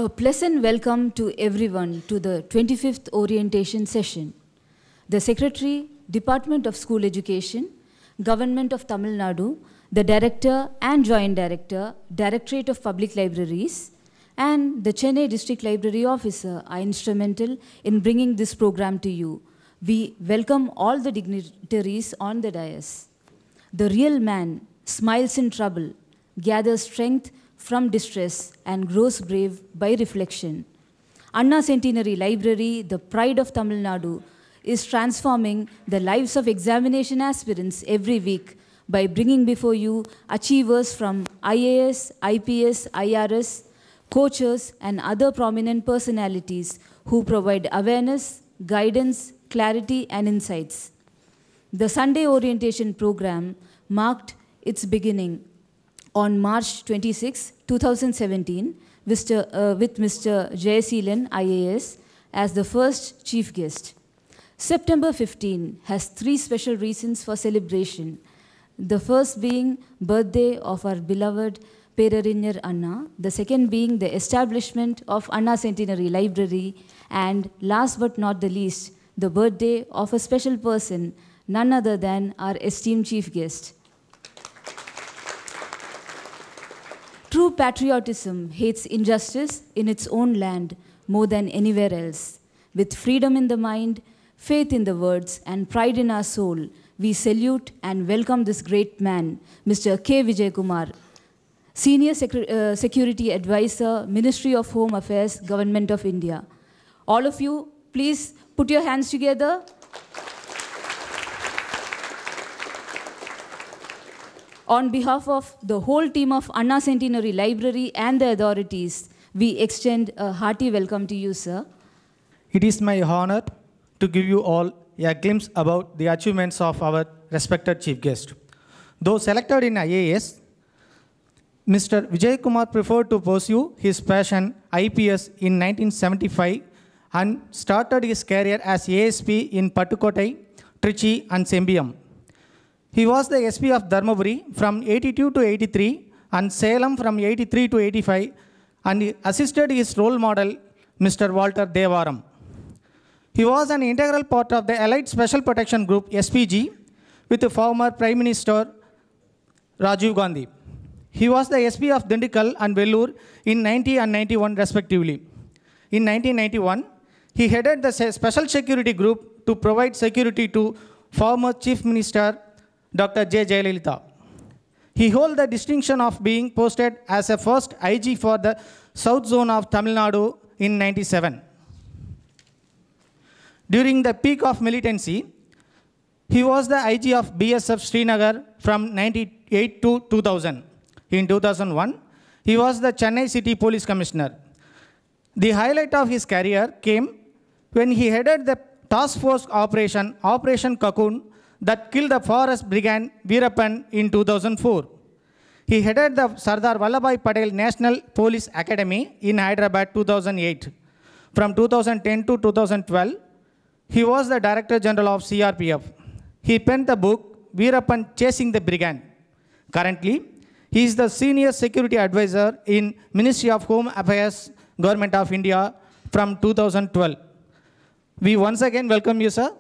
A pleasant welcome to everyone to the 25th orientation session. The Secretary, Department of School Education, Government of Tamil Nadu, the Director and Joint Director, Directorate of Public Libraries, and the Chennai District Library Officer are instrumental in bringing this program to you. We welcome all the dignitaries on the dais. The real man smiles in trouble, gathers strength from distress, and grows brave by reflection. Anna Centenary Library, the pride of Tamil Nadu, is transforming the lives of examination aspirants every week by bringing before you achievers from IAS, IPS, IRS, coaches, and other prominent personalities who provide awareness, guidance, clarity, and insights. The Sunday orientation program marked its beginning on March 26, 2017, Mr., uh, with Mr. Jayaseelan, IAS, as the first chief guest. September 15 has three special reasons for celebration. The first being birthday of our beloved Perarinyar Anna, the second being the establishment of Anna Centenary Library, and last but not the least, the birthday of a special person, none other than our esteemed chief guest. True patriotism hates injustice in its own land more than anywhere else. With freedom in the mind, faith in the words, and pride in our soul, we salute and welcome this great man, Mr. K. Vijay Kumar, Senior Secre- uh, Security Advisor, Ministry of Home Affairs, Government of India. All of you, please put your hands together. On behalf of the whole team of Anna Centenary Library and the authorities, we extend a hearty welcome to you, sir. It is my honor to give you all a glimpse about the achievements of our respected chief guest. Though selected in IAS, Mr. Vijay Kumar preferred to pursue his passion IPS in 1975 and started his career as ASP in Pattukotai, Trichy and Sembiam. He was the SP of Dharmaburi from 82 to 83 and Salem from 83 to 85 and he assisted his role model, Mr. Walter Devaram. He was an integral part of the Allied Special Protection Group, SPG, with the former Prime Minister Rajiv Gandhi. He was the SP of Dindikal and Vellore in 90 and 91 respectively. In 1991, he headed the se- Special Security Group to provide security to former Chief Minister Dr. J. Jayalalitha. He holds the distinction of being posted as a first IG for the South Zone of Tamil Nadu in 97. During the peak of militancy, he was the IG of BSF Srinagar from 98 to 2000. In 2001, he was the Chennai City Police Commissioner. The highlight of his career came when he headed the task force operation, Operation Cocoon, that killed the forest brigand Veerappan in 2004. He headed the Sardar Vallabhai Patel National Police Academy in Hyderabad 2008. From 2010 to 2012, he was the Director General of CRPF. He penned the book Veerappan Chasing the Brigand. Currently, he is the Senior Security Advisor in Ministry of Home Affairs, Government of India from 2012. We once again welcome you, sir.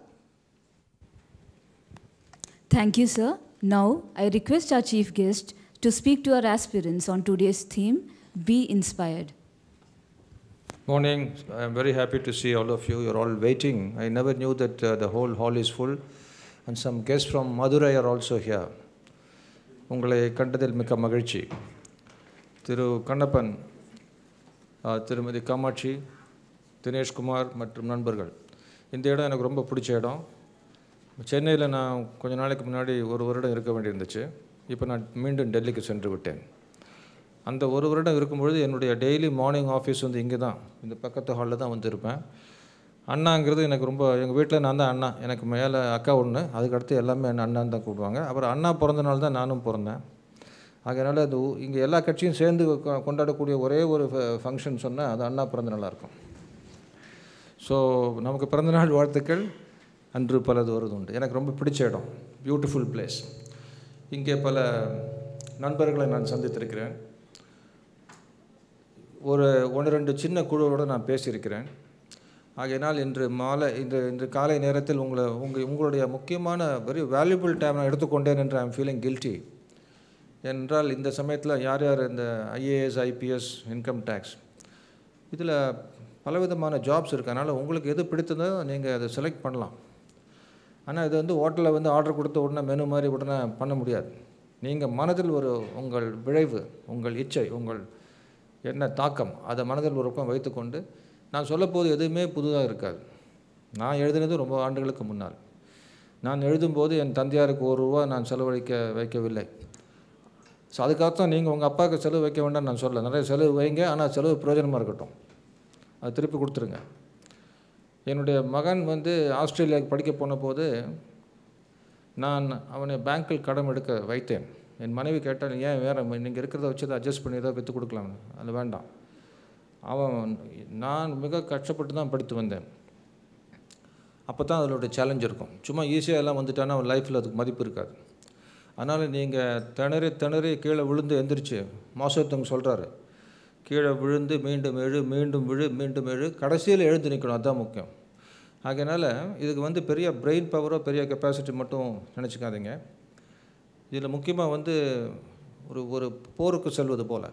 Thank you, sir. Now, I request our chief guest to speak to our aspirants on today's theme Be Inspired. Morning. I'm very happy to see all of you. You're all waiting. I never knew that uh, the whole hall is full. And some guests from Madurai are also here. உங்களை கண்டதில் மிக்க மகிழ்ச்சி திரு கண்ணப்பன் ஆ, திருமதி காமாட்சி தினேஷ்குமார் மற்றும் நண்பர்கள் இந்த இடம் எனக்கு ரொம்ப பிடிச்ச இடம் சென்னையில் நான் கொஞ்ச நாளைக்கு முன்னாடி ஒரு வருடம் இருக்க வேண்டியிருந்துச்சு இப்போ நான் மீண்டும் டெல்லிக்கு சென்று விட்டேன் அந்த ஒரு வருடம் இருக்கும்பொழுது என்னுடைய டெய்லி மார்னிங் ஆஃபீஸ் வந்து இங்கே தான் இந்த பக்கத்து ஹாலில் தான் வந்து இருப்பேன் அண்ணாங்கிறது எனக்கு ரொம்ப எங்கள் வீட்டில் நான் தான் அண்ணா எனக்கு மேலே அக்கா ஒன்று அதுக்கடுத்து எல்லாமே என்ன அண்ணான்னு தான் கூப்பிடுவாங்க அப்புறம் அண்ணா பிறந்த நாள் தான் நானும் பிறந்தேன் அதனால் அது இங்கே எல்லா கட்சியும் சேர்ந்து கொ- கொண்டாடக்கூடிய ஒரே ஒரு ஃபங்க்ஷன் சொன்னால் அது அண்ணா பிறந்த நாளாக இருக்கும் ஸோ நமக்கு பிறந்தநாள் வாழ்த்துக்கள் அன்று பலது வருது உண்டு எனக்கு ரொம்ப பிடிச்ச இடம் பியூட்டிஃபுல் பிளேஸ் இங்கே பல நண்பர்களை நான் சந்தித்திருக்கிறேன் ஒரு ஒன்று ரெண்டு சின்ன குழுவோடு நான் பேசியிருக்கிறேன் ஆகையினால் இன்று மாலை இன்று இன்று காலை நேரத்தில் உங்களை உங்கள் உங்களுடைய முக்கியமான வெரி வேல்யூபிள் டைம் நான் எடுத்துக்கொண்டேன் என்று ஐ எம் ஃபீலிங் கில்ட்டி என்றால் இந்த சமயத்தில் யார் யார் இந்த ஐஏஎஸ் ஐபிஎஸ் இன்கம் டேக்ஸ் இதில் பலவிதமான ஜாப்ஸ் இருக்கு அதனால் உங்களுக்கு எது பிடித்ததோ நீங்கள் அதை செலக்ட் பண்ணலாம் ஆனால் இது வந்து ஹோட்டலில் வந்து ஆர்டர் கொடுத்த உடனே மெனு மாதிரி உடனே பண்ண முடியாது நீங்கள் மனதில் ஒரு உங்கள் விளைவு உங்கள் இச்சை உங்கள் என்ன தாக்கம் அதை மனதில் ஒரு பக்கம் வைத்துக்கொண்டு நான் சொல்லப்போது எதுவுமே புதுதாக இருக்காது நான் எழுதினது ரொம்ப ஆண்டுகளுக்கு முன்னால் நான் எழுதும்போது என் தந்தையாருக்கு ஒரு ரூபா நான் செலவழிக்க வைக்கவில்லை ஸோ அதுக்காகத்தான் நீங்கள் உங்கள் அப்பாவுக்கு செலவு வைக்க வேண்டாம்னு நான் சொல்லலை நிறைய செலவு வைங்க ஆனால் செலவு பிரயோஜனமாக இருக்கட்டும் அது திருப்பி கொடுத்துருங்க என்னுடைய மகன் வந்து ஆஸ்திரேலியாவுக்கு படிக்க போன போது நான் அவனை பேங்க்கில் கடன் எடுக்க வைத்தேன் என் மனைவி கேட்டால் ஏன் வேறு நீங்கள் இருக்கிறத வச்சு அதை அட்ஜஸ்ட் பண்ணி ஏதோ விற்று கொடுக்கலாம் அது வேண்டாம் அவன் நான் மிக கஷ்டப்பட்டு தான் படித்து வந்தேன் அப்போ தான் அதோட சேலஞ்ச் இருக்கும் சும்மா ஈஸியாக எல்லாம் வந்துட்டானா அவன் லைஃப்பில் அதுக்கு மதிப்பு இருக்காது அதனால் நீங்கள் திணறி திணறி கீழே விழுந்து எந்திரிச்சு மாசத்தவங்க சொல்கிறாரு கீழே விழுந்து மீண்டும் எழு மீண்டும் விழு மீண்டும் எழு கடைசியில் எழுந்து நிற்கணும் அதுதான் முக்கியம் ஆகையினால இதுக்கு வந்து பெரிய பிரெயின் பவரோ பெரிய கெப்பாசிட்டி மட்டும் நினச்சிக்காதீங்க இதில் முக்கியமாக வந்து ஒரு ஒரு போருக்கு செல்வது போல்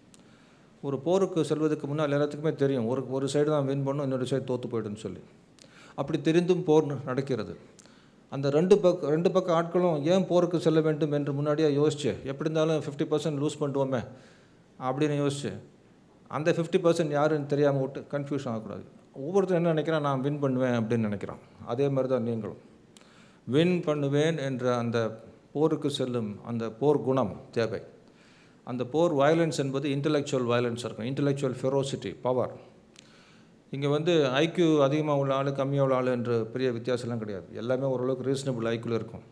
ஒரு போருக்கு செல்வதற்கு முன்னால் எல்லாத்துக்குமே தெரியும் ஒரு ஒரு சைடு தான் வின் பண்ணும் இன்னொரு சைடு தோற்று போய்டுன்னு சொல்லி அப்படி தெரிந்தும் போர் நடக்கிறது அந்த ரெண்டு பக்க ரெண்டு பக்க ஆட்களும் ஏன் போருக்கு செல்ல வேண்டும் என்று முன்னாடியே யோசிச்சு எப்படி இருந்தாலும் ஃபிஃப்டி பர்சன்ட் லூஸ் பண்ணிடுவோமே அப்படின்னு யோசிச்சு அந்த ஃபிஃப்டி பர்சன்ட் யாருன்னு தெரியாமல் விட்டு கன்ஃபியூஷன் ஆகக்கூடாது ஒவ்வொருத்தரும் என்ன நினைக்கிறான் நான் வின் பண்ணுவேன் அப்படின்னு நினைக்கிறான் அதே மாதிரி தான் நீங்களும் வின் பண்ணுவேன் என்ற அந்த போருக்கு செல்லும் அந்த போர் குணம் தேவை அந்த போர் வயலன்ஸ் என்பது இன்டலெக்சுவல் வயலன்ஸ் இருக்கும் இன்டலெக்சுவல் ஃபெரோசிட்டி பவர் இங்கே வந்து ஐக்யூ அதிகமாக உள்ள ஆள் கம்மியாக உள்ள ஆள் என்ற பெரிய வித்தியாசம்லாம் கிடையாது எல்லாமே ஓரளவுக்கு ரீசனபிள் ஐக்யூவில் இருக்கும்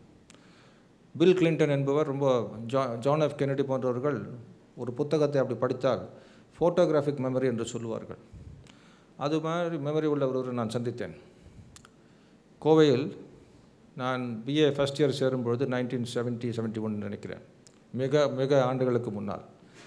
பில் கிளின்டன் என்பவர் ரொம்ப ஜா ஜான் எஃப் கெனடி போன்றவர்கள் ஒரு புத்தகத்தை அப்படி படித்தால் ஃபோட்டோகிராஃபிக் மெமரி என்று சொல்லுவார்கள் அது மாதிரி மெமரி உள்ள ஒருவரை நான் சந்தித்தேன் கோவையில் நான் பிஏ ஃபஸ்ட் இயர் சேரும்பொழுது நைன்டீன் செவன்ட்டி செவன்ட்டி ஒன் நினைக்கிறேன் மிக மிக ஆண்டுகளுக்கு முன்னால்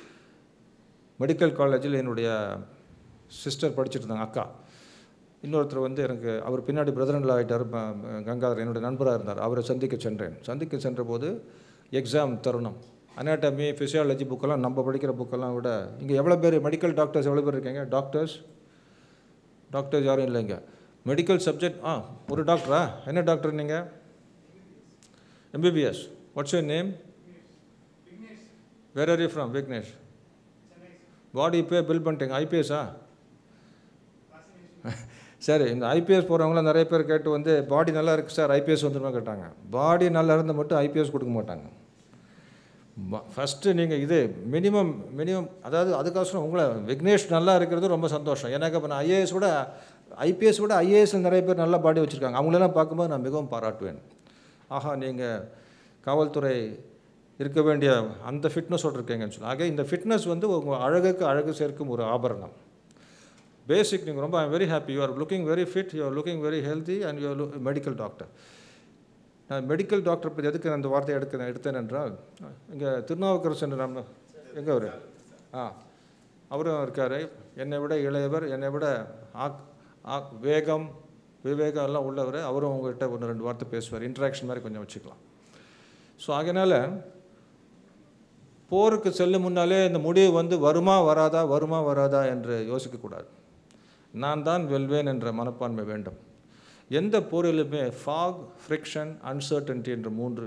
மெடிக்கல் காலேஜில் என்னுடைய சிஸ்டர் படிச்சுட்டு இருந்தாங்க அக்கா இன்னொருத்தர் வந்து எனக்கு அவர் பின்னாடி பிரதரன்ல ஆகிட்டார் கங்காதர் என்னுடைய நண்பராக இருந்தார் அவரை சந்திக்க சென்றேன் சந்திக்க சென்ற போது எக்ஸாம் தருணம் அனாட்டமி ஃபிசியாலஜி புக்கெல்லாம் நம்ம படிக்கிற புக்கெல்லாம் விட இங்கே எவ்வளோ பேர் மெடிக்கல் டாக்டர்ஸ் எவ்வளோ பேர் இருக்கீங்க டாக்டர்ஸ் டாக்டர்ஸ் யாரும் இல்லைங்க மெடிக்கல் சப்ஜெக்ட் ஆ ஒரு டாக்டரா என்ன டாக்டர் நீங்கள் MBBS what's your name where are you from Vignesh பாடி இப்போ பில் பண்ணிட்டீங்க ஐபிஎஸ்ஸா சரி இந்த ஐபிஎஸ் போகிறவங்களாம் நிறைய பேர் கேட்டு வந்து பாடி நல்லா இருக்குது சார் ஐபிஎஸ் வந்துருமா கேட்டாங்க பாடி நல்லா இருந்தால் மட்டும் ஐபிஎஸ் கொடுக்க மாட்டாங்க ஃபஸ்ட்டு நீங்கள் இது மினிமம் மினிமம் அதாவது அதுக்கோசரம் உங்களை விக்னேஷ் நல்லா இருக்கிறது ரொம்ப சந்தோஷம் எனக்கு இப்போ நான் ஐஏஎஸ் விட ஐபிஎஸ் விட ஐஏஎஸ் நிறைய பேர் நல்ல பாடி வச்சுருக்காங்க அவங்களெல்லாம் பார்க்கும்போது நான் மிகவும் பாராட்டுவேன் ஆஹா நீங்கள் காவல்துறை இருக்க வேண்டிய அந்த ஃபிட்னஸோடு இருக்கீங்கன்னு சொல்லி ஆக இந்த ஃபிட்னஸ் வந்து உங்கள் அழகுக்கு அழகு சேர்க்கும் ஒரு ஆபரணம் பேசிக் நீங்கள் ரொம்ப I very happy you are looking very fit you are looking very healthy and you are medical doctor நான் மெடிக்கல் டாக்டர் பற்றி எதுக்கு அந்த வார்த்தையை எடுக்க எடுத்தேன் என்றால் இங்கே திருநாவுக்கரசன் நம்ம எங்கே அவர் ஆ அவரும் இருக்கார் என்னை விட இளையவர் என்னை விட ஆக் ஆக் வேகம் விவேகம் எல்லாம் உள்ளவர் அவரும் உங்கள்கிட்ட ஒன்று ரெண்டு வார்த்தை பேசுவார் இன்ட்ராக்ஷன் மாதிரி கொஞ்சம் வச்சுக்கலாம் ஸோ அதனால் போருக்கு செல்லும் முன்னாலே இந்த முடிவு வந்து வருமா வராதா வருமா வராதா என்று யோசிக்கக்கூடாது நான் தான் வெல்வேன் என்ற மனப்பான்மை வேண்டும் எந்த போரிலுமே ஃபாக் ஃப்ரிக்ஷன் அன்சர்டன்டி என்ற மூன்று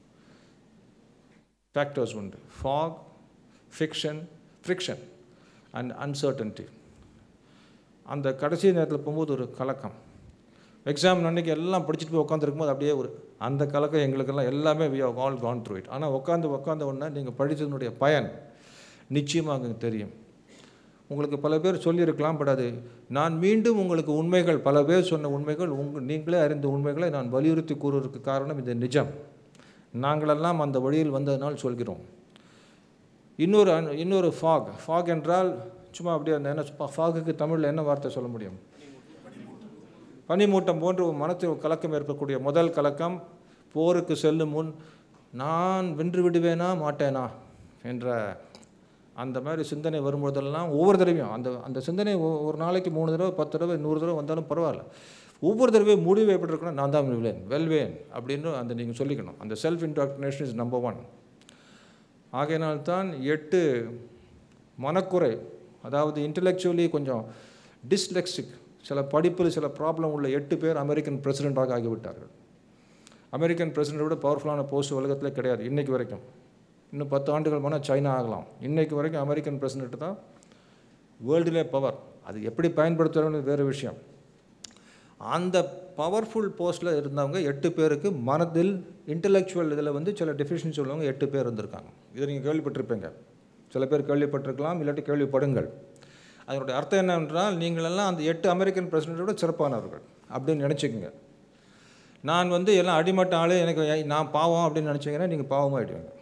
ஃபேக்டர்ஸ் உண்டு fog fiction friction and uncertainty அந்த கடைசி நேரத்தில் போகும்போது ஒரு கலக்கம் எக்ஸாம் அன்றைக்கி எல்லாம் படிச்சுட்டு போய் உட்காந்துருக்கும்போது அப்படியே ஒரு அந்த கலக்கம் எங்களுக்கெல்லாம் எல்லாமே we have all gone through it ஆனால் உட்காந்து உட்காந்த உடனே நீங்கள் படித்ததனுடைய பயன் நிச்சயமாக அங்கே தெரியும் உங்களுக்கு பல பேர் சொல்லியிருக்கலாம் பட் அது நான் மீண்டும் உங்களுக்கு உண்மைகள் பல பேர் சொன்ன உண்மைகள் உங்கள் நீங்களே அறிந்த உண்மைகளை நான் வலியுறுத்தி கூறுவதற்கு காரணம் இது நிஜம் நாங்களெல்லாம் அந்த வழியில் வந்ததனால் சொல்கிறோம் இன்னொரு இன்னொரு ஃபாக் ஃபாக் என்றால் சும்மா அப்படியே அந்த என்ன ஃபாகுக்கு தமிழில் என்ன வார்த்தை சொல்ல முடியும் பனிமூட்டம் போன்று மனத்தில் கலக்கம் ஏற்படக்கூடிய முதல் கலக்கம் போருக்கு செல்லும் முன் நான் வென்று விடுவேனா மாட்டேனா என்ற அந்த மாதிரி சிந்தனை வரும்போதெல்லாம் ஒவ்வொரு தடவையும் அந்த அந்த சிந்தனை ஒ- ஒரு நாளைக்கு மூணு தடவை பத்து தடவை நூறு தடவை வந்தாலும் பரவாயில்ல ஒவ்வொரு தடவையும் முடிவு எப்படி இருக்கணும் நான் தான் வில்வேன் வெல்வேன் அப்படின்னு அந்த நீங்கள் சொல்லிக்கணும் அந்த self indoctrination is number one ஆகையினால்தான் எட்டு மனக்குறை அதாவது இன்டலெக்சுவலி கொஞ்சம் டிஸ்லெக்சிக் சில படிப்பில் சில ப்ராப்ளம் உள்ள எட்டு பேர் அமெரிக்கன் பிரசிடெண்ட்டாக ஆகிவிட்டார்கள் அமெரிக்கன் பிரசிடெண்ட் விட பவர்ஃபுல்லான போஸ்ட் உலகத்தில் கிடையாது இன்னைக்கு வரைக்கும் இன்னும் பத்து ஆண்டுகள் போனால் சைனா ஆகலாம் இன்னைக்கு வரைக்கும் அமெரிக்கன் பிரசிடெண்ட் தான் வேர்ல்டுலே பவர் அது எப்படி பயன்படுத்துகிறோன்னு வேறு விஷயம் அந்த பவர்ஃபுல் போஸ்ட்டில் இருந்தவங்க எட்டு பேருக்கு மனதில் இன்டலெக்சுவல் இதில் வந்து சில டெஃபிஷியன்சி உள்ளவங்க எட்டு பேர் இருந்திருக்காங்க இதை நீங்கள் கேள்விப்பட்டிருப்பீங்க சில பேர் கேள்விப்பட்டிருக்கலாம் இல்லாட்டி கேள்விப்படுங்கள் அதனுடைய அர்த்தம் என்னவென்றால் நீங்களெல்லாம் அந்த எட்டு அமெரிக்கன் பிரசிடெண்ட்டோட சிறப்பானவர்கள் அப்படின்னு நினச்சிக்கோங்க நான் வந்து எல்லாம் அடிமட்ட ஆளு எனக்கு ஐ- நான் பாவம் அப்படின்னு நினச்சிங்கன்னா நீங்கள் பாவமாகிடுவீங்க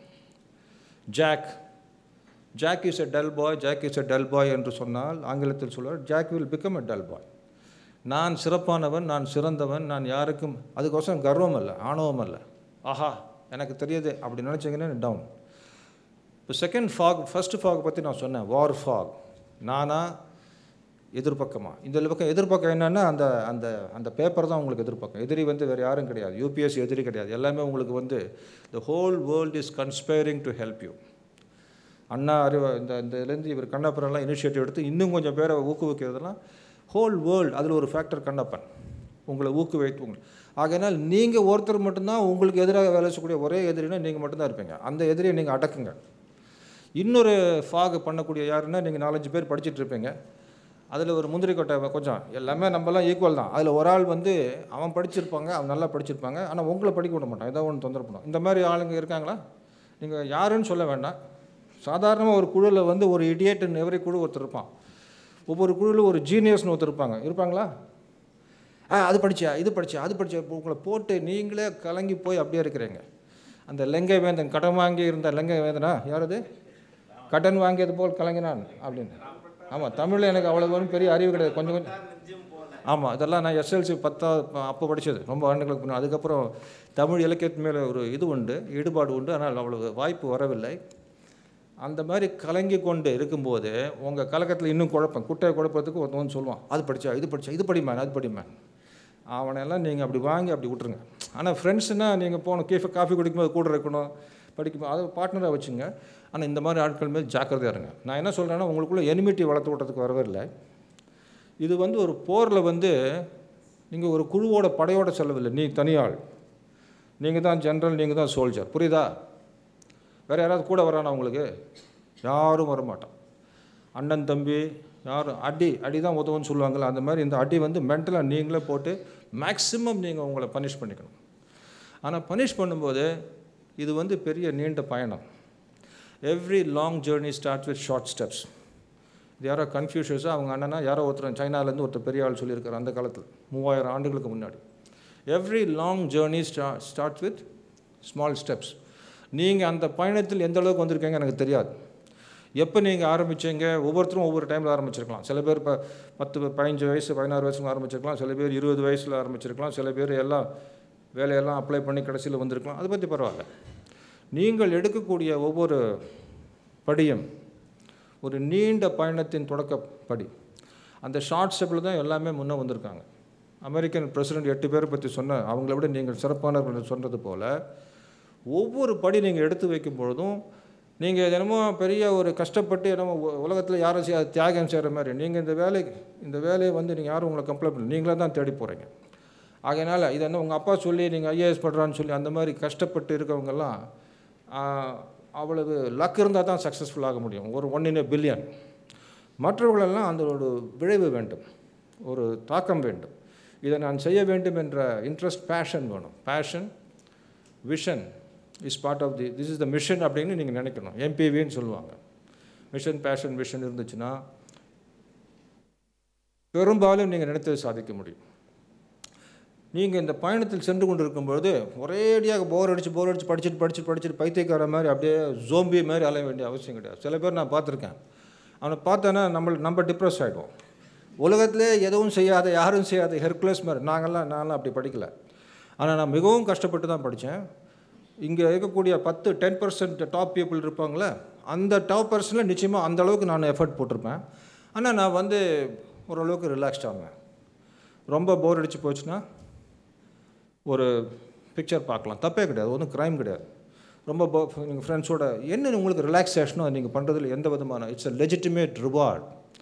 Jack Jack is a dull boy Jack is a dull boy என்று சொன்னால் ஆங்கிலத்தில் சொல்வார் Jack will become a dull boy நான் சிறப்பானவன் நான் சிறந்தவன் நான் யாருக்கும் அதுக்கோசரம் கர்வம் அல்ல ஆணவம் அல்ல ஆஹா எனக்கு தெரியுது அப்படி நினச்சிங்கன்னா டவுன் இப்போ செகண்ட் ஃபாக் ஃபர்ஸ்ட் ஃபாக் பற்றி நான் சொன்னேன் வார் ஃபாக் நானா எதிர்பக்கமா இந்த பக்கம் எதிர்பக்கம் என்னன்னா அந்த அந்த அந்த பேப்பர் தான் உங்களுக்கு எதிர்பக்கம் எதிரி வந்து வேறு யாரும் கிடையாது யூபிஎஸ் எதிரி கிடையாது எல்லாமே உங்களுக்கு வந்து the whole world is conspiring to help you அண்ணா அறிவு இந்த இந்த இதுலேருந்து இவர் கண்ணப்பரெல்லாம் இனிஷியேட்டிவ் எடுத்து இன்னும் கொஞ்சம் பேரை ஊக்குவிக்கிறதுலாம் ஹோல் வேர்ல்டு அதில் ஒரு ஃபேக்டர் கண்ணப்பன் உங்களை ஊக்குவித்து உங்களை ஆகையினால் நீங்கள் ஒருத்தர் மட்டும்தான் உங்களுக்கு எதிராக வேலை செய்யக்கூடிய ஒரே எதிரினா நீங்கள் மட்டும்தான் இருப்பீங்க அந்த எதிரியை நீங்கள் அடக்குங்க இன்னொரு ஃபாக் பண்ணக்கூடிய யாருன்னா நீங்கள் நாலஞ்சு பேர் படிச்சிட்டு இருப்பீங்க அதில் ஒரு முந்திரி கொட்டை கொஞ்சம் எல்லாமே நம்மலாம் ஈக்குவல் தான் அதில் ஒரு ஆள் வந்து அவன் படிச்சிருப்பாங்க அவன் நல்லா படிச்சிருப்பாங்க ஆனால் உங்களை படிக்க விட மாட்டான் ஏதோ ஒன்று தொந்தரவு பண்ணும் இந்த மாதிரி ஆளுங்க இருக்காங்களா நீங்கள் யாருன்னு சொல்ல வேண்டாம் சாதாரணமாக ஒரு குழுவில் வந்து ஒரு இடியேட்டுன்னு எவரி குழு ஒருத்தர் இருப்பான் ஒவ்வொரு குழுவில் ஒரு ஜீனியஸ்னு ஒருத்தர் இருப்பாங்க இருப்பாங்களா ஆ அது படிச்சா இது படிச்சா அது படிச்சா இப்போ உங்களை போட்டு நீங்களே கலங்கி போய் அப்படியே இருக்கிறீங்க அந்த லெங்கை வேந்தன் கடன் வாங்கி இருந்த லெங்கை வேந்தனா யார் அது கடன் வாங்கியது போல் கலங்கினான் அப்படின்னு ஆமாம் தமிழில் எனக்கு அவ்வளோ வரும் பெரிய அறிவு கிடையாது கொஞ்சம் கொஞ்சம் ஆமாம் இதெல்லாம் நான் எஸ்எல்சி பத்தா அப்போ படித்தது ரொம்ப ஆண்டுகளுக்கு முன்னாடி அதுக்கப்புறம் தமிழ் இலக்கியத்து மேலே ஒரு இது உண்டு ஈடுபாடு உண்டு ஆனால் அவ்வளோ வாய்ப்பு வரவில்லை அந்த மாதிரி கலங்கி கொண்டு இருக்கும்போது உங்கள் கலக்கத்தில் இன்னும் குழப்பம் குட்டையை குழப்பத்துக்கு ஒருத்தவன் சொல்லுவான் அது படிச்சா இது படிச்சா இது படிமேன் அது படிமேன் அவனையெல்லாம் நீங்கள் அப்படி வாங்கி அப்படி விட்ருங்க ஆனால் ஃப்ரெண்ட்ஸுனால் நீங்கள் போகணும் கீஃபை காஃபி குடிக்கும்போது கூட இருக்கணும் படிக்கும் அதை பார்ட்னராக வச்சுங்க ஆனால் இந்த மாதிரி ஆட்கள் மேல் ஜாக்கிரதையாக இருங்க நான் என்ன சொல்கிறேன்னா உங்களுக்குள்ள எனிமிட்டி வளர்த்து விட்றதுக்கு வரவே இல்லை இது வந்து ஒரு போரில் வந்து நீங்கள் ஒரு குழுவோட படையோட செல்லவில்லை நீ தனியாள் நீங்கள் தான் ஜென்ரல் நீங்கள் தான் சோல்ஜர் புரியுதா வேறு யாராவது கூட வரானா உங்களுக்கு யாரும் வரமாட்டான் அண்ணன் தம்பி யாரும் அடி அடி தான் உதவுன்னு சொல்லுவாங்கள்ல அந்த மாதிரி இந்த அடி வந்து மென்டலாக நீங்களே போட்டு மேக்ஸிமம் நீங்கள் உங்களை பனிஷ் பண்ணிக்கணும் ஆனால் பனிஷ் பண்ணும்போது இது வந்து பெரிய நீண்ட பயணம் every long journey start with short steps இது யாரோ கன்ஃபியூஷஸாக அவங்க அண்ணனா யாரோ ஒருத்தர் சைனாலேருந்து ஒருத்தர் பெரிய ஆள் சொல்லியிருக்காரு அந்த காலத்தில் மூவாயிரம் ஆண்டுகளுக்கு முன்னாடி every long journey start start with small steps நீங்கள் அந்த பயணத்தில் எந்த அளவுக்கு வந்திருக்கீங்க எனக்கு தெரியாது எப்போ நீங்கள் ஆரம்பிச்சீங்க ஒவ்வொருத்தரும் ஒவ்வொரு டைமில் ஆரம்பிச்சிருக்கலாம் சில பேர் இப்போ பத்து பதினஞ்சு வயசு பதினாறு வயசுல ஆரம்பிச்சிருக்கலாம் சில பேர் இருபது வயசில் ஆரம்பிச்சிருக்கலாம் சில பேர் எல்லாம் வேலையெல்லாம் அப்ளை பண்ணி கடைசியில் வந்திருக்கலாம் அதை பற்றி பரவாயில்ல நீங்கள் எடுக்கக்கூடிய ஒவ்வொரு படியும் ஒரு நீண்ட பயணத்தின் தொடக்க படி அந்த ஷார்ட் ஸ்டெப்பில் தான் எல்லாமே முன்னே வந்திருக்காங்க அமெரிக்கன் பிரசிடென்ட் எட்டு பேரை பற்றி சொன்ன அவங்கள விட நீங்கள் சிறப்பானவர்கள் என்று சொன்னது போல் ஒவ்வொரு படி நீங்கள் எடுத்து வைக்கும் பொழுதும் நீங்கள் என்னமோ பெரிய ஒரு கஷ்டப்பட்டு என்னமோ உலகத்தில் யாரும் செய்ய தியாகம் செய்கிற மாதிரி நீங்கள் இந்த வேலை இந்த வேலையை வந்து நீங்கள் யாரும் உங்களை கம்ப்ளைண்ட் பண்ணல நீங்களே தான் தேடி போகிறீங்க ஆகையினால இது என்ன உங்கள் அப்பா சொல்லி நீங்கள் ஐஏஎஸ் பண்ணுறான்னு சொல்லி அந்த மாதிரி கஷ்டப்பட்டு இருக்கவங்கெல்லாம் ஆஹ், அவ்வளவு லக் இருந்தால் தான் சக்ஸஸ்ஃபுல் ஆக முடியும் ஒரு ஒன் இன் பில்லியன் மற்றவர்களெல்லாம் அந்த ஒரு விளைவு வேண்டும் ஒரு தாக்கம் வேண்டும் இதை நான் செய்ய வேண்டும் என்ற இன்ட்ரெஸ்ட் பேஷன் வேணும் passion vision is part of the this is the mission அப்படின்னு நீங்கள் நினைக்கணும் எம்பிவின்னு சொல்லுவாங்க மிஷன் பேஷன் விஷன் இருந்துச்சுன்னா பெரும்பாலும் நீங்கள் நினைத்ததை சாதிக்க முடியும் நீங்கள் இந்த பயணத்தில் சென்று கொண்டிருக்கும்பொழுது ஒரேடியாக போர் அடித்து போர் அடித்து படிச்சுட்டு படிச்சுட்டு படிச்சுட்டு பைத்தியக்கார மாதிரி அப்படியே ஜோம்பி மாதிரி அலைய வேண்டிய அவசியம் கிடையாது சில பேர் நான் பார்த்துருக்கேன் அவனை பார்த்தோன்னா நம்ம நம்ம டிப்ரெஸ் ஆகிடுவோம் உலகத்திலே எதுவும் செய்யாத யாரும் செய்யாத ஹெர்குலஸ் மாதிரி நாங்கள்லாம் நான்லாம் அப்படி படிக்கலை ஆனால் நான் மிகவும் கஷ்டப்பட்டு தான் படித்தேன் இங்கே இருக்கக்கூடிய பத்து டென் பர்சன்ட் டாப் பீப்புள் இருப்பாங்களே அந்த டாப் பர்சனில் நிச்சயமாக அந்த அளவுக்கு நான் எஃபர்ட் போட்டிருப்பேன் ஆனால் நான் வந்து ஓரளவுக்கு ரிலாக்ஸ்ட் ஆகுவேன் ரொம்ப போர் அடிச்சு போச்சுன்னா ஒரு பிக்சர் பார்க்கலாம் தப்பே கிடையாது ஒன்றும் க்ரைம் கிடையாது ரொம்ப போ நீங்கள் ஃப்ரெண்ட்ஸோட என்ன உங்களுக்கு ரிலாக்ஸேஷனோ நீங்கள் பண்ணுறதுல எந்த விதமான it's a legitimate reward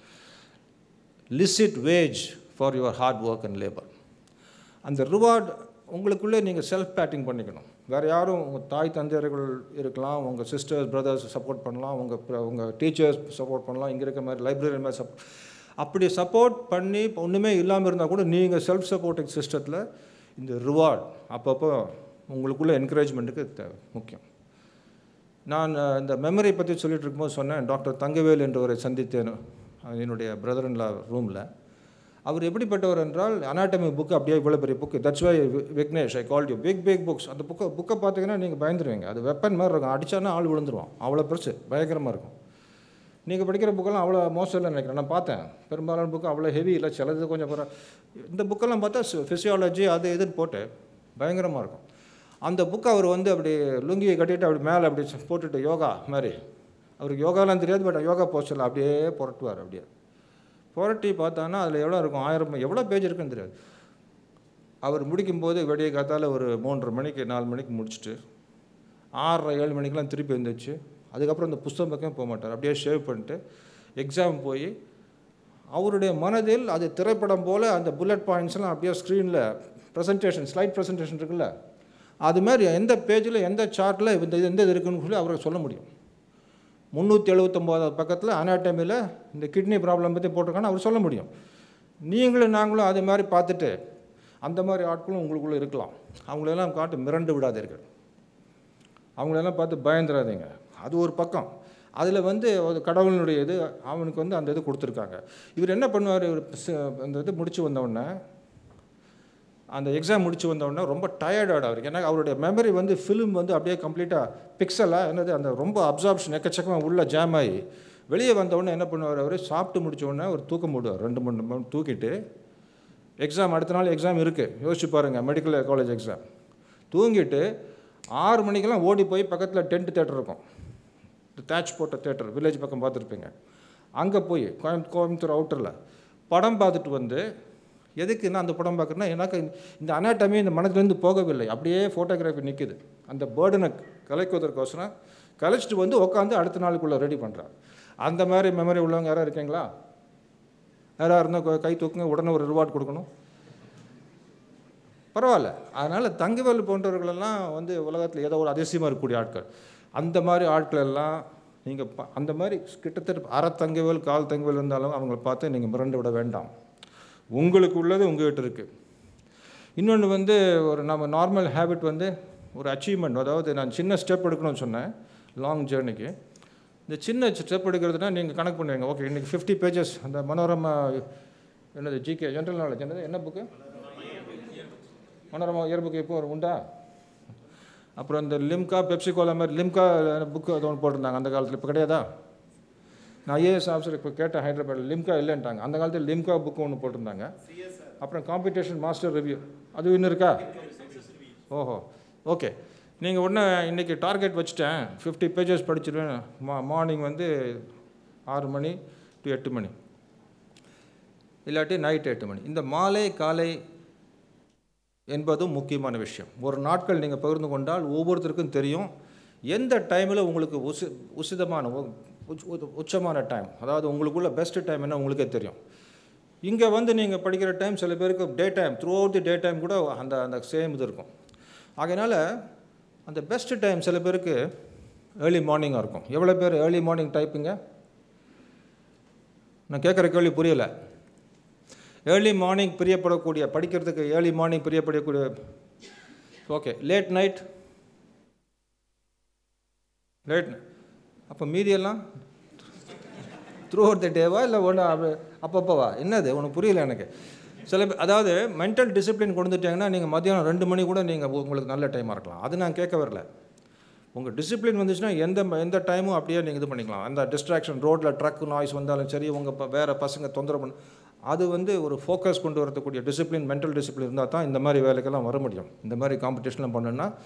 licit wage for your hard work and labour அந்த ரிவார்ட் உங்களுக்குள்ளே நீங்கள் செல்ஃப் பேட்டிங் பண்ணிக்கணும் வேறு யாரும் உங்கள் தாய் தந்தையர்கள் இருக்கலாம் உங்கள் சிஸ்டர்ஸ் பிரதர்ஸ் சப்போர்ட் பண்ணலாம் உங்கள் உங்கள் டீச்சர்ஸ் சப்போர்ட் பண்ணலாம் இங்கே இருக்க மாதிரி லைப்ரரி மாதிரி சப் அப்படி சப்போர்ட் பண்ணி இப்போ ஒன்றுமே இல்லாமல் இருந்தால் கூட நீங்கள் செல்ஃப் சப்போர்ட்டிங் சிஸ்டத்தில் இந்த ரிவார்ட் அப்பப்போ உங்களுக்குள்ள என்கரேஜ்மெண்ட்டுக்கு தேவை முக்கியம் நான் அஹ், இந்த மெமரி பற்றி சொல்லிட்டு இருக்கும்போது சொன்னேன் டாக்டர் தங்கவேல் என்றவரை சந்தித்தேன் அஹ், என்னுடைய பிரதர் இன் லா ரூமில் அவர் எப்படிப்பட்டவர் என்றால் அனாட்டமி புக்கு அப்படியே இவ்வளோ பெரிய book that's why Vignesh I call you big big books அந்த புக்கை புக்கை பார்த்தீங்கன்னா நீங்கள் பயந்துருவீங்க அது வெப்பன் மாதிரி இருக்கும் அடிச்சானா ஆள் விழுந்துருவான் அவ்வளோ பெருசு பயங்கரமாக இருக்கும் நீங்கள் படிக்கிற புக்கெல்லாம் அவ்வளோ மோசம் இல்லைன்னு நினைக்கிறேன் நான் பார்த்தேன் பெரும்பாலான புக்கு அவ்வளோ ஹெவி இல்லை சிலது கொஞ்சம் பரவ இந்த புக்கெல்லாம் பார்த்தா ஃபிசியாலஜி அது இதுன்னு போட்டு பயங்கரமாக இருக்கும் அந்த புக்கை அவர் வந்து அப்படி லுங்கியை கட்டிட்டு அப்படி மேலே அப்படி போட்டுட்டு யோகா மாதிரி அவருக்கு யோகாலாம் தெரியாது பட் யோகா போஸ்டரில் அப்படியே புரட்டுவார் அப்படியே புரட்டி பார்த்தான்னா அதில் எவ்வளோ இருக்கும் ஆயிரம் எவ்வளோ பேஜ் இருக்குன்னு தெரியாது அவர் முடிக்கும்போது விடிய காத்தால ஒரு மூன்றரை மணிக்கு நாலு மணிக்கு முடிச்சுட்டு ஆறரை ஏழு மணிக்கெலாம் திருப்பி எழுந்திரிச்சு அதுக்கப்புறம் அந்த புஸ்தகம் பக்கம் போக மாட்டார் அப்படியே ஷேவ் பண்ணிட்டு எக்ஸாம் போய் அவருடைய மனதில் அது திரைப்படம் போல் அந்த புல்லட் பாயிண்ட்ஸ்லாம் அப்படியே ஸ்க்ரீனில் ப்ரெசன்டேஷன் ஸ்லைட் ப்ரெசன்டேஷன் இருக்குல்ல அது மாதிரி எந்த பேஜில் எந்த சார்ட்டில் இந்த இது எந்த இது இருக்குன்னு சொல்லி அவருக்கு சொல்ல முடியும் முந்நூற்றி எழுபத்தொம்போதாவது பக்கத்தில் அனாட்டமியில் இந்த கிட்னி ப்ராப்ளம் பற்றி போட்டிருக்கான்னு அவர் சொல்ல முடியும் நீங்களும் நாங்களும் அது மாதிரி பார்த்துட்டு அந்த மாதிரி ஆட்களும் உங்களுக்குள்ளே இருக்கலாம் அவங்களெல்லாம் காட்டு மிரண்டு விடாதீர்கள் அவங்களெல்லாம் பார்த்து பயந்துடாதீங்க அது ஒரு பக்கம் அதில் வந்து ஒரு கடவுளினுடைய இது அவனுக்கு வந்து அந்த இது கொடுத்துருக்காங்க இவர் என்ன பண்ணுவார் இவர் ச- அந்த இது முடிச்சு வந்தவுடனே அந்த எக்ஸாம் முடிச்சு வந்தவுடனே ரொம்ப டயர்டாக அவருக்கு ஏன்னா அவருடைய மெமரி வந்து ஃபிலிம் வந்து அப்படியே கம்ப்ளீட்டாக பிக்சலாக என்னது அந்த ரொம்ப அப்சார்ப்ஷன் எக்கச்சக்கமாக உள்ள ஜாம் ஆகி வெளியே வந்தவுடனே என்ன பண்ணுவார் அவர் சாப்பிட்டு முடிச்ச உடனே ஒரு தூக்கம் போடுவார் ரெண்டு மூணு மணி தூக்கிட்டு எக்ஸாம் அடுத்த நாள் எக்ஸாம் இருக்குது யோசிச்சு பாருங்கள் மெடிக்கல் காலேஜ் எக்ஸாம் தூங்கிட்டு ஆறு மணிக்கெல்லாம் ஓடி போய் பக்கத்தில் டென்ட் தேட்டர் இருக்கும் தேட்ச் போட்ட தேட்டர் வில்லேஜ் பக்கம் பார்த்துருப்பீங்க அங்கே போய் கோயம் கோயம்புத்தூர் அவுட்டரில் படம் பார்த்துட்டு வந்து எதுக்குன்னா அந்த படம் பார்க்குறேன்னா எனக்கு இந்த அனாட்டமி இந்த மனதிலேருந்து போகவில்லை அப்படியே ஃபோட்டோகிராஃபி நிற்குது அந்த பேர்டனை கலைக்குவதற்கோசரம் கலைச்சிட்டு வந்து உட்காந்து அடுத்த நாளுக்குள்ளே ரெடி பண்ணுறார் அந்த மாதிரி மெமரி உள்ளவங்க யாராவது இருக்கீங்களா யாராக இருந்தால் கை தூக்குங்க உடனே ஒரு ரிவார்ட் கொடுக்கணும் பரவாயில்ல அதனால் தங்கவேல் போன்றவர்களெல்லாம் வந்து உலகத்தில் ஏதோ ஒரு அதிசயமாக இருக்கக்கூடிய ஆட்கள் அந்த மாதிரி ஆட்கள் எல்லாம் நீங்கள் ப அந்த மாதிரி கிட்டத்தட்ட அரை தங்கவேல் கால் தங்கவேல் இருந்தாலும் அவங்கள பார்த்து நீங்கள் மிரண்டு விட வேண்டாம் உங்களுக்கு உள்ளது உங்ககிட்ட இருக்குது இன்னொன்று வந்து ஒரு நம்ம நார்மல் ஹேபிட் வந்து ஒரு அச்சீவ்மெண்ட் அதாவது நான் சின்ன ஸ்டெப் எடுக்கணும்னு சொன்னேன் லாங் ஜேர்னிக்கு இந்த சின்ன ஸ்டெப் எடுக்கிறதுனா நீங்கள் கணக்கு பண்ணுவீங்க ஓகே இன்றைக்கி ஃபிஃப்டி பேஜஸ் அந்த மனோரமா என்னது ஜிகே ஜென்ரல் நாலேஜ் என்னது என்ன புக்கு மனோரமா இயர் புக்கு இப்போ உண்டா அப்புறம் இந்த லிம்கா பெப்சி கோலா மாதிரி லிம்கா புக்கு அது ஒன்று போட்டிருந்தாங்க அந்த காலத்தில் இப்போ கிடையாதா நான் ஐஏஎஸ் ஆஃபீஸர் இப்போ கேட்டேன் ஹைதராபாத்தில் லிம்கா இல்லைன்ட்டாங்க அந்த காலத்தில் லிம்கா புக்கு ஒன்று போட்டிருந்தாங்க அப்புறம் காம்படிஷன் மாஸ்டர் ரிவ்யூ அது இன்னும் இருக்கா ஓஹோ ஓகே நீங்கள் ஒன்று இன்றைக்கி டார்கெட் வச்சுட்டேன் ஃபிஃப்டி பேஜஸ் படிச்சிருவேன் மா மார்னிங் வந்து ஆறு மணி டு எட்டு மணி இல்லாட்டி நைட் எட்டு மணி இந்த மாலை காலை என்பதும் முக்கியமான விஷயம் ஒரு நாட்கள் நீங்கள் பகிர்ந்து கொண்டால் ஒவ்வொருத்தருக்கும் தெரியும் எந்த டைமில் உங்களுக்கு உசி உசிதமான உ- உச்- உ- உச்சமான டைம் அதாவது உங்களுக்குள்ள பெஸ்ட் டைம் என்ன உங்களுக்கே தெரியும் இங்கே வந்து நீங்கள் படிக்கிற டைம் சில பேருக்கு day time throughout the day time கூட அந்த அந்த சேம் இது இருக்கும் ஆகையினால அந்த பெஸ்ட் டைம் சில பேருக்கு ஏர்லி மார்னிங்காக இருக்கும் எவ்வளோ பேர் ஏர்லி மார்னிங் டைப்புங்க நான் கேட்குற கேள்வி புரியலை ஏர்லி மார்னிங் பிரியப்படக்கூடிய படிக்கிறதுக்கு ஏர்லி மார்னிங் பிரியப்படக்கூடிய ஓகே லேட் நைட் லேட் அப்போ மீதியெல்லாம் த்ரூ அவுட் த டேவா இல்லை ஒன்று அப்பப்போவா என்னது உனக்கு புரியல எனக்கு சில பேர் அதாவது மென்டல் டிசிப்ளின் கொண்டு வந்துட்டீங்கன்னா நீங்கள் மத்தியானம் ரெண்டு மணி கூட நீங்கள் உங்களுக்கு நல்ல டைமாக இருக்கலாம் அது நான் கேட்க வரல உங்கள் டிசிப்ளின் வந்துச்சுன்னா எந்த எந்த டைமும் அப்படியே நீங்கள் இது பண்ணிக்கலாம் அந்த டிஸ்ட்ராக்ஷன் ரோட்டில் ட்ரக் நாய்ஸ் வந்தாலும் சரி உங்கள் ப வேறு பசங்க தொந்தரவு பண்ண அது வந்து ஒரு ஃபோக்கஸ் கொண்டு வரக்கூடிய டிசிப்ளின் மென்டல் டிசிப்ளின் இருந்தால் தான் இந்த மாதிரி வேலைக்கெல்லாம் வர முடியும் இந்த மாதிரி காம்படிஷன்லாம் பண்ணணும்னா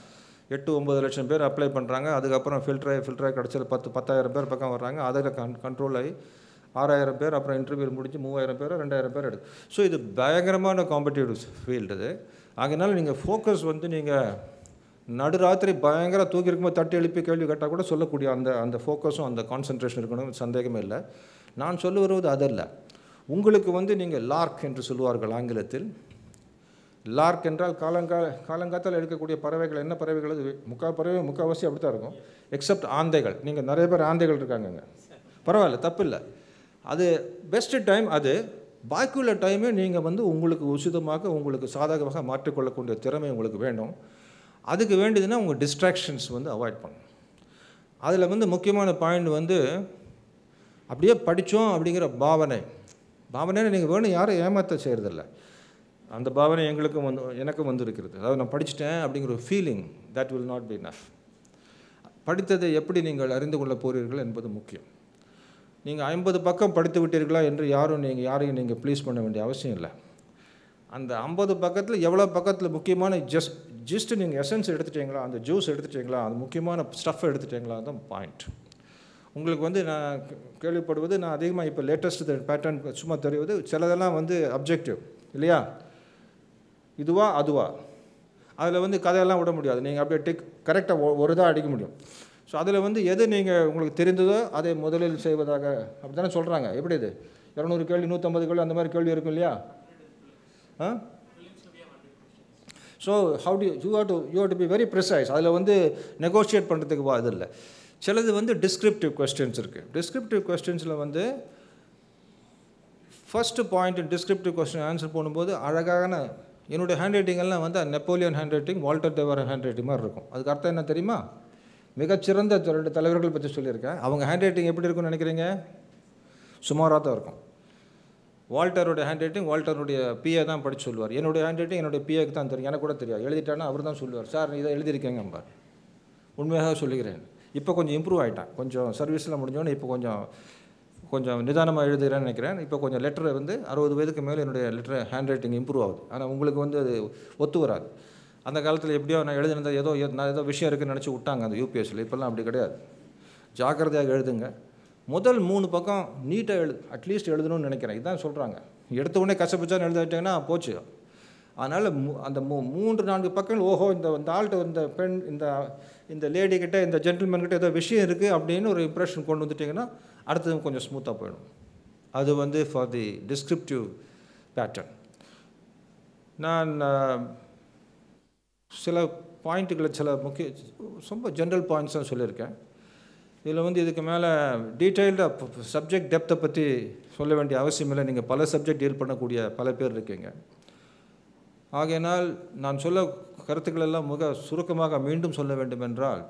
எட்டு ஒம்பது லட்சம் பேர் அப்ளை பண்ணுறாங்க அதுக்கப்புறம் ஃபில்டராகி ஃபில்டராகி கிடச்சது பத்து பத்தாயிரம் பேர் பக்கம் வர்றாங்க அதில் கன் கண்ட்ரோல் ஆகி ஆறாயிரம் பேர் அப்புறம் இன்டர்வியூ முடிஞ்சு மூவாயிரம் பேர் ரெண்டாயிரம் பேர் எடுக்கு ஸோ இது பயங்கரமான காம்படிட்டிவ் ஃபீல்டு இது அதனால் நீங்கள் ஃபோக்கஸ் வந்து நீங்கள் நடுராத்திரி பயங்கர தூக்கி இருக்கும்போது தட்டி எழுப்பி கேள்வி கேட்டால் கூட சொல்லக்கூடிய அந்த அந்த ஃபோக்கஸும் அந்த கான்சன்ட்ரேஷன் இருக்கணும் சந்தேகமே இல்லை நான் சொல்ல வருவது அதல்ல உங்களுக்கு வந்து நீங்கள் லார்க் என்று சொல்லுவார்கள் ஆங்கிலத்தில் லார்க் என்றால் காலங்கால காலங்காத்தால் எடுக்கக்கூடிய பறவைகள் என்ன பறவைகள் அது முக்கால் பறவை முக்கால்வாசி அப்படி தான் இருக்கும் எக்ஸப்ட் ஆந்தைகள் நீங்கள் நிறைய பேர் ஆந்தைகள் இருக்காங்கங்க பரவாயில்ல தப்பு இல்லை அது பெஸ்ட்டு டைம் அது பாக்கியுள்ள டைமே நீங்கள் வந்து உங்களுக்கு உசிதமாக உங்களுக்கு சாதகமாக மாற்றிக்கொள்ளக்கூடிய திறமை உங்களுக்கு வேணும் அதுக்கு வேண்டியதுன்னா உங்கள் டிஸ்ட்ராக்ஷன்ஸ் வந்து அவாய்ட் பண்ணணும் அதில் வந்து முக்கியமான பாயிண்ட் வந்து அப்படியே படித்தோம் அப்படிங்கிற பாவனை பாவனைன்னு நீங்கள் வேணும் யாரும் ஏமாற்ற செய்கிறதில்ல அந்த பாவனை எங்களுக்கும் வந்து எனக்கும் வந்து இருக்கிறது அதாவது நான் படிச்சிட்டேன் அப்படிங்கிற ஒரு feeling that will not be enough படித்ததை எப்படி நீங்கள் அறிந்து கொள்ள போகிறீர்கள் என்பது முக்கியம் நீங்கள் ஐம்பது பக்கம் படித்து விட்டீர்களா என்று யாரும் நீங்கள் யாரையும் நீங்கள் ப்ளீஸ் பண்ண வேண்டிய அவசியம் இல்லை அந்த ஐம்பது பக்கத்தில் எவ்வளோ பக்கத்தில் முக்கியமான ஜஸ்ட் ஜஸ்ட் நீங்கள் எசன்ஸ் எடுத்துட்டீங்களா அந்த ஜூஸ் எடுத்துட்டீங்களா அந்த முக்கியமான ஸ்டஃப் எடுத்துட்டீங்களா தான் பாயிண்ட் உங்களுக்கு வந்து நான் கேள்விப்படுவது நான் அதிகமாக இப்போ லேட்டஸ்ட் பேட்டர்ன் சும்மா தெரிவது சிலதெல்லாம் வந்து அப்ஜெக்டிவ் இல்லையா இதுவா அதுவா அதில் வந்து கதையெல்லாம் விட முடியாது நீங்கள் அப்படியே டிக் கரெக்டாக ஒரு இதாக அடிக்க முடியும் ஸோ அதில் வந்து எது நீங்கள் உங்களுக்கு தெரிந்ததோ அதை முதலில் செய்வதாக அப்படி தானே சொல்கிறாங்க எப்படி இது இரநூறு கேள்வி நூற்றம்பது கேள்வி அந்த மாதிரி கேள்வி இருக்கும் இல்லையா ah so how to you how to you how to be very precise அதில் வந்து நெகோஷியேட் பண்ணுறதுக்கு வா இது இல்லை சிலது வந்து டிஸ்கிரிப்டிவ் கொஸ்டின்ஸ் இருக்குது டிஸ்கிரிப்டிவ் கொஸ்டின்ஸில் வந்து first point descriptive question answer பண்ணும்போது அழகான என்னுடைய ஹேண்ட் ரைட்டிங்கெல்லாம் வந்து Napoleon handwriting Walter Devar handwriting மாதிரி இருக்கும் அதுக்கு அர்த்தம் என்ன தெரியுமா மிகச்சிறந்த ரெண்டு தலைவர்கள் பற்றி சொல்லியிருக்கேன் அவங்க ஹேண்ட் ரைட்டிங் எப்படி இருக்கும்னு நினைக்கிறீங்க சுமாராக தான் இருக்கும் வால்டருடைய ஹேண்ட் ரைட்டிங் வால்டருடைய பிஏ தான் படித்து சொல்லுவார் என்னுடைய ஹேண்ட் ரைட்டிங் என்னுடைய பிஏக்கு தான் தெரியும் எனக்கு கூட தெரியாது எழுதிட்டானா அவர் தான் சொல்லுவார் சார் இதை எழுதியிருக்கேங்க பார் உண்மையாக சொல்லுகிறேன் இப்போ கொஞ்சம் இம்ப்ரூவ் ஆகிட்டான் கொஞ்சம் சர்வீஸில் முடிஞ்சோன்னே இப்போ கொஞ்சம் கொஞ்சம் நிதானமாக எழுதுகிறேன்னு நினைக்கிறேன் இப்போ கொஞ்சம் லெட்டர் வந்து அறுபது வயதுக்கு மேலே என்னுடைய லெட்டர் ஹேண்ட் ரைட்டிங் இம்ப்ரூவ் ஆகுது ஆனால் உங்களுக்கு வந்து அது ஒத்து வராது அந்த காலத்தில் எப்படியோ நான் எழுதினது ஏதோ நான் ஏதோ விஷயம் இருக்குன்னு நினச்சி விட்டாங்க அந்த யூபிஎஸ்சியில் இப்போல்லாம் அப்படி கிடையாது ஜாக்கிரதையாக எழுதுங்க முதல் மூணு பக்கம் நீட்டாக எழுது அட்லீஸ்ட் எழுதணும்னு நினைக்கிறேன் இதுதான் சொல்கிறாங்க எடுத்த உடனே கசப்பிச்சான்னு எழுதிட்டீங்கன்னா போச்சு அதனால் மூ அந்த மூ மூன்று நான்கு பக்கங்கள் ஓஹோ இந்த இந்த ஆள்கிட்ட இந்த பெண் இந்த இந்த லேடி கிட்ட இந்த ஜென்டில்மேன் கிட்ட ஏதோ விஷயம் இருக்குது அப்படின்னு ஒரு இம்ப்ரெஷன் கொண்டு வந்துட்டிங்கன்னா அடுத்தது கொஞ்சம் ஸ்மூத்தாக போயிடும் அது வந்து ஃபார் தி டிஸ்கிரிப்டிவ் பேட்டர்ன் நான் சில பாயிண்ட்டுகளை சில முக்கிய ரொம்ப ஜென்ரல் பாயிண்ட்ஸ் தான் சொல்லியிருக்கேன் இதில் வந்து இதுக்கு மேலே டீட்டெயில்டாக சப்ஜெக்ட் டெப்த்தை பற்றி சொல்ல வேண்டிய அவசியம் இல்லை நீங்கள் பல சப்ஜெக்ட் டீல் பண்ணக்கூடிய பல பேர் இருக்கீங்க ஆகையினால் நான் சொல்ல கருத்துக்கள் எல்லாம் மிக சுருக்கமாக மீண்டும் சொல்ல வேண்டும் என்றால்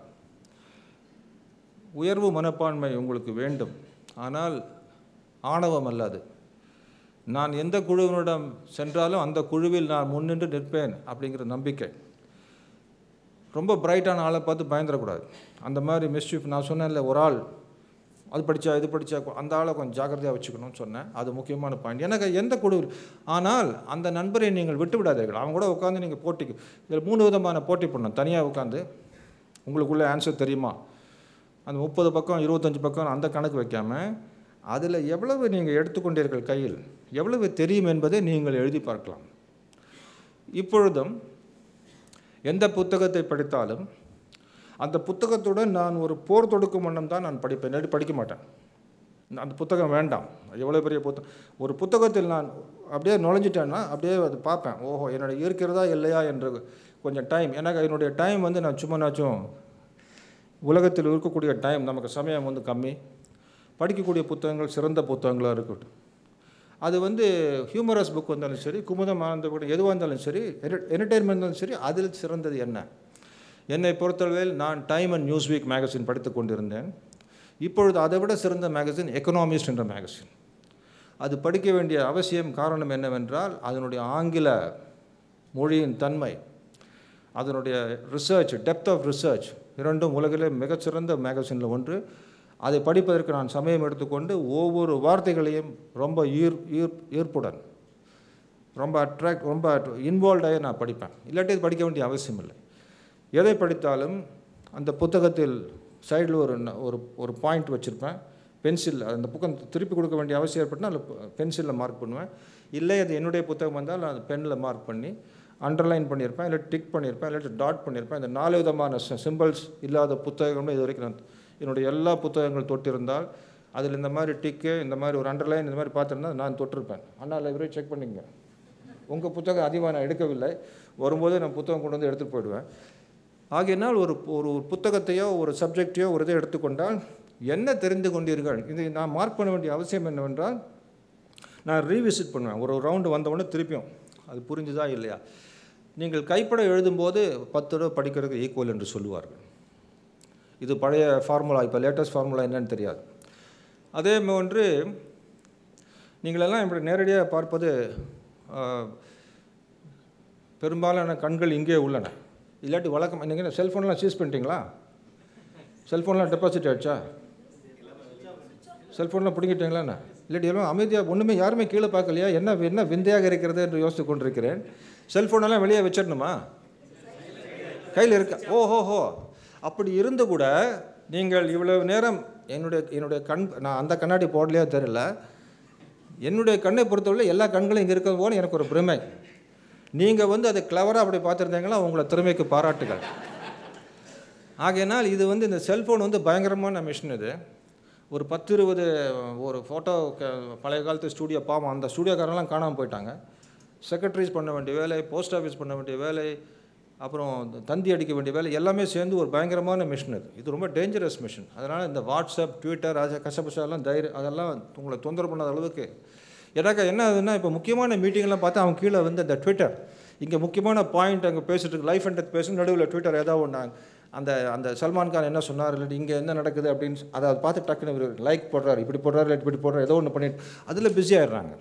உயர்வு மனப்பான்மை உங்களுக்கு வேண்டும் ஆனால் ஆணவம் அல்லாது நான் எந்த குழுவினிடம் சென்றாலும் அந்த குழுவில் நான் முன்னின்று நிற்பேன் அப்படிங்கிற நம்பிக்கை ரொம்ப பிரைட்டான ஆளை பார்த்து பயந்துடக்கூடாது அந்த மாதிரி மிஸ்chief நான் சொன்னேன்ல ஒரு ஆள் அது படித்தா இது படித்தா அந்த ஆளை கொஞ்சம் ஜாக்கிரதையாக வச்சுக்கணும்னு சொன்னேன் அது முக்கியமான பாயிண்ட் எனக்கு எந்த குழு ஆனால் அந்த நண்பரை நீங்கள் விட்டு விடாதீர்கள் அவங்க கூட உட்காந்து நீங்கள் போட்டிக்கு இதில் மூணு விதமான போட்டி பண்ணணும் தனியாக உட்காந்து உங்களுக்குள்ள ஆன்சர் தெரியுமா அந்த முப்பது பக்கம் இருபத்தஞ்சி பக்கம் அந்த கணக்கு வைக்காமல் அதில் எவ்வளவு நீங்கள் எடுத்துக்கொண்டீர்கள் கையில் எவ்வளவு தெரியும் என்பதை நீங்கள் எழுதி பார்க்கலாம் இப்பொழுதும் எந்த புத்தகத்தை படித்தாலும் அந்த புத்தகத்துடன் நான் ஒரு போர் தொடுக்கும் வண்ணம் தான் நான் படிப்பேன் இல்லாட்டி படிக்க மாட்டேன் அந்த புத்தகம் வேண்டாம் எவ்வளோ பெரிய புத்தகம் ஒரு புத்தகத்தில் நான் அப்படியே நுழைஞ்சிட்டேன்னா அப்படியே அது பார்ப்பேன் ஓஹோ என்னோட இருக்கிறதா இல்லையா என்று கொஞ்சம் டைம் எனக்கு என்னுடைய டைம் வந்து நான் சும்மானாச்சும் உலகத்தில் இருக்கக்கூடிய டைம் நமக்கு சமயம் வந்து கம்மி படிக்கக்கூடிய புத்தகங்கள் சிறந்த புத்தகங்களாக இருக்கட்டும் அது வந்து ஹியூமரஸ் புக் வந்தாலும் சரி குமுதம் ஆனந்த கூட எதுவாக இருந்தாலும் சரி என்டர்டெயின்மெண்ட் இருந்தாலும் சரி அதில் சிறந்தது என்ன என்னை பொறுத்தளவில் நான் Time and Newsweek magazine படித்து கொண்டிருந்தேன் இப்பொழுது அதை விட சிறந்த மேகசின் எக்கனாமிஸ்ட் என்ற மேகசின் அது படிக்க வேண்டிய அவசியம் காரணம் என்னவென்றால் அதனுடைய ஆங்கில மொழியின் தன்மை அதனுடைய ரிசர்ச் டெப்த் ஆஃப் ரிசர்ச் இரண்டும் உலகிலே மிகச்சிறந்த மேகசினில் ஒன்று அதை படிப்பதற்கு நான் சமயம் எடுத்துக்கொண்டு ஒவ்வொரு வார்த்தைகளையும் ரொம்ப ஈர் ஈர் ஈர்ப்புடன் ரொம்ப அட்ராக்ட் ரொம்ப இன்வால்வ்டாகி நான் படிப்பேன் இல்லாட்டி இது படிக்க வேண்டிய அவசியம் இல்லை எதை படித்தாலும் அந்த புத்தகத்தில் சைடில் ஒரு ந- ஒரு ஒரு பாயிண்ட் வச்சுருப்பேன் பென்சில் அந்த புக்கம் திருப்பி கொடுக்க வேண்டிய அவசியம் ஏற்பட்டுனா அதில் பென்சிலில் மார்க் பண்ணுவேன் இல்லை அது என்னுடைய புத்தகம் வந்தால் அது பென்னில் மார்க் பண்ணி அண்டர்லைன் பண்ணியிருப்பேன் இல்லை டிக் பண்ணியிருப்பேன் இல்லாட்டி டாட் பண்ணியிருப்பேன் இந்த நாலு விதமான சிம்பிள்ஸ் இல்லாத புத்தகங்களும் இது வரைக்கும் நான் என்னுடைய எல்லா புத்தகங்கள் தொட்டிருந்தால் அதில் இந்த மாதிரி டிக்கு இந்த மாதிரி ஒரு அண்டர்லைன் இந்த மாதிரி பார்த்துருந்தா நான் தொட்டிருப்பேன் அண்ணா லைப்ரரி செக் பண்ணிங்க உங்கள் புத்தகம் அதிகமாக நான் எடுக்கவில்லை வரும்போது நான் புத்தகம் கொண்டு வந்து எடுத்துகிட்டு போயிடுவேன் ஆகையினால் ஒரு ஒரு புத்தகத்தையோ ஒரு சப்ஜெக்டையோ ஒரு இதை எடுத்துக்கொண்டால் என்ன தெரிந்து கொண்டீர்கள் இது நான் மார்க் பண்ண வேண்டிய அவசியம் என்னவென்றால் நான் ரீவிசிட் பண்ணுவேன் ஒரு ரவுண்டு வந்தவுடனே திருப்பியும் அது புரிஞ்சுதா இல்லையா நீங்கள் கைப்பட எழுதும்போது பத்து தடவை படிக்கிறதுக்கு ஈக்குவல் என்று சொல்லுவார்கள் இது பழைய ஃபார்முலா இப்போ லேட்டஸ்ட் ஃபார்முலா என்னன்னு தெரியாது அதே போன்று நீங்களெல்லாம் இப்படி நேரடியாக பார்ப்பது ஆஹ், பெரும்பாலான கண்கள் இங்கே உள்ளன இல்லாட்டி வழக்கம் நீங்கள் செல்ஃபோன்லாம் சீஸ் பண்ணிட்டீங்களா செல்ஃபோன்லாம் டெபாசிட் ஆயிடுச்சா செல்ஃபோன்லாம் பிடிங்கிட்டீங்களாண்ணா இல்லாட்டி எல்லாம் அமைதியாக ஒன்றுமே யாருமே கீழே பார்க்கலையா என்ன என்ன விந்தையாக இருக்கிறது என்று யோசித்து கொண்டிருக்கிறேன் செல்ஃபோனெல்லாம் வெளியே வச்சிடணுமா கையில் இருக்கா ஓஹோஹோ அப்படி இருந்து கூட நீங்கள் இவ்வளவு நேரம் என்னுடைய என்னுடைய கண் நான் அந்த கண்ணாடி போடலையோ தெரியல என்னுடைய கண்ணை பொறுத்தவரை எல்லா கண்களும் இங்கே இருக்கிறது போல எனக்கு ஒரு பெருமை நீங்கள் வந்து அதை கிளவராக அப்படி பார்த்துருந்தீங்களா உங்களை திறமைக்கு பாராட்டுகள் ஆகையினால் இது வந்து இந்த செல்ஃபோன் வந்து பயங்கரமான மிஷின் இது ஒரு பத்து இருபது ஒரு ஃபோட்டோ பழைய காலத்து ஸ்டூடியோ பாவம் அந்த ஸ்டூடியோக்காரெல்லாம் காணாமல் போயிட்டாங்க செக்ரட்டரிஸ் பண்ண வேண்டிய வேலை போஸ்ட் ஆஃபீஸ் பண்ண வேண்டிய வேலை அப்புறம் தந்தி அடிக்க வேண்டிய வேலை எல்லாமே சேர்ந்து ஒரு பயங்கரமான மிஷின் இது இது ரொம்ப டேஞ்சரஸ் மிஷின் அதனால் இந்த வாட்ஸ்அப் ட்விட்டர் அது கசபசாலாம் தைரியம் அதெல்லாம் உங்களை தொந்தரவு பண்ணாத அளவுக்கு எனக்கு என்ன ஆகுதுன்னா இப்போ முக்கியமான மீட்டிங்லாம் பார்த்தா அவன் கீழே வந்து அந்த ட்விட்டர் இங்கே முக்கியமான பாயிண்ட் அங்கே பேசிட்டு இருக்கு லைஃப் அண்ட் டெத் பேசும் நடுவில் ட்விட்டர் ஏதாவது ஒன்று அந்த அந்த சல்மான் கான் என்ன சொன்னார் இல்லாட்டி இங்கே என்ன நடக்குது அப்படின்னு அதை அதை பார்த்து டக்குன்னு இவர் லைக் போடுறாரு இப்படி போடுறாரு இல்லாட்டி இப்படி போடுறாரு ஏதோ ஒன்று பண்ணிட்டு அதில் பிஸி ஆயிடுறாங்க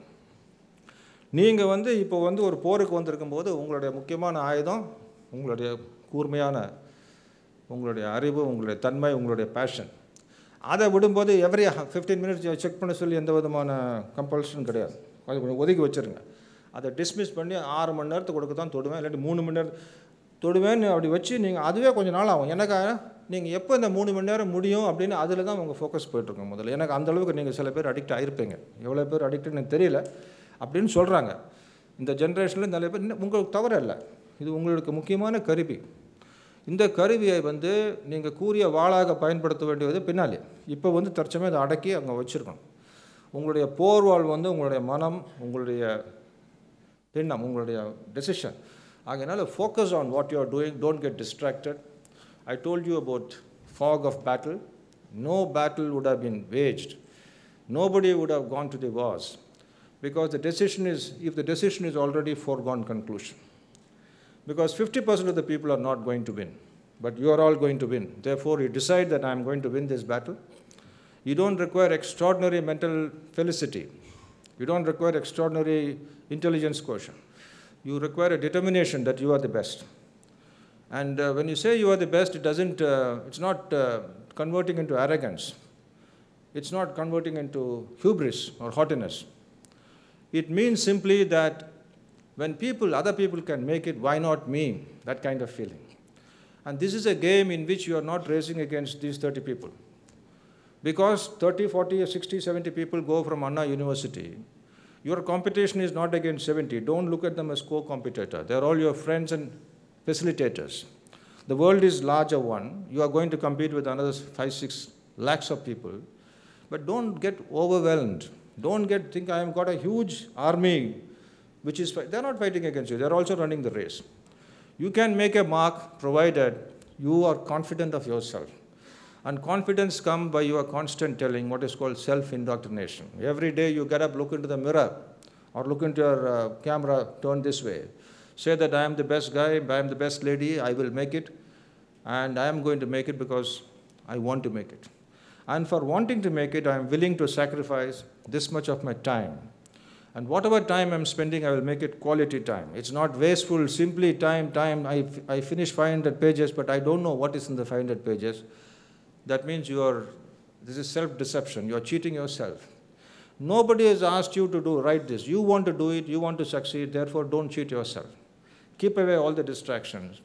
நீங்கள் வந்து இப்போ வந்து ஒரு போருக்கு வந்திருக்கும் போது உங்களுடைய முக்கியமான ஆயுதம் உங்களுடைய கூர்மையான உங்களுடைய அறிவு உங்களுடைய தன்மை உங்களுடைய பேஷன் அதை விடும்போது எவ்ரி ஃபிஃப்டீன் மினிட்ஸ் செக் பண்ண சொல்லி எந்த விதமான கம்பல்ஷன் கிடையாது அது கொஞ்சம் ஒதுக்கி வச்சுருங்க அதை டிஸ்மிஸ் பண்ணி ஆறு மணி நேரத்துக்கு கொடுக்க தான் தொடுவேன் இல்லாட்டி மூணு மணி நேரம் தொடுவேன்னு அப்படி வச்சு நீங்கள் அதுவே கொஞ்சம் நாள் ஆகும் எனக்கு நீங்கள் எப்போ இந்த மூணு மணி நேரம் முடியும் அப்படின்னு அதில் தான் உங்கள் ஃபோக்கஸ் போயிட்டுருக்கோம் முதல்ல எனக்கு அந்த அளவுக்கு நீங்கள் சில பேர் அடிக்ட் ஆகிருப்பீங்க எவ்வளோ பேர் அடிக்ட்னு எனக்கு தெரியல அப்படின்னு சொல்கிறாங்க இந்த ஜென்ரேஷனில் நிறைய பேர் இன்னும் உங்களுக்கு தவறு இல்லை இது உங்களுக்கு முக்கியமான கருவி இந்த கருவியை வந்து நீங்கள் கூறிய வாளாக பயன்படுத்த வேண்டியது பின்னாலே இப்போ வந்து தற்சமயம் அதை அடக்கி அங்கே வச்சுருக்கணும் உங்களுடைய போர்வாள் வந்து உங்களுடைய மனம் உங்களுடைய எண்ணம் உங்களுடைய டெசிஷன் ஆகையினால focus on what you are doing don't get distracted I told you about fog of battle no battle would have been waged nobody would have gone to the wars because the decision is if the decision is already foregone conclusion because 50% of the people are not going to win but you are all going to win therefore you decide that i am going to win this battle you don't require extraordinary mental felicity you don't require extraordinary intelligence quotient you require a determination that you are the best and uh, when you say you are the best it doesn't uh, it's not uh, converting into arrogance it's not converting into hubris or haughtiness it means simply that when people, other people can make it, why not me? That kind of feeling. And this is a game in which you are not racing against these 30 people. Because 30, 40, 60, 70 people go from Anna University, your competition is not against 70. Don't look at them as co competitor. They're all your friends and facilitators. The world is larger one. You are going to compete with another 5, 6 lakhs of people. But don't get overwhelmed. Don't get think I have got a huge army which is fight- they're not fighting against you. They're also running the race. You can make a mark provided you are confident of yourself. And confidence comes by your constant telling, what is called self-indoctrination. Every day you get up, look into the mirror, or look into your uh, camera, turn this way. Say that I am the best guy, I am the best lady, I will make it, and I am going to make it because I want to make it. And for wanting to make it, I am willing to sacrifice this much of my time. And whatever time I'm spending, I will make it quality time. It's not wasteful, simply time, time. I, I finish 500 pages, but I don't know what is in the 500 pages. That means you are, this is self deception. You are cheating yourself. Nobody has asked you to do write this. You want to do it, you want to succeed, therefore don't cheat yourself. Keep away all the distractions.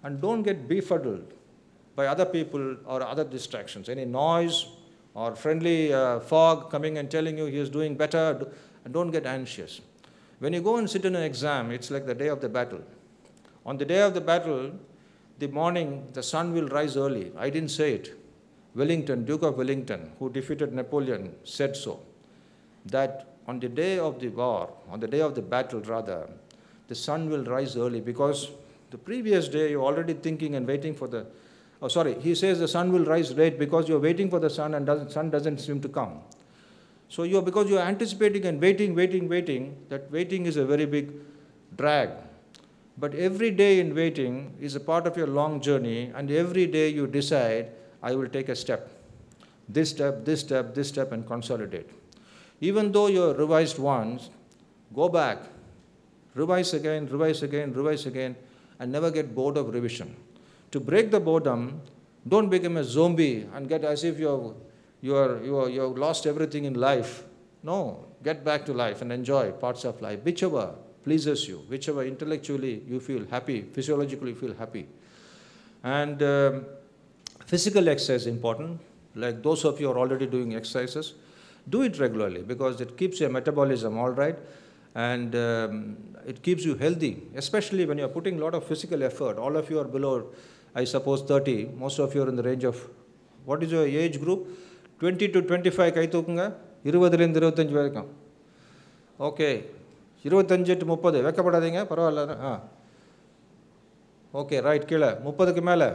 and don't get befuddled by other people or other distractions, any noise or friendly uh, fog coming and telling you he is doing better, do- and don't get anxious. When you go and sit in an exam, it's like the day of the battle. On the day of the battle, the morning, the sun will rise early. I didn't say it. Wellington, Duke of Wellington, who defeated Napoleon, said so. That on the day of the war, on the day of the battle rather, the sun will rise early because the previous day you're already thinking and waiting for the. Oh, sorry, he says the sun will rise late because you're waiting for the sun and doesn't, sun doesn't seem to come. So you're because you're anticipating and waiting, waiting, waiting, that waiting is a very big drag. But every day in waiting is a part of your long journey, and every day you decide, I will take a step. This step, this step, this step, and consolidate. Even though you're revised once, go back, revise again, revise again, revise again, and never get bored of revision. To break the boredom, don't become a zombie and get as if you're, you're, you're, you've lost everything in life. No, get back to life and enjoy parts of life, whichever pleases you, whichever intellectually you feel happy, physiologically you feel happy. And um, physical exercise is important. Like those of you who are already doing exercises, do it regularly because it keeps your metabolism all right and um, it keeps you healthy, especially when you're putting a lot of physical effort. All of you are below, I suppose, 30. Most of you are in the range of, what is your age group? 20 to 25 கை தூக்குங்க இருபதுலேருந்து இருபத்தஞ்சி வரைக்கும் okay இருபத்தஞ்சு to முப்பது வைக்கப்படாதீங்க பரவாயில்ல ஆ okay right கீழே முப்பதுக்கு மேலே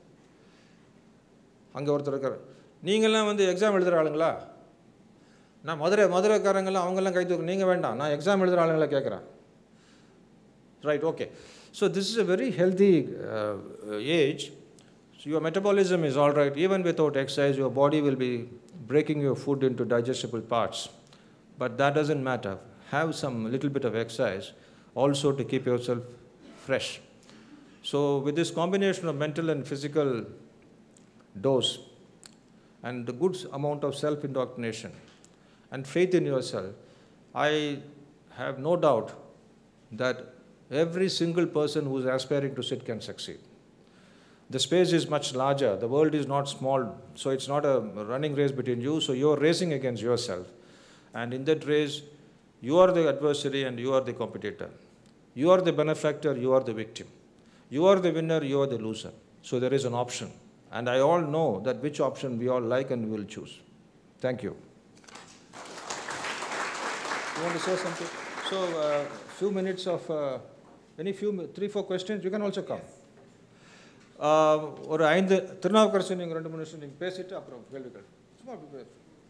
அங்கே ஒருத்தர் இருக்கார் நீங்கள்லாம் வந்து எக்ஸாம் எழுதுகிற ஆளுங்களா நான் மதுரை மதுரைக்காரங்கெல்லாம் அவங்கெல்லாம் கை தூக்கு நீங்கள் வேண்டாம் நான் எக்ஸாம் எழுதுகிற ஆளுங்களை கேட்குறேன் right okay so this is a very healthy uh, age so your metabolism is all right even without exercise your body will be breaking your food into digestible parts but that doesn't matter have some little bit of exercise also to keep yourself fresh so with this combination of mental and physical dose and the good amount of self indoctrination and faith in yourself, I have no doubt that every single person who is aspiring to sit can succeed. The space is much larger, the world is not small, so it's not a running race between you, so you're racing against yourself. And in that race, you are the adversary and you are the competitor. You are the benefactor, you are the victim. You are the winner, you are the loser. So there is an option. And I all know that which option we all like and we will choose. Thank you. You want to say something? So, uh, few minutes of, uh, any few, mi- three, four questions, you can also come. Uh, ஒரு ஐந்து திருநாவுக்கரசு நீங்கள் ரெண்டு மூணு நிமிஷம் நீங்கள் பேசிட்டு அப்புறம் கேள்விகள் சும்மா அப்படி பே-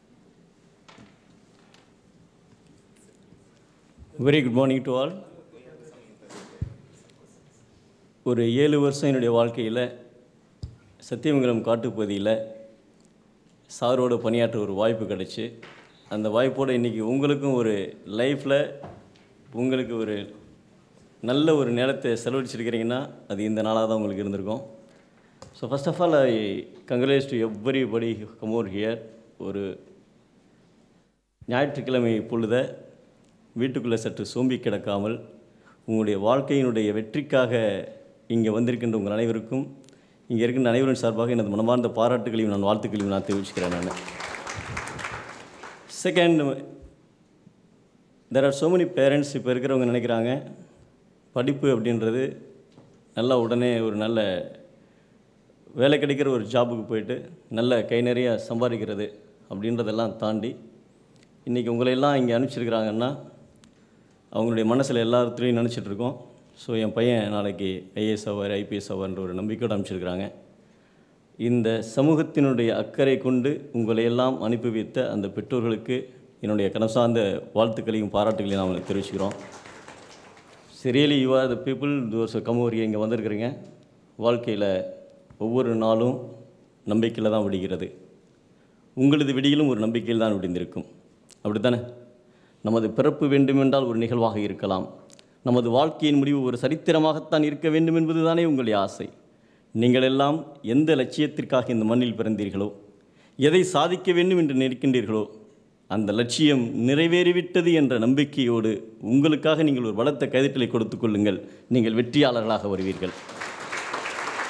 very good morning to all ஒரு ஏழு வருஷம் என்னுடைய வாழ்க்கையில் சத்தியமங்கலம் காட்டுப்பகுதியில் சாரோட பணியாற்ற ஒரு வாய்ப்பு கிடச்சி அந்த வாய்ப்போடு இன்றைக்கி உங்களுக்கும் ஒரு லைஃப்பில் உங்களுக்கு ஒரு நல்ல ஒரு நேரத்தை செலவழிச்சிருக்கிறீங்கன்னா அது இந்த நாளாக தான் உங்களுக்கு இருந்திருக்கும் so first of all I congrats to everybody come here ஒரு ஞாயிற்றுக்கிழமை பொழுத வீட்டுக்குள்ளே சற்று சோம்பி கிடக்காமல் உங்களுடைய வாழ்க்கையினுடைய வெற்றிக்காக இங்கே வந்திருக்கின்ற உங்கள் அனைவருக்கும் இங்கே இருக்கின்ற அனைவரின் சார்பாக எனது மனமார்ந்த பாராட்டுகளையும் நான் வாழ்த்துக்களையும் நான் தெரிவிச்சுக்கிறேன் நான் second there are so many parents இப்போ இருக்கிறவங்க நினைக்கிறாங்க படிப்பு அப்படின்றது நல்லா உடனே ஒரு நல்ல வேலை கிடைக்கிற ஒரு ஜாபுக்கு போயிட்டு நல்ல கை நிறைய சம்பாதிக்கிறது அப்படின்றதெல்லாம் தாண்டி இன்றைக்கி உங்களையெல்லாம் இங்கே அனுப்பிச்சிருக்கிறாங்கன்னா அவங்களுடைய மனசில் எல்லாத்துலேயும் நினச்சிட்டு இருக்கோம் ஸோ என் பையன் நாளைக்கு ஐஏஎஸ் ஆவார் ஐபிஎஸ் ஆவார்ன்ற ஒரு நம்பிக்கையோடு அனுப்பிச்சிருக்கிறாங்க இந்த சமூகத்தினுடைய அக்கறை கொண்டு உங்களை எல்லாம் அனுப்பி வைத்த அந்த பெற்றோர்களுக்கு என்னுடைய கனம் சார்ந்த வாழ்த்துக்களையும் பாராட்டுகளையும் நான் உங்களுக்கு தெரிவிச்சுக்கிறோம் surely you are the people those come இங்கே வந்திருக்கிறீங்க வாழ்க்கையில் ஒவ்வொரு நாளும் நம்பிக்கையில் தான் விடுகிறது உங்களது விடியிலும் ஒரு நம்பிக்கையில் தான் விடிந்திருக்கும் அப்படித்தானே நமது பிறப்பு வேண்டுமென்றால் ஒரு நிகழ்வாக இருக்கலாம் நமது வாழ்க்கையின் முடிவு ஒரு சரித்திரமாகத்தான் இருக்க வேண்டும் என்பது தானே உங்களுடைய ஆசை நீங்கள் எல்லாம் எந்த லட்சியத்திற்காக இந்த மண்ணில் பிறந்தீர்களோ எதை சாதிக்க வேண்டும் என்று நினைக்கின்றீர்களோ அந்த லட்சியம் நிறைவேறிவிட்டது என்ற நம்பிக்கையோடு உங்களுக்காக நீங்கள் ஒரு பலத்த கைதட்டலை கொடுத்துக் கொள்ளுங்கள் நீங்கள் வெற்றியாளர்களாக வருவீர்கள்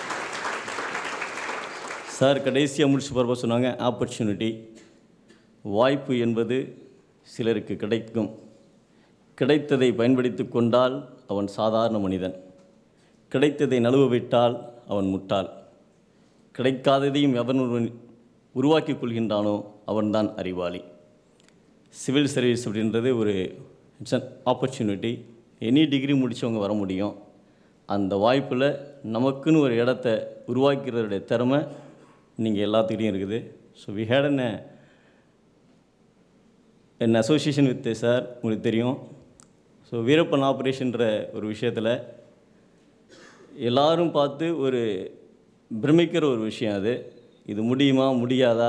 சார் கடைசியாக முடிச்சு போகிறப்ப சொன்னாங்க ஆப்பர்ச்சுனிட்டி வாய்ப்பு என்பது சிலருக்கு கிடைக்கும் கிடைத்ததை பயன்படுத்தி கொண்டால் அவன் சாதாரண மனிதன் கிடைத்ததை நழுவ விட்டால் அவன் முட்டாள் கிடைக்காததையும் எவன் ஒருவன் உருவாக்கிக் கொள்கின்றானோ அவன்தான் அறிவாளி சிவில் சர்வீஸ் அப்படின்றது ஒரு it's an opportunity any degree முடித்தவங்க வர முடியும் அந்த வாய்ப்பில் நமக்குன்னு ஒரு இடத்த உருவாக்கிறதுடைய திறமை நீங்கள் எல்லாத்துக்கிட்டையும் இருக்குது so we had an an association with sir உங்களுக்கு தெரியும் ஸோ வீரப்பன் ஆப்ரேஷன்ற ஒரு விஷயத்தில் எல்லாரும் பார்த்து ஒரு பிரமிக்கிற ஒரு விஷயம் அது இது முடியுமா முடியாதா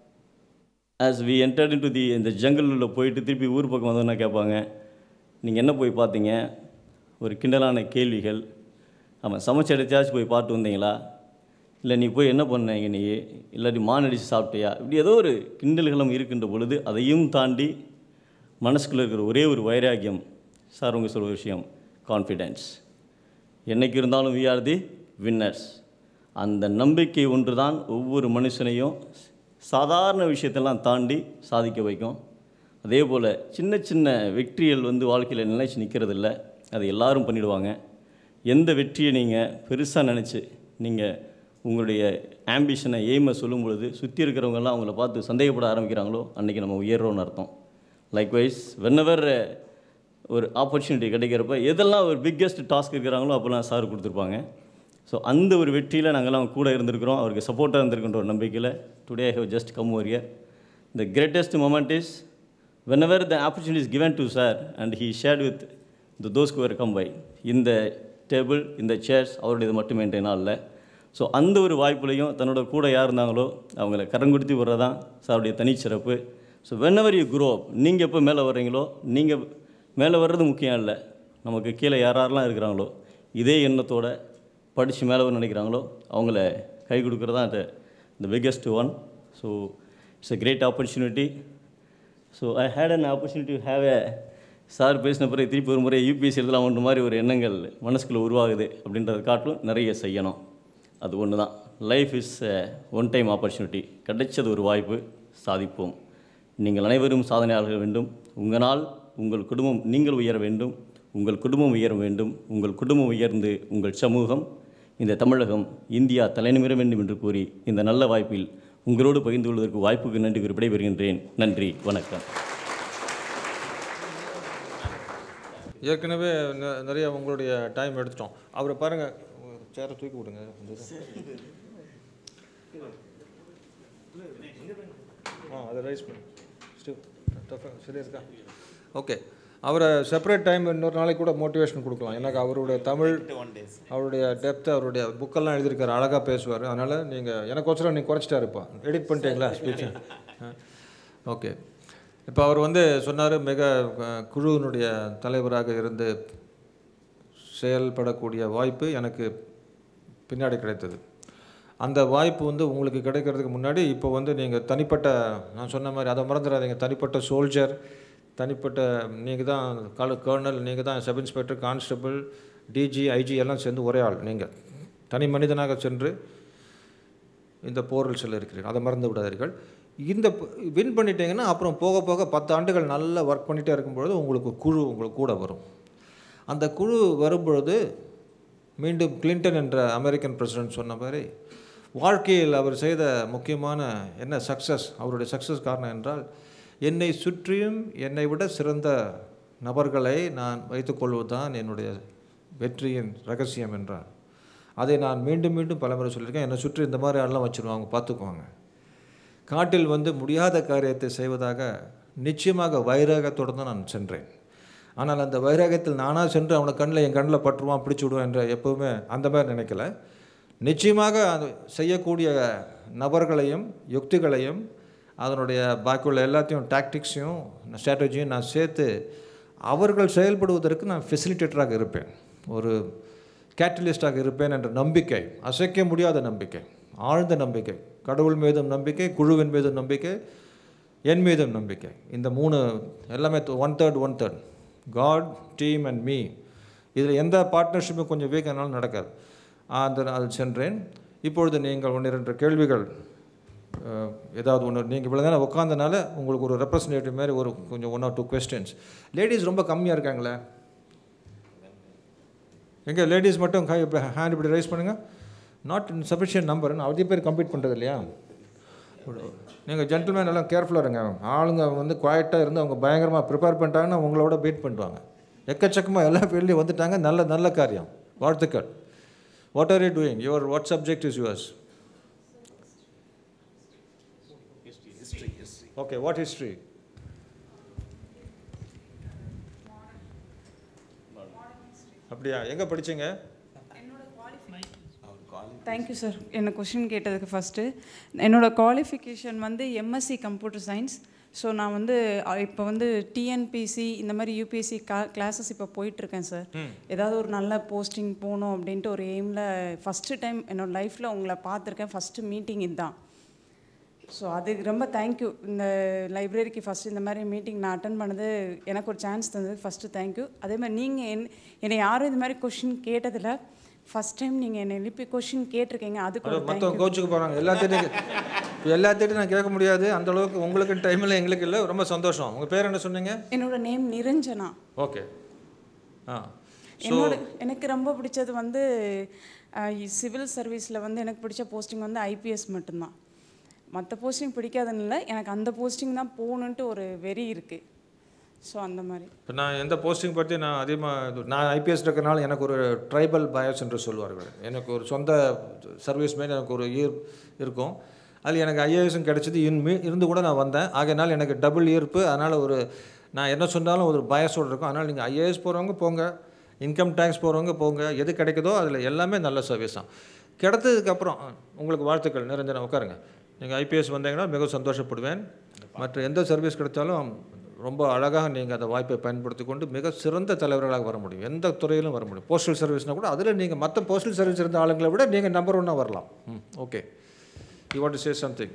as we entered into the இந்த ஜங்கலில் போயிட்டு திருப்பி ஊர் பக்கம் வந்தோன்னா கேட்பாங்க நீங்கள் என்ன போய் பார்த்தீங்க ஒரு கிண்டலான கேள்விகள் ஆமாம் சமைச்சு அடிச்சாச்சும் போய் பார்த்து வந்தீங்களா இல்லை நீ போய் என்ன பண்ணீங்க நீ இல்லாட்டி மான் அடித்து சாப்பிட்டியா இப்படி ஏதோ ஒரு கிண்டல்களும் இருக்கின்ற பொழுது அதையும் தாண்டி மனசுக்குள்ளே இருக்கிற ஒரே ஒரு வைராக்கியம் சார் உங்க சொல்கிற விஷயம் கான்ஃபிடென்ஸ் என்னைக்கு இருந்தாலும் வி ஆர் தி வின்னர்ஸ் அந்த நம்பிக்கை ஒன்று தான் ஒவ்வொரு மனுஷனையும் சாதாரண விஷயத்தெல்லாம் தாண்டி சாதிக்க வைக்கும் அதே போல் சின்ன சின்ன வெற்றிகள் வந்து வாழ்க்கையில் நிலைச்சு நிற்கிறதில்ல அதை எல்லாரும் பண்ணிடுவாங்க எந்த வெற்றியை நீங்கள் பெருசாக நினச்சி நீங்கள் உங்களுடைய ஆம்பிஷனை எய்மை சொல்லும் பொழுது சுற்றி இருக்கிறவங்கெல்லாம் அவங்கள பார்த்து சந்தேகப்பட ஆரம்பிக்கிறாங்களோ அன்றைக்கி நம்ம உயர்றோம்னு அர்த்தம் லைக்வைஸ் வென்னவர் ஒரு ஆப்பர்ச்சுனிட்டி கிடைக்கிறப்ப எதெல்லாம் ஒரு பிக்கெஸ்ட் டாஸ்க் இருக்கிறாங்களோ அப்போல்லாம் சார் கொடுத்துருப்பாங்க ஸோ அந்த ஒரு வெற்றியில் நாங்கள்லாம் கூட இருந்திருக்கிறோம் அவருக்கு சப்போர்ட்டாக இருந்திருக்கின்ற ஒரு நம்பிக்கையில் today I have just come over here the greatest moment is whenever the opportunity is given to sir and he shared with the those குவர் கம் பை இந்த டேபிள் இந்த சேர்ஸ் அவருடையது மட்டும் மெயின்டைனாக இல்லை ஸோ அந்த ஒரு வாய்ப்புலையும் தன்னோட கூட யார் இருந்தாங்களோ அவங்கள கரங்குடுத்தி விடுறதான் சாருடைய தனிச்சிறப்பு so whenever you grow up நீங்கள் எப்போ மேலே வர்றீங்களோ நீங்கள் மேலே வர்றது முக்கியம் இல்லை நமக்கு கீழே யார் யாரெல்லாம் இருக்கிறாங்களோ இதே எண்ணத்தோட படித்து மேலே வர நினைக்கிறாங்களோ அவங்கள கை கொடுக்குறது தான் the biggest one so it's a great opportunity so I had an opportunity have a sir பேசின பிறகு திருப்பி ஒரு முறை யூபிஎஸ்சி எழுதலாம்ன்ற மாதிரி ஒரு எண்ணங்கள் மனசுக்குள்ளே உருவாகுது அப்படின்றத காட்டிலும் நிறைய செய்யணும் அது ஒன்று தான் life is one time opportunity கிடைச்சது ஒரு வாய்ப்பு சாதிப்போம் நீங்கள் அனைவரும் சாதனையாளர்கள் வேண்டும் உங்களால் உங்கள் குடும்பம் நீங்கள் உயர வேண்டும் உங்கள் குடும்பம் உயர வேண்டும் உங்கள் குடும்பம் உயர்ந்து உங்கள் சமூகம் இந்த தமிழகம் இந்தியா தலைநிமிர வேண்டும் என்று கூறி இந்த நல்ல வாய்ப்பில் உங்களோடு பகிர்ந்து கொள்வதற்கு வாய்ப்புக்கு நன்றி கூறி விடைபெறுகின்றேன் நன்றி வணக்கம் ஏற்கனவே நெ- நிறைய உங்களுடைய டைம் எடுத்துட்டோம் அவரை பாருங்கள் சேரை தூக்கி விடுங்க இந்த இது. ஆ அதை ரைஸ் பண்ணு ஸ்டிவ் சரியா இருக்கா ஓகே அவரை செப்பரேட் டைம் இன்னொரு நாளைக்கு கூட மோட்டிவேஷன் கொடுக்கலாம் எனக்கு அவருடைய தமிழ் அவருடைய டெப்த் அவருடைய புக்கெல்லாம் எழுதியிருக்காரு அழகாக பேசுவார் அதனால் நீங்கள் எனக்கோசரம் நீங்கள் குறைச்சிட்டாரு இப்போ எடிட் பண்ணிட்டீங்களா ஸ்பீச் ஓகே இப்போ அவர் வந்து சொன்னார் மிக அஹ், குழுவினுடைய தலைவராக இருந்து செயல்படக்கூடிய வாய்ப்பு எனக்கு பின்னாடி கிடைத்தது அந்த வாய்ப்பு வந்து உங்களுக்கு கிடைக்கிறதுக்கு முன்னாடி இப்போ வந்து நீங்கள் தனிப்பட்ட நான் சொன்ன மாதிரி அதை மறந்துடாதீங்க தனிப்பட்ட சோல்ஜர் தனிப்பட்ட நீங்கள் தான் கால கர்னல் நீங்கள் தான் sub inspector constable DG IG எல்லாம் சேர்ந்து ஒரே ஆள் நீங்கள் தனி மனிதனாக சென்று இந்த போரில் செல்ல இருக்கிறீர்கள் அதை மறந்து விடாதீர்கள் இந்த வின் பண்ணிட்டீங்கன்னா அப்புறம் போக போக பத்து ஆண்டுகள் நல்லா ஒர்க் பண்ணிகிட்டே இருக்கும்பொழுது உங்களுக்கு குழு உங்களுக்கு கூட வரும் அந்த குழு வரும்பொழுது மீண்டும் கிளின்டன் என்ற அமெரிக்கன் பிரசிடென்ட் சொன்ன மாதிரி வாழ்க்கையில் அவர் செய்த முக்கியமான என்ன சக்ஸஸ் அவருடைய சக்ஸஸ் காரணம் என்றால் என்னை சுற்றியும் என்னை விட சிறந்த நபர்களை நான் வைத்துக்கொள்வது தான் என்னுடைய வெற்றியின் ரகசியம் என்றார் அதை நான் மீண்டும் மீண்டும் பலமுறை சொல்லியிருக்கேன் என்னை சுற்றி இந்த மாதிரி ஆள்லாம் வச்சுருவாங்க பார்த்துக்குவாங்க காட்டில் வந்து முடியாத காரியத்தை செய்வதாக நிச்சயமாக வைராகத்தோடு தான் நான் சென்றேன் ஆனால் அந்த வைராகத்தில் நானாக சென்று அவனை கண்ணில் என் கண்ணில் பட்டுருவான் பிடிச்சி விடுவேன் என்ற எப்போவுமே அந்த மாதிரி நினைக்கல நிச்சயமாக அது செய்யக்கூடிய நபர்களையும் யுக்திகளையும் அதனுடைய பாக்கியுள்ள எல்லாத்தையும் டாக்டிக்ஸையும் ஸ்ட்ராட்டஜியும் நான் சேர்த்து அவர்கள் செயல்படுவதற்கு நான் ஃபெசிலிட்டேட்டராக இருப்பேன் ஒரு கேட்டலிஸ்டாக இருப்பேன் என்ற நம்பிக்கை அசைக்க முடியாத நம்பிக்கை ஆழ்ந்த நம்பிக்கை கடவுள் மீதும் நம்பிக்கை குழுவின் மீதும் நம்பிக்கை என் மீதும் நம்பிக்கை இந்த மூணு எல்லாமே one third one third God team and me இதில் எந்த பார்ட்னர்ஷிப்பும் கொஞ்சம் வீக் ஆனாலும் நடக்காது அந்த அது சென்றேன் இப்பொழுது நீங்கள் ஒன்று இரண்டு கேள்விகள் அஹ், ஏதாவது ஒன்று நீங்கள் இவ்வளோ நேரம் உட்காந்தனால உங்களுக்கு ஒரு ரெப்ரசன்டேட்டிவ் மாதிரி ஒரு கொஞ்சம் one or two questions ladies ரொம்ப கம்மியாக இருக்காங்களே எங்கே லேடிஸ் மட்டும் கை ஹேண்ட் இப்படி ரைஸ் பண்ணுங்கள் நாட் இன் சஃபிஷியன்ட் நம்பர் அதிக பேர் கம்ப்ளீட் பண்ணுறது இல்லையா நீங்கள் ஜென்டில்மேன் எல்லாம் கேர்ஃபுல்லாக இருங்க ஆளுங்க வந்து குவாய்ட்டாக இருந்து அவங்க பயங்கரமாக ப்ரிப்பேர் பண்ணிட்டாங்கன்னா உங்களோட பீட் பண்ணுவாங்க எக்கச்சக்கமாக எல்லா ஃபீல்ட்லையும் வந்துட்டாங்க நல்ல நல்ல காரியம் வாழ்த்துக்கள் what are you doing your what subject is yours okay what history அப்படியா எங்கே படிச்சீங்க தேங்க்யூ சார் என்ன கொஷின் கேட்டதுக்கு ஃபஸ்ட்டு என்னோடய குவாலிஃபிகேஷன் வந்து எம்எஸ்சி கம்ப்யூட்டர் சயின்ஸ் ஸோ நான் வந்து இப்போ வந்து டிஎன்பிசி இந்த மாதிரி யூபிஎஸ்சி கா கிளாஸஸ் இப்போ போயிட்டுருக்கேன் சார் ஏதாவது ஒரு நல்ல போஸ்டிங் போகணும் அப்படின்ட்டு ஒரு எய்மில் ஃபஸ்ட்டு டைம் என்னோடய லைஃப்பில் உங்களை பார்த்துருக்கேன் ஃபஸ்ட்டு மீட்டிங் இதுதான் ஸோ அதுக்கு ரொம்ப தேங்க்யூ இந்த லைப்ரரிக்கு ஃபஸ்ட்டு இந்த மாதிரி மீட்டிங் நான் அட்டன் பண்ணது எனக்கு ஒரு சான்ஸ் தந்தது ஃபஸ்ட்டு தேங்க்யூ அதே மாதிரி நீங்கள் என் என்னை யாரும் இது மாதிரி கொஷின் கேட்டதில் ஃபஸ்ட் டைம் நீங்கள் என்னை எழுப்பி கொஷின் கேட்டிருக்கீங்க அதுக்கு ஒரு மற்றவங்க தேங்க்யூ கோச்சுக்கு போகிறாங்க எல்லாத்தையும் எல்லாத்தையும் நான் கேட்க முடியாது அந்த அளவுக்கு உங்களுக்கு டைம் இல்லை எங்களுக்கு இல்லை ரொம்ப சந்தோஷம் உங்கள் பேர் என்ன சொன்னீங்க என்னோட நேம் நிரஞ்சனா ஓகே ஆ என்னோட எனக்கு ரொம்ப பிடிச்சது வந்து சிவில் சர்வீஸில் வந்து எனக்கு பிடிச்ச போஸ்டிங் வந்து ஐபிஎஸ் மட்டும்தான் மற்ற போஸ்டிங் பிடிக்காதுன்னு இல்லை எனக்கு அந்த போஸ்டிங் தான் போகணுன்ட்டு ஒரு வெறி இருக்குது ஸோ அந்த மாதிரி இப்போ நான் எந்த போஸ்டிங் பற்றி நான் அதிகமாக நான் ஐபிஎஸ் இருக்கிறனால எனக்கு ஒரு ட்ரைபல் பயஸ் என்று சொல்வார்கள் எனக்கு ஒரு சொந்த சர்வீஸ் மேலே எனக்கு ஒரு ஈர் இருக்கும் அதில் எனக்கு ஐஏஎஸும் கிடைச்சது இன்மி இருந்து கூட நான் வந்தேன் ஆகையினால் எனக்கு டபுள் ஈர்ப்பு அதனால் ஒரு நான் என்ன சொன்னாலும் ஒரு பயஸோடு இருக்கும் அதனால் நீங்கள் ஐஏஎஸ் போகிறவங்க போங்க இன்கம் டேக்ஸ் போகிறவங்க போங்க எது கிடைக்குதோ அதில் எல்லாமே நல்ல சர்வீஸ் தான் கிடைத்ததுக்கப்புறம் உங்களுக்கு வாழ்த்துக்கள் நிரஞ்சனா உட்காருங்க நீங்கள் ஐபிஎஸ் வந்தீங்கன்னா மிக சந்தோஷப்படுவேன் மற்ற எந்த சர்வீஸ் கிடைச்சாலும் ரொம்ப அழகாக நீங்கள் அந்த வாய்ப்பை பயன்படுத்தி கொண்டு மிக சிறந்த தலைவர்களாக வர முடியும் எந்த துறையிலும் வர முடியும் போஸ்டல் சர்வீஸ்னால் கூட அதில் நீங்கள் மற்ற போஸ்டல் சர்வீஸ் இருந்த ஆளுங்களை விட நீங்கள் நம்பர் ஒன்னாக வரலாம் hmm okay you want to say something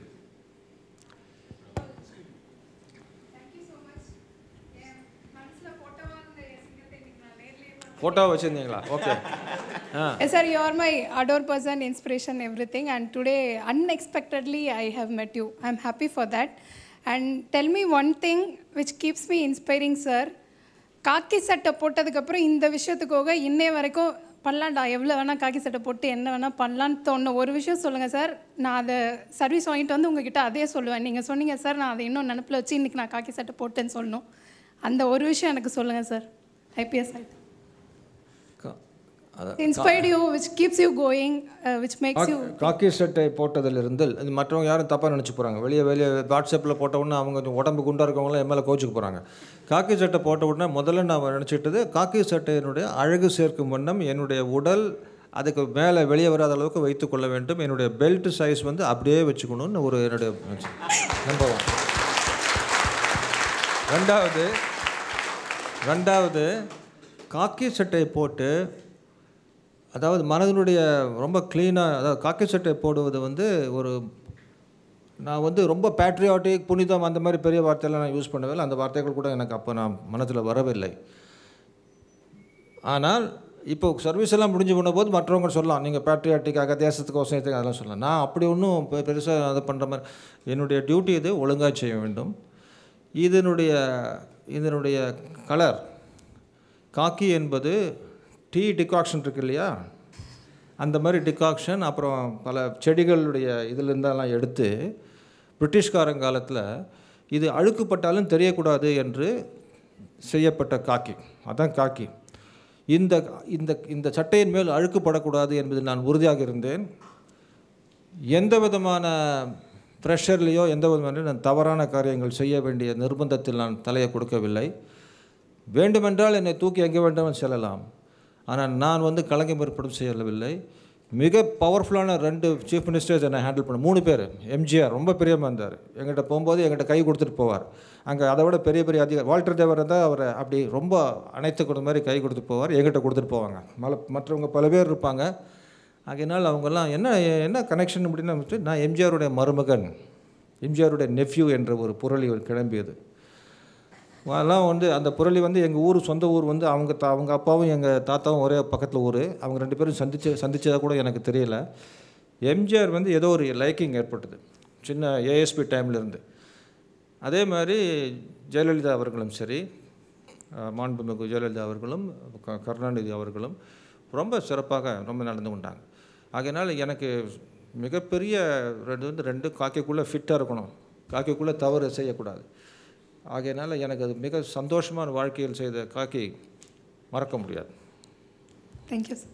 photo வச்சுருந்தீங்களா okay ah Yes, sir, you are my adore person, inspiration, everything. And today, unexpectedly, I have met you. I'm happy for that. And tell me one thing which keeps me inspiring, sir. Khaki சட்டை போட்டதுக்கப்புறம் இந்த விஷயத்துக்காக இன்னைய வரைக்கும் பண்ணலாம்டா எவ்வளோ வேணால் காக்கி சட்டை போட்டு என்ன வேணால் பண்ணலான்னு தோணுன ஒரு விஷயம் சொல்லுங்கள் சார் நான் அதை சர்வீஸ் வாங்கிட்டு வந்து உங்ககிட்ட அதே சொல்லுவேன் நீங்கள் சொன்னீங்க சார் நான் அதை இன்னும் நினப்பில் வச்சு இன்றைக்கி நான் காக்கி சட்டை போட்டேன்னு சொல்லணும் அந்த ஒரு விஷயம் எனக்கு சொல்லுங்கள் சார் ஐபிஎஸ் ஆகிட்டு அதான் inspired you, which keeps you going, uh, which makes you. காக்கி சட்டை போட்டதிலிருந்து இது மற்றவங்க யாரும் தப்பாக நினச்சி போகிறாங்க வெளியே வெளியே வாட்ஸ்அப்பில் போட்ட உடனே அவங்க கொஞ்சம் உடம்பு குண்டாக இருக்கவங்களாம் என் மேலே கோச்சுக்கு போகிறாங்க காக்கி சட்டை போட்ட உடனே முதல்ல நான் நினச்சிட்டது காக்கி சட்டையினுடைய அழகு சேர்க்கும் வண்ணம் என்னுடைய உடல் அதுக்கு மேலே வெளியே வராத அளவுக்கு வைத்து கொள்ள வேண்டும் என்னுடைய பெல்ட் சைஸ் வந்து அப்படியே வச்சுக்கணும்னு ஒரு என்னுடைய நம்பர் ரெண்டாவது ரெண்டாவது காக்கி சட்டையை போட்டு அதாவது மனதினுடைய ரொம்ப க்ளீனாக அதாவது காக்கி சட்டை போடுவது வந்து ஒரு நான் வந்து ரொம்ப பேட்ரியாட்டிக் புனிதம் அந்த மாதிரி பெரிய வார்த்தையெல்லாம் நான் யூஸ் பண்ணவே இல்லை அந்த வார்த்தைகள் கூட எனக்கு அப்போ நான் மனதில் வரவில்லை ஆனால் இப்போ சர்வீஸ் எல்லாம் முடிஞ்சு போன போது மற்றவங்க சொல்லலாம் நீங்கள் பேட்ரியாட்டிக்காக தேசத்துக்கோசம் இதுக்கு அதெல்லாம் சொல்லலாம் நான் அப்படி ஒன்றும் பெ பெருசாக அதை பண்ணுற மாதிரி என்னுடைய டியூட்டி இது ஒழுங்காக செய்ய வேண்டும் இதனுடைய இதனுடைய கலர் காக்கி என்பது டீ டிகாக்ஷன் இருக்கு இல்லையா அந்த மாதிரி டிகாக்ஷன் அப்புறம் பல செடிகளுடைய இதிலிருந்தெல்லாம் எடுத்து பிரிட்டிஷ்காரங்க காலத்தில் இது அழுக்குப்பட்டாலும் தெரியக்கூடாது என்று செய்யப்பட்ட காக்கி அதான் காக்கி இந்த இந்த இந்த சட்டையின் மேல் அழுக்குப்படக்கூடாது என்பதில் நான் உறுதியாக இருந்தேன் எந்த விதமான ப்ரெஷர்லேயோ எந்த விதமான நான் தவறான காரியங்கள் செய்ய வேண்டிய நிர்பந்தத்தில் நான் தலையை கொடுக்கவில்லை வேண்டுமென்றால் என்னை தூக்கி எங்கே வேண்டும் செல்லலாம் ஆனால் நான் வந்து கலங்கி மறுப்படம் செய்யவில்லை மிக பவர்ஃபுல்லான ரெண்டு சீஃப் மினிஸ்டர்ஸ் என்னை ஹேண்டில் பண்ண மூணு பேர் எம்ஜிஆர் ரொம்ப பெரியமாக இருந்தார் எங்கிட்ட போகும்போது எங்கிட்ட கை கொடுத்துட்டு போவார் அங்கே அதை விட பெரிய பெரிய அதிகாரி வால்டர் தேவர் இருந்தால் அவரை அப்படி ரொம்ப அனைத்து கொடுத்த மாதிரி கை கொடுத்து போவார் எங்கிட்ட கொடுத்துட்டு போவாங்க மல மற்றவங்க பல பேர் இருப்பாங்க ஆகையினால் அவங்கெல்லாம் என்ன என்ன கனெக்ஷன் அப்படின்னு நான் எம்ஜிஆருடைய மருமகன் எம்ஜிஆருடைய நெஃப்யூ என்ற ஒரு புரளி கிளம்பியது அதெல்லாம் வந்து அந்த புரளி வந்து எங்கள் ஊர் சொந்த ஊர் வந்து அவங்க தா அவங்க அப்பாவும் எங்கள் தாத்தாவும் ஒரே பக்கத்தில் ஊர் அவங்க ரெண்டு பேரும் சந்திச்சு சந்திச்சதாக கூட எனக்கு தெரியல எம்ஜிஆர் வந்து ஏதோ ஒரு லைக்கிங் ஏற்பட்டது சின்ன ஏஎஸ்பி டைம்லேருந்து அதே மாதிரி ஜெயலலிதா அவர்களும் சரி அஹ், மாண்புமிகு ஜெயலலிதா அவர்களும் க- கருணாநிதி அவர்களும் ரொம்ப சிறப்பாக ரொம்ப நடந்து கொண்டாங்க ஆகையினால் எனக்கு மிகப்பெரிய ரெண்டு வந்து ரெண்டு காக்கைக்குள்ளே ஃபிட்டாக இருக்கணும் காக்கைக்குள்ளே தவறு செய்யக்கூடாது ஆகையினால் எனக்கு அது மிக சந்தோஷமான வாழ்க்கையில் செய்த காக்கி மறக்க முடியாது Thank you, sir.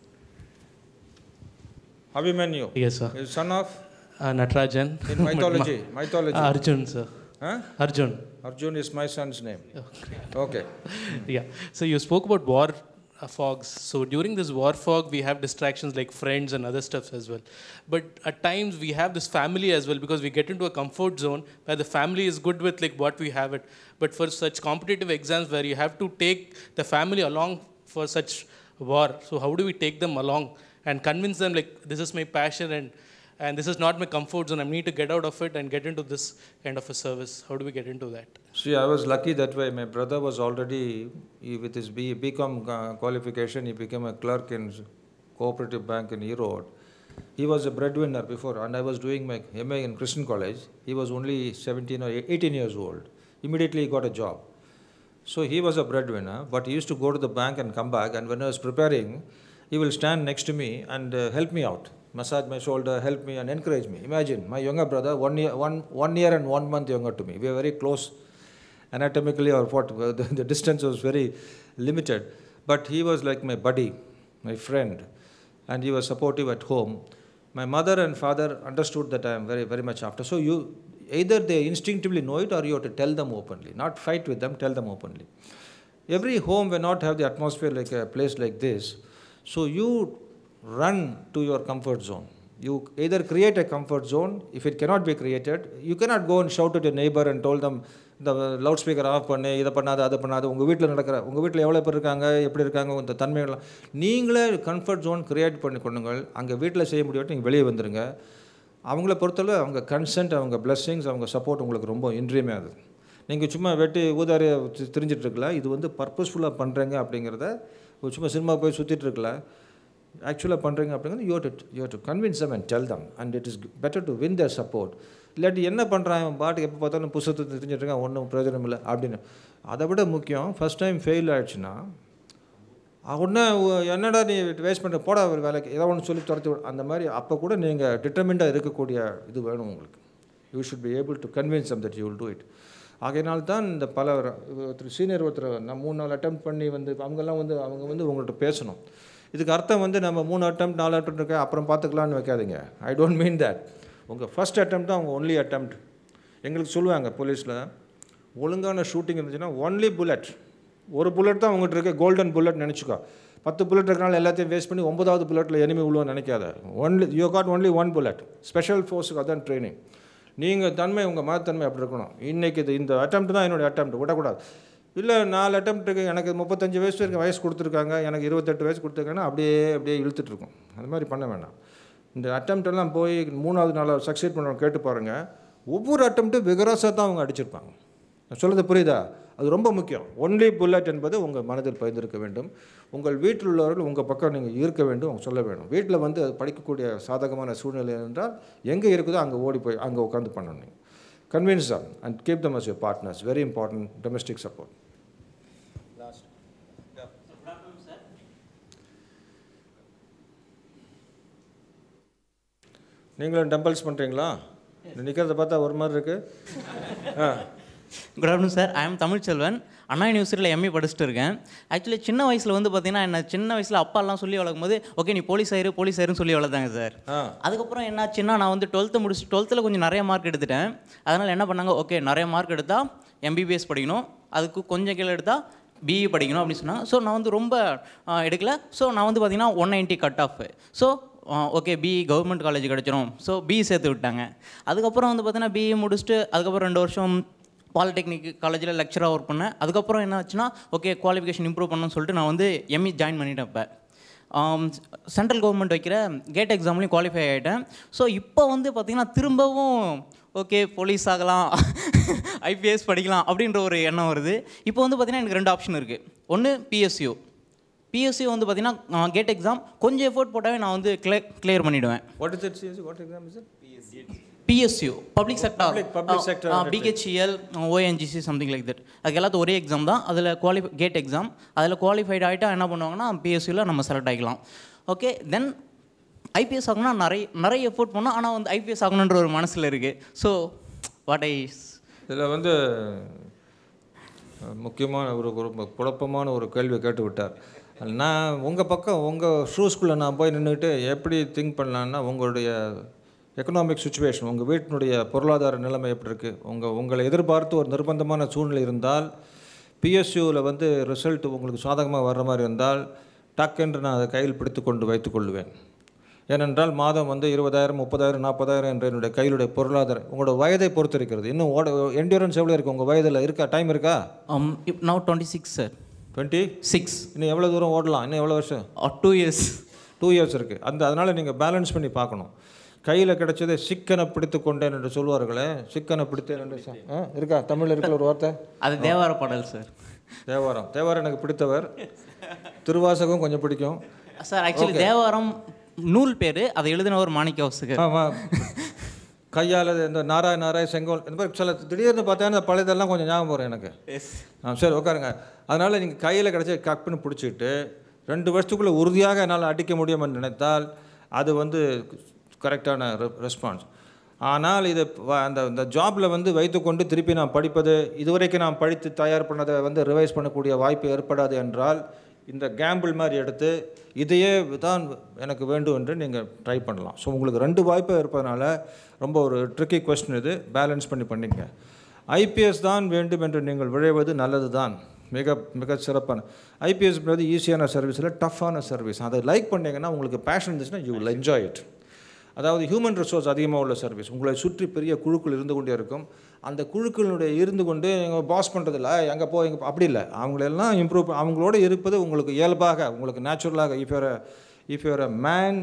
Abhimanyu Yes, sir. is son of Uh, Natarajan. in mythology mythology Uh, Arjun, sir. huh? Arjun. Arjun is my son's name okay Yeah. So you spoke about war uh, fogs. So during this war fog, we have distractions like friends and other stuff as well. But at times we have this family as well because we get into a comfort zone where the family is good with like what we have it. But for such competitive exams where you have to take the family along for such war, so how do we take them along and convince them like this is my passion and and this is not my comfort zone. I need to get out of it and get into this kind of a service. How do we get into that? See, I was lucky that way. My brother was already, he, with his B, BCom uh, qualification, he became a clerk in Cooperative Bank in Erode. He was a breadwinner before, and I was doing my MA in Christian College. He was only 17 or 18 years old. Immediately he got a job. So he was a breadwinner, but he used to go to the bank and come back, and when I was preparing, he will stand next to me and uh, help me out, massage my shoulder, help me, and encourage me. Imagine my younger brother, one year, one, one year and one month younger to me. We are very close anatomically, or what, the, the distance was very limited. But he was like my buddy, my friend, and he was supportive at home. My mother and father understood that I am very, very much after. So you either they instinctively know it or you have to tell them openly, not fight with them, tell them openly. Every home will not have the atmosphere like a place like this. So you run to your comfort zone. You either create a comfort zone. If it cannot be created, you cannot go and shout at your neighbor and told them இந்த loudspeaker off பண்ணு இதை பண்ணாத அதை பண்ணாத உங்கள் வீட்டில் நடக்கிற உங்கள் வீட்டில் எவ்வளோ பேர் இருக்காங்க எப்படி இருக்காங்க இந்த தன்மைகள்லாம் நீங்களே கம்ஃபர்ட் ஜோன் கிரியேட் பண்ணி கொள்ளுங்கள் அங்கே வீட்டில் செய்ய முடியாட்டி நீங்கள் வெளியே வந்துடுங்க அவங்கள பொறுத்தளவு அவங்க கன்சென்ட் அவங்க blessings அவங்க சப்போர்ட் உங்களுக்கு ரொம்ப இன்றியமையாது நீங்கள் சும்மா வெட்டி ஊதாரியை தி- திரிஞ்சிட்டு இருக்கல இது வந்து பர்பஸ்ஃபுல்லாக பண்ணுறீங்க அப்படிங்கிறத ஒரு சும்மா சினிமா போய் சுற்றிட்டு இருக்கல ஆக்சுவலாக பண்ணுறீங்க அப்படிங்கிறது you to you to convince them and tell them and it is better to win their support இல்லாட்டி என்ன பண்ணுறான் அவன் பாட்டுக்கு எப்போ பார்த்தாலும் புஸ்தகத்தை தெரிஞ்சுட்டு இருக்கான் ஒன்றும் பிரயோஜனம் இல்லை அப்படின்னு அதை விட முக்கியம் ஃபஸ்ட் டைம் ஃபெயில் ஆயிடுச்சுன்னா உடனே உ- என்னடா நீ வேஸ்ட் பண்ணுற போடா ஒரு வேலைக்கு ஏதோ ஒன்று சொல்லி துரத்தி விடு அந்த மாதிரி அப்போ கூட நீங்கள் டிட்டர்மெண்ட்டாக இருக்கக்கூடிய இது வேணும் உங்களுக்கு you should be able to convince them that you will do it ஆகையினால் தான் இந்த பல ஒருத்தர் சீனியர் ஒருத்தர் நான் மூணு நாள் அட்டம் பண்ணி வந்து அவங்கெல்லாம் வந்து அவங்க வந்து உங்கள்கிட்ட பேசணும் இதுக்கு அர்த்தம் வந்து நம்ம மூணு அட்டம் நாலு அட்டம் இருக்க அப்புறம் பார்த்துக்கலான்னு வைக்காதீங்க ஐ டோன்ட் மீன் தட் உங்கள் ஃபஸ்ட் attempt தான் அவங்க ஒன்லி attempt எங்களுக்கு சொல்லுவாங்க போலீஸில் ஒழுங்கான ஷூட்டிங் இருந்துச்சுன்னா ஒன்லி புல்லட் ஒரு புல்லட் தான் உங்கள்கிட்ட இருக்க கோல்டன் புல்லட் நினச்சிக்கோ பத்து புல்லட் இருக்கனால எல்லாத்தையும் வேஸ்ட் பண்ணி ஒன்பதாவது புல்லட்டில் எனிமி விழுவோன்னு நினைக்காத only you got only one bullet special ஃபோர்ஸுக்கு அதான் ட்ரைனிங் நீங்கள் தன்மை உங்கள் மதத்தன்மை அப்படி இருக்கணும் இன்றைக்கி இது இந்த attempt தான் என்னுடைய attempt விடக்கூடாது இல்லை நாலு attempt இருக்கு எனக்கு முப்பத்தஞ்சு வயசு வரைக்கும் வயசு கொடுத்துருக்காங்க எனக்கு இருபத்தெட்டு வயசு கொடுத்துருக்காங்கன்னா அப்படியே அப்படியே இழுத்துட்டு இருக்கும் அது மாதிரி பண்ண வேண்டாம் இந்த attempt எல்லாம் போய் மூணாவது நாளாக சக்சீட் பண்ணுறவங்க கேட்டு பாருங்கள் ஒவ்வொரு அட்டம்ப்ட்டும் விகரஸாக தான் அவங்க அடிச்சிருப்பாங்க நான் சொல்கிறது புரியுதா அது ரொம்ப முக்கியம் ஒன்லி புல்லட் என்பது உங்கள் மனதில் பயந்திருக்க வேண்டும் உங்கள் வீட்டில் உள்ளவர்கள் உங்கள் பக்கம் நீங்கள் இருக்க வேண்டும் அவங்க சொல்ல வேண்டும் வீட்டில் வந்து அது படிக்கக்கூடிய சாதகமான சூழ்நிலை என்றால் எங்கே இருக்குதோ அங்கே ஓடி போய் அங்கே உட்காந்து பண்ணணும் நீங்கள் கன்வின்ஸ் தான் and keep them as your partners very important domestic support நீங்களும் டம்பிள்ஸ் பண்ணுறீங்களா நிற்கிறத பார்த்தா ஒரு மாதிரி இருக்குது ah good afternoon sir I am Tamilselvan Anna யூனிவர்சிட்டியில் எம்ஏ படிச்சுட்டு இருக்கேன் ஆக்சுவலி சின்ன வயசில் வந்து பார்த்தீங்கன்னா என்ன சின்ன வயசில் அப்பாலாம் சொல்லி வளர்க்கும் போது ஓகே நீ போலீஸ் ஆயிரு போலீஸ் ஆயிருன்னு சொல்லி வளர்த்தாங்க சார் ஆ அதுக்கப்புறம் என்னாச்சுன்னா நான் வந்து டுவெல்த்து முடிச்சு டுவெல்த்தில் கொஞ்சம் நிறைய மார்க் எடுத்துட்டேன் அதனால் என்ன பண்ணாங்க ஓகே நிறைய மார்க் எடுத்தால் எம்பிபிஎஸ் படிக்கணும் அதுக்கு கொஞ்சம் கீழே எடுத்தால் பிஇ படிக்கணும் அப்படின்னு சொன்னாங்க ஸோ நான் வந்து ரொம்ப ஆ, எடுக்கல ஸோ நான் வந்து பார்த்தீங்கன்னா one ninety cut off so okay BE government college கிடச்சிரும் ஸோ பிஇ சேர்த்து விட்டாங்க அதுக்கப்புறம் வந்து பார்த்தீங்கன்னா பிஇ முடிச்சுட்டு அதுக்கப்புறம் ரெண்டு வருஷம் பாலிடெக்னிக் காலேஜில் லெக்சராக ஒர்க் பண்ணேன் அதுக்கப்புறம் என்ன ஆச்சுன்னா ஓகே குவாலிஃபிகேஷன் இம்ப்ரூவ் பண்ணணும்னு சொல்லிட்டு நான் வந்து எம்இ ஜாயின் பண்ணிட்டேன் இப்போ சென்ட்ரல் கவர்மெண்ட் வைக்கிற கேட் எக்ஸாம்லேயும் குவாலிஃபை ஆகிட்டேன் ஸோ இப்போ வந்து பார்த்திங்கன்னா திரும்பவும் ஓகே போலீஸ் ஆகலாம் ஐபிஎஸ் படிக்கலாம் அப்படின்ற ஒரு எண்ணம் வருது இப்போ வந்து பார்த்திங்கன்னா எனக்கு ரெண்டு ஆப்ஷன் இருக்குது ஒன்று பிஎஸ்யூ பிஎஸ்சி வந்து பார்த்தீங்கன்னா கேட் எக்ஸாம் கொஞ்சம் எஃபோர்ட் போட்டாவே நான் வந்து கிளே கிளியர் பண்ணிவிடுவேன் what is it CSC what exam is it PSU public sector Public- public sector BHEL ONGC something like that அதுக்கு எல்லாத்துக்கும் ஒரே எக்ஸாம் தான் அதில் குவாலிஃபை கேட் எக்ஸாம் அதில் குவாலிஃபைட் ஆகிட்டா என்ன பண்ணுவாங்கன்னா பிஎஸ்சியில் நம்ம செலக்ட் ஆகிக்கலாம் ஓகே தென் ஐபிஎஸ் ஆகணும்னா நிறைய நிறைய எஃபோர்ட் பண்ணோம் ஆனால் வந்து ஐபிஎஸ் ஆகணுன்ற ஒரு மனசில் இருக்குது ஸோ வாட் ஐ இதில் வந்து அஹ், முக்கியமான ஒரு ஒரு குழப்பமான ஒரு கேள்வியை கேட்டு விட்டார் நான் உங்கள் பக்கம் உங்கள் ஷூஸ்குள்ளே நான் போய் நின்றுட்டு எப்படி திங்க் பண்ணலான்னா உங்களுடைய எக்கனாமிக் சுச்சுவேஷன் உங்கள் வீட்டினுடைய பொருளாதார நிலைமை எப்படி இருக்குது உங்கள் உங்களை எதிர்பார்த்து ஒரு நிர்பந்தமான சூழ்நிலை இருந்தால் பிஎஸ்யூவில் வந்து ரிசல்ட் உங்களுக்கு சாதகமாக வர்ற மாதிரி இருந்தால் டக்கென்று நான் அதை கையில் பிடித்து கொண்டு வைத்துக்கொள்வேன் ஏனென்றால் மாதம் வந்து இருபதாயிரம் முப்பதாயிரம் நாற்பதாயிரம் என்ற என்னுடைய கையிலுடைய பொருளாதாரம் உங்களோட வயதை பொறுத்து இருக்கிறது இன்னும் ஓட என்டியூரன்ஸ் எவ்வளோ இருக்குது உங்கள் வயதில் இருக்கா டைம் இருக்கா now twenty six sir twenty six இன்னும் எவ்வளோ தூரம் ஓடலாம் இன்னும் எவ்வளோ வருஷம் டூ இயர்ஸ் டூ இயர்ஸ் இருக்குது அந்த அதனால் நீங்கள் பேலன்ஸ் பண்ணி பார்க்கணும் கையில் கிடைச்சதை சிக்கனை பிடித்து கொண்டேன் என்று சொல்வார்களே சிக்கனை பிடித்தேன் என்று ச- ஆ, இருக்கா தமிழில் இருக்கிற ஒரு வார்த்தை அது தேவார பாடல் சார் தேவாரம் தேவாரம் எனக்கு பிடித்தவர் திருவாசகம் கொஞ்சம் பிடிக்கும் சார் ஆக்சுவலி தேவாரம் நூல் பேர் அதை எழுதினவர் மாணிக்க வாசகர் ஆமாம் கையால் இந்த நாராய நாராய செங்கோல் இந்த மாதிரி சில திடீர்னு பார்த்தா இந்த பழையதெல்லாம் கொஞ்சம் ஞாபகம் வரும் எனக்கு ஆ சரி உட்காருங்க அதனால் நீங்கள் கையில் கிடச்சி கப்புன்னு பிடிச்சிட்டு ரெண்டு வருஷத்துக்குள்ளே உறுதியாக என்னால் அடிக்க முடியும்னு நினைத்தால் அது வந்து கரெக்டான ரெஸ்பான்ஸ் ஆனால் இது வ- அந்த இந்த ஜாபில் வந்து வைத்துக்கொண்டு திருப்பி நான் படிப்பது இதுவரைக்கும் நான் படித்து தயார் பண்ணதை வந்து ரிவைஸ் பண்ணக்கூடிய வாய்ப்பு ஏற்படாது என்றால் இந்த கேம்பிள் மாதிரி எடுத்து இதையே தான் எனக்கு வேண்டும் என்று நீங்கள் ட்ரை பண்ணலாம் ஸோ உங்களுக்கு ரெண்டு வாய்ப்பு இருப்பதனால ரொம்ப ஒரு ட்ரிக்கி கொஸ்டின் இது பேலன்ஸ் பண்ணி பண்ணிங்க ஐபிஎஸ் தான் வேண்டும் என்று நீங்கள் விழைவது நல்லது தான் மிக மிக சிறப்பான ஐபிஎஸ்ன்றது ஈஸியான சர்வீஸில் டஃப்பான சர்வீஸ் அதை லைக் பண்ணீங்கன்னா உங்களுக்கு பேஷன் இருந்துச்சுன்னா யூ will என்ஜாய் இட் அதாவது ஹியூமன் ரிசோர்ஸ் அதிகமாக உள்ள சர்வீஸ் உங்களை சுற்றி பெரிய குழுக்கள் இருந்து கொண்டே இருக்கும் அந்த குழுக்களுடைய இருந்து கொண்டு நீங்கள் பாஸ் பண்ணுறதில்ல எங்கே போ எங்கே அப்படி இல்லை அவங்களெல்லாம் இம்ப்ரூவ் அவங்களோட இருப்பது உங்களுக்கு இயல்பாக உங்களுக்கு நேச்சுரலாக if your if your a man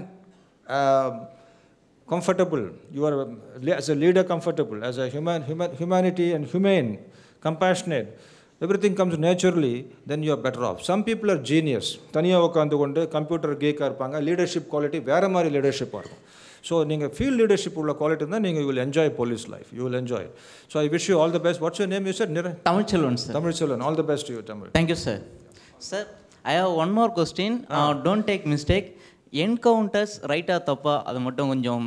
comfortable you are a- as a leader comfortable as a human, human humanity and humane compassionate everything comes naturally then you are better off some people are genius தனியாக உட்காந்து கொண்டு computer கீக்காக இருப்பாங்க leadership quality வேறு மாதிரி லீடர்ஷிப்பாக இருக்கும் so நீங்கள் feel leadership உள்ள quality இருந்தால் நீங்கள் will enjoy police life you will enjoy so I wish you all the best what's your name you sir நிற Tamilselvan sir Tamil Selvan all the best you Tamil thank you sir sir I have one more question don't take mistake encounters ரைட்டா தப்பா அது மட்டும் கொஞ்சம்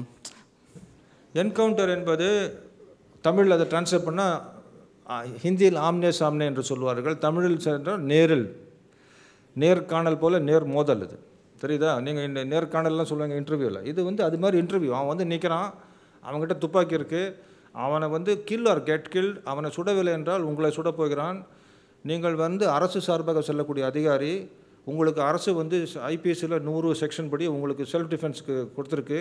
encounter என்பது தமிழில் அதை translate பண்ணால் ஹிந்தியில் ஆம்னே சாம்னே என்று சொல்வார்கள் தமிழில் சென்றால் நேரில் நேர்காணல் போல் நேர் மோதல் இது தெரியுதா நீங்கள் இந்த நேர்காணல்லாம் சொல்லுவாங்க இன்டர்வியூவில் இது வந்து அது மாதிரி இன்டர்வியூ அவன் வந்து நிற்கிறான் அவன்கிட்ட துப்பாக்கி இருக்குது அவனை வந்து கில் ஆர் கெட் கில் அவனை சுடவில்லை என்றால் உங்களை சுடப் போகிறான் நீங்கள் வந்து அரசு சார்பாக செல்லக்கூடிய அதிகாரி உங்களுக்கு அரசு வந்து ஐபிஎஸ்சில் நூறு செக்ஷன் படி உங்களுக்கு செல்ஃப் டிஃபென்ஸ்க்கு கொடுத்துருக்கு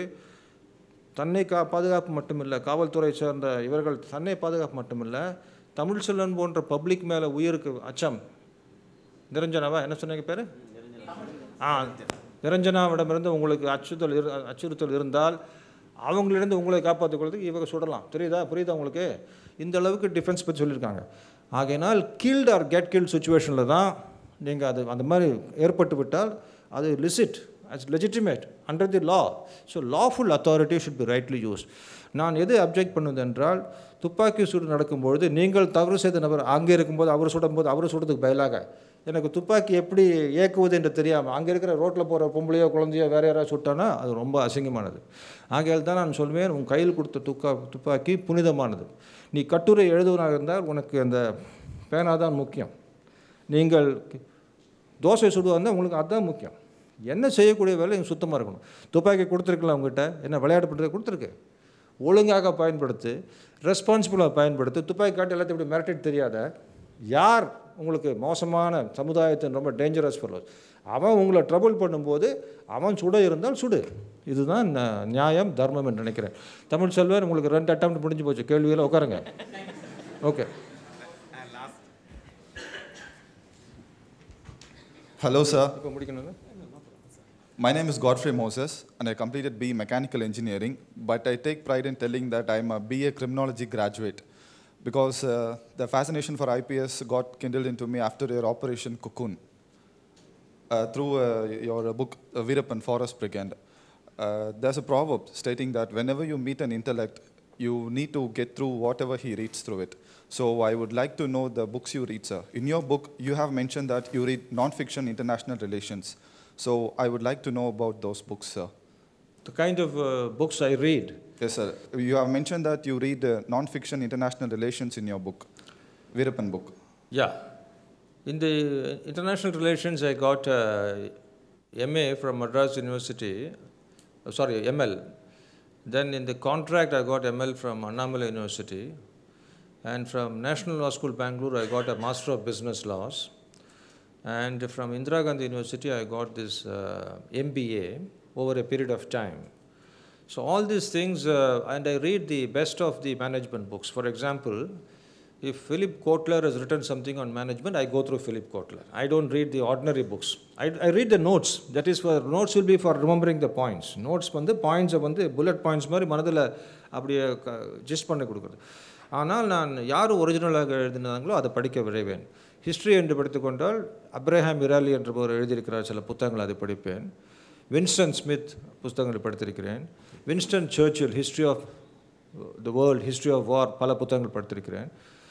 தன்னை கா பாதுகாப்பு மட்டுமில்லை காவல்துறை சேர்ந்த இவர்கள் தன்னை பாதுகாப்பு மட்டுமில்லை தமிழ் செல்வன் போன்ற பப்ளிக் மேலே உயிருக்கு அச்சம் நிரஞ்சனாவா என்ன சொன்னீங்க பேர் ஆ நிரஞ்சனாவிடமிருந்து உங்களுக்கு அச்சுறுத்தல் இரு அச்சுறுத்தல் இருந்தால் அவங்களிருந்து உங்களை காப்பாற்றிக் கொள்றதுக்கு இவங்க சுடலாம் தெரியுதா புரியுதா உங்களுக்கு இந்த அளவுக்கு டிஃபென்ஸ் பற்றி சொல்லியிருக்காங்க ஆகையினால் கீல்டு ஆர் கெட் கீல்ட் சுச்சுவேஷனில் தான் நீங்கள் அது அந்த மாதிரி ஏற்பட்டு விட்டால் அது லிசிட் as legitimate under the law so lawful authority should be rightly used நான் எது அப்ஜெக்ட் பண்ணுவது என்றால் துப்பாக்கி சூடு நடக்கும்பொழுது நீங்கள் தவறு செய்த நபர் அங்கே இருக்கும்போது அவர் சுடும்போது அவர் சுடுறதுக்கு பதிலாக எனக்கு துப்பாக்கி எப்படி இயக்குவது என்று தெரியாமல் அங்கே இருக்கிற ரோட்டில் போகிற பொம்பளையோ குழந்தையோ வேறு யாராவது சுட்டானா அது ரொம்ப அசிங்கமானது ஆகையால் தான் நான் சொல்வேன் உன் கையில் கொடுத்த துக்கா துப்பாக்கி புனிதமானது நீ கட்டுரை எழுதுவனாக இருந்தால் உனக்கு அந்த பேனா தான் முக்கியம் நீங்கள் தோசை சுடுவா இருந்தால் உங்களுக்கு அதுதான் முக்கியம் என்ன செய்யக்கூடிய வேலை நீங்கள் சுத்தமாக இருக்கணும் துப்பாக்கி கொடுத்துருக்கலாம் உங்ககிட்ட என்ன விளையாட்டு பண்ணுறது கொடுத்துருக்கு ஒழுங்காக பயன்படுத்து ரெஸ்பான்சிபிளாக பயன்படுத்து துப்பாக்கி காட்டி எல்லாத்தையும் இப்படி மிரட்டிட்டு தெரியாத யார் உங்களுக்கு மோசமான சமுதாயத்தின் ரொம்ப டேஞ்சரஸ் ஃபெலோஸ் அவன் உங்களை ட்ரபுள் பண்ணும்போது அவன் சுட இருந்தால் சுடு இதுதான் ந- நியாயம் தர்மம் என்று நினைக்கிறேன் தமிழ் செல்வர் உங்களுக்கு ரெண்டு அட்டம் முடிஞ்சு போச்சு கேள்வியில் உட்காருங்க ஓகே Hello, sir. இப்போ முடிக்கணும் My name is Godfrey Moses, and I completed BE Mechanical Engineering, but I take pride in telling that I'm a BA Criminology graduate because uh, the fascination for IPS got kindled into me after your Operation Cocoon. uh, through uh, your book, uh, Veerappan Forest Brigade. Uh, there's a proverb stating that whenever you meet an intellect, you need to get through whatever he reads through it. So I would like to know the books you read, sir. In your book, you have mentioned that you read non-fiction international relations. So I would like to know about those books, sir. The kind of uh, books I read. Yes, sir. You have mentioned that you read uh, non-fiction international relations in your book, Veerappan book. Yeah. In the international relations, I got uh, MA from Madras University, uh, sorry, ML. Then in the contract, I got ML from Annamalai University. And from National Law School, Bangalore, I got a Master of Business Laws. And from Indira Gandhi University, I got this uh, MBA over a period of time. So all these things, uh, and I read the best of the management books. For example, if Philip Kotler has written something on management, I go through Philip Kotler. I don't read the ordinary books. I, I read the notes. That is for notes will be for remembering the points. Notes வந்து பாயிண்ட்ஸை வந்து bullet points மாதிரி மனதில் அப்படியே just பண்ணி கொடுக்குறது ஆனால் நான் யார் ஒரிஜினலாக எழுதினாங்களோ அதை படிக்க விரைவேன் ஹிஸ்ட்ரி என்று படித்துக்கொண்டால் அப்ரஹாம் இராலி என்றவர் எழுதியிருக்கிறார் சில புத்தகங்கள் அதை படிப்பேன் வின்ஸ்டன் ஸ்மித் புத்தகங்களை படித்திருக்கிறேன் Winston Churchill history of the world history of war பல புத்தகங்கள் படித்திருக்கிறேன்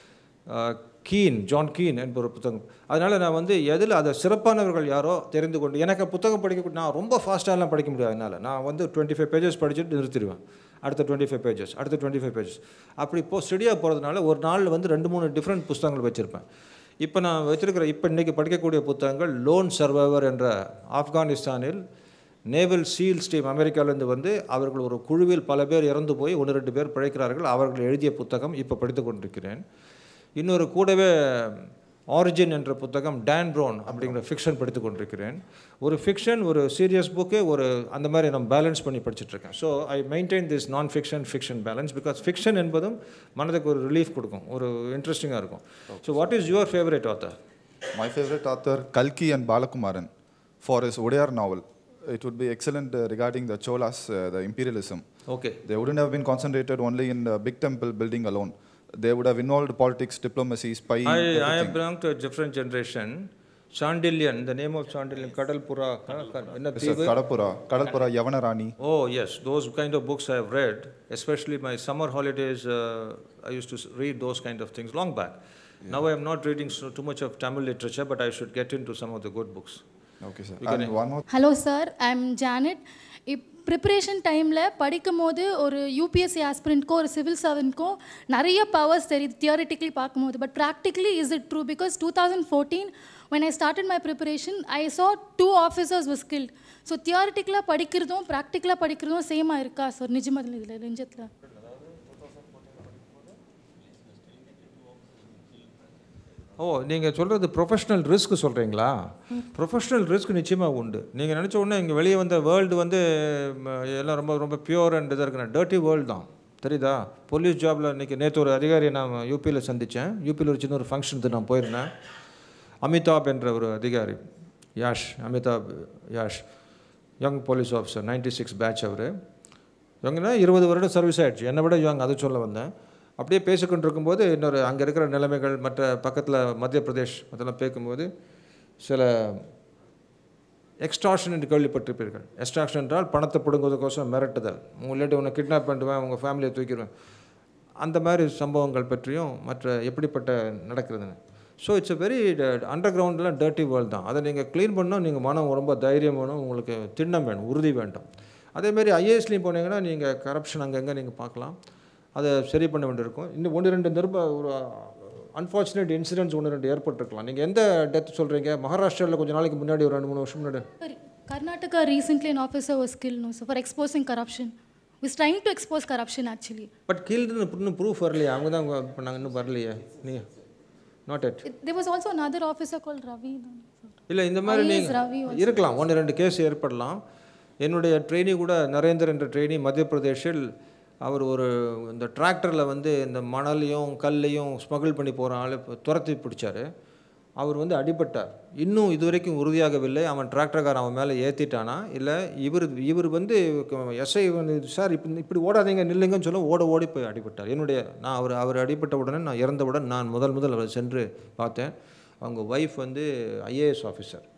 கீன் ஜான் கீன் என்ப ஒரு புத்தகம் அதனால் நான் வந்து எதில் அதை சிறப்பானவர்கள் யாரோ தெரிந்து கொண்டு எனக்கு புத்தகம் படிக்க நான் ரொம்ப ஃபாஸ்ட்டாலாம் படிக்க முடியாது என்னால் நான் வந்து டுவெண்ட்டி ஃபைவ் பேஜஸ் படிச்சுட்டு நிறுத்திடுவேன் அடுத்த டுவெண்ட்டி ஃபைவ் பேஜஸ் அடுத்த டுவெண்ட்டி ஃபைவ் பேஜஸ் அப்படி இப்போ ஸ்டடியாக போகிறதுனால ஒரு நாளில் வந்து ரெண்டு மூணு டிஃப்ரெண்ட் புத்தகங்கள் வச்சுருப்பேன் இப்போ நான் வச்சிருக்கிற இப்போ இன்றைக்கி படிக்கக்கூடிய புத்தகங்கள் லோன் சர்வைவர் என்ற ஆப்கானிஸ்தானில் நேவல் சீல்ஸ் டீம் அமெரிக்காவிலேருந்து வந்து அவர்கள் ஒரு குழுவில் பல பேர் இறந்து போய் ஒன்று ரெண்டு பேர் பிழைக்கிறார்கள் அவர்கள் எழுதிய புத்தகம் இப்போ படித்து கொண்டிருக்கிறேன் இன்னொரு கூடவே ஆரிஜின் என்ற புத்தகம் டான் ப்ரோன் அப்படிங்கிற ஃபிக்ஷன் படித்து கொண்டிருக்கிறேன் ஒரு ஃபிக்ஷன் ஒரு சீரியஸ் புக்கு ஒரு அந்த மாதிரி நான் பேலன்ஸ் பண்ணி படிச்சுட்ருக்கேன் so I maintain this non fiction fiction balance because fiction என்பதும் மனதுக்கு ஒரு ரிலீஃப் கொடுக்கும் ஒரு இன்ட்ரெஸ்டிங்காக இருக்கும் so what is your favourite author My favorite author, Kalki and Balakumaran, for his Odiyar novel. It would be excellent uh, regarding the Cholas, uh, the imperialism. Okay. They wouldn't have been concentrated only in the big temple building alone. They would have involved politics, diplomacy, spy, I, I everything. belong to a different generation. Chandilian, the name of Chandilian, Kadalpura, Ka- Ka- என்ன Yes, sir, தீவு? Kadapura, Kadalpura, Yavanarani. Oh, yes, those kind of books I have read, especially my summer holidays, uh, I used to s- read those kind of things long back. Now I am not reading so, too much of Tamil literature, but I should get into some of the good books. Okay, sir. You can- And one more hello sir I am Janet if preparation டைமில் படிக்கும் போது ஒரு UPSC ஆஸ்பிரண்ட்க்கோ ஒரு civil சர்வெண்ட்க்கோ நிறைய powers தெரியுது theoretically பார்க்கும்போது but practically is it true because two thousand fourteen when I started my preparation, I saw two officers were skilled. So தியோரிட்டிக்கலாக படிக்கிறதும் ப்ராக்டிக்கலாக படிக்கிறதும் சேமாக இருக்கா சார் நிஜமதில் இதில் நெஞ்சத்தில் ஓ நீங்கள் சொல்கிறது ப்ரொஃபஷனல் ரிஸ்க் சொல்கிறீங்களா ப்ரொஃபஷனல் ரிஸ்க் நிச்சயமாக உண்டு நீங்கள் நினச்ச உடனே இங்கே வெளியே வந்த வேர்ல்டு வந்து ம, எல்லாம் ரொம்ப ரொம்ப பியூர் அண்ட் இதாக இருக்கிற டர்ட்டி வேர்ல்டு தான் தெரியுதா போலீஸ் ஜாபில் இன்றைக்கி நேற்று ஒரு அதிகாரியை நான் யூபியில் சந்தித்தேன் யூபியில் ஒரு சின்ன ஒரு ஃபங்க்ஷனுக்கு நான் போயிருந்தேன் அமிதாப் என்ற ஒரு அதிகாரி Yash Amitabh Yash young police officer ninety six batch அவர் இவங்கன்னா இருபது வருடம் சர்வீஸ் ஆயிடுச்சு என்னை விட யங் அதை சொல்ல வந்தேன் அப்படியே பேசிக்கொண்டு இருக்கும்போது இன்னொரு அங்கே இருக்கிற நிலைமைகள் மற்ற பக்கத்தில் மத்திய பிரதேஷ் அதெல்லாம் பேக்கும்போது சில எக்ஸ்ட்ராக்ஷன் என்று கேள்விப்பட்டிருப்பீர்கள் எக்ஸ்ட்ராக்ஷன் என்றால் பணத்தை பிடுங்குவதற்கோசம் மிரட்டுதல் உங்கள்ட்ட உன்னை கிட்னாப் பண்ணிடுவேன் உங்கள் ஃபேமிலியை தூக்கிடுவேன் அந்த மாதிரி சம்பவங்கள் பற்றியும் மற்ற எப்படிப்பட்ட நடக்கிறதுன்னு so it's a very under கிரவுண்டில் டர்ட்டி வேர்ல்டு தான் அதை நீங்கள் க்ளீன் பண்ணால் நீங்கள் மனம் ரொம்ப தைரியம் வேணும் உங்களுக்கு திண்ணம் வேணும் உறுதி வேண்டும் அதேமாரி ஐஏஎஸ்லேயும் போனீங்கன்னா நீங்கள் கரப்ஷன் அங்கங்கே நீங்கள் பார்க்கலாம் அதை சரி பண்ண வேண்டியிருக்கும் இன்னும் ஒன்று ரெண்டு நிருப ஒரு அன்ஃபார்ச்சுனேட் இன்சிடென்ட்ஸ் ஒன்று ரெண்டு ஏற்பட்டிருக்கலாம் நீங்கள் எந்த டெத் சொல்கிறீங்க மகாராஷ்டிராவில் கொஞ்ச நாளைக்கு முன்னாடி ஒரு ரெண்டு மூணு வருஷம் முன்னாடி Karnataka recently an officer was killed no, so for exposing corruption. Was trying to expose corruption actually. But கீழ்னு இன்னும் ப்ரூஃப் வரலையே அவங்க தான் பண்ணாங்க இன்னும் வரலையே நீ not yet It- there was also another officer called Ravi. no? இல்லை இந்த மாதிரி IAS நீங்கள் Ravi also. இருக்கலாம் ஒன்று ரெண்டு கேஸ் ஏற்படலாம் என்னுடைய ட்ரெயினி கூட நரேந்தர் என்ற ட்ரெயினி மத்திய பிரதேஷில் அவர் ஒரு இந்த டிராக்டரில் வந்து இந்த மணலையும் கல்லையும் ஸ்மகிள் பண்ணி போகிற ஆள் துரத்தி பிடிச்சாரு அவர் வந்து அடிபட்டார் இன்னும் இதுவரைக்கும் உறுதியாகவில்லை அவன் டிராக்டர்காரன் அவன் மேலே ஏற்றிட்டானா இல்லை இவர் இவர் வந்து எஸ்ஐ வந்து சார் இப்படி இப்படி ஓடாதீங்க நில்லுங்கன்னு சொல்ல ஓட ஓடி போய் அடிபட்டார் என்னுடைய நான் அவர் அவர் அடிபட்ட உடனே நான் இறந்தவுடன் நான் முதல் முதல் அவரை சென்று பார்த்தேன் அவங்க ஒய்ஃப் வந்து IAS officer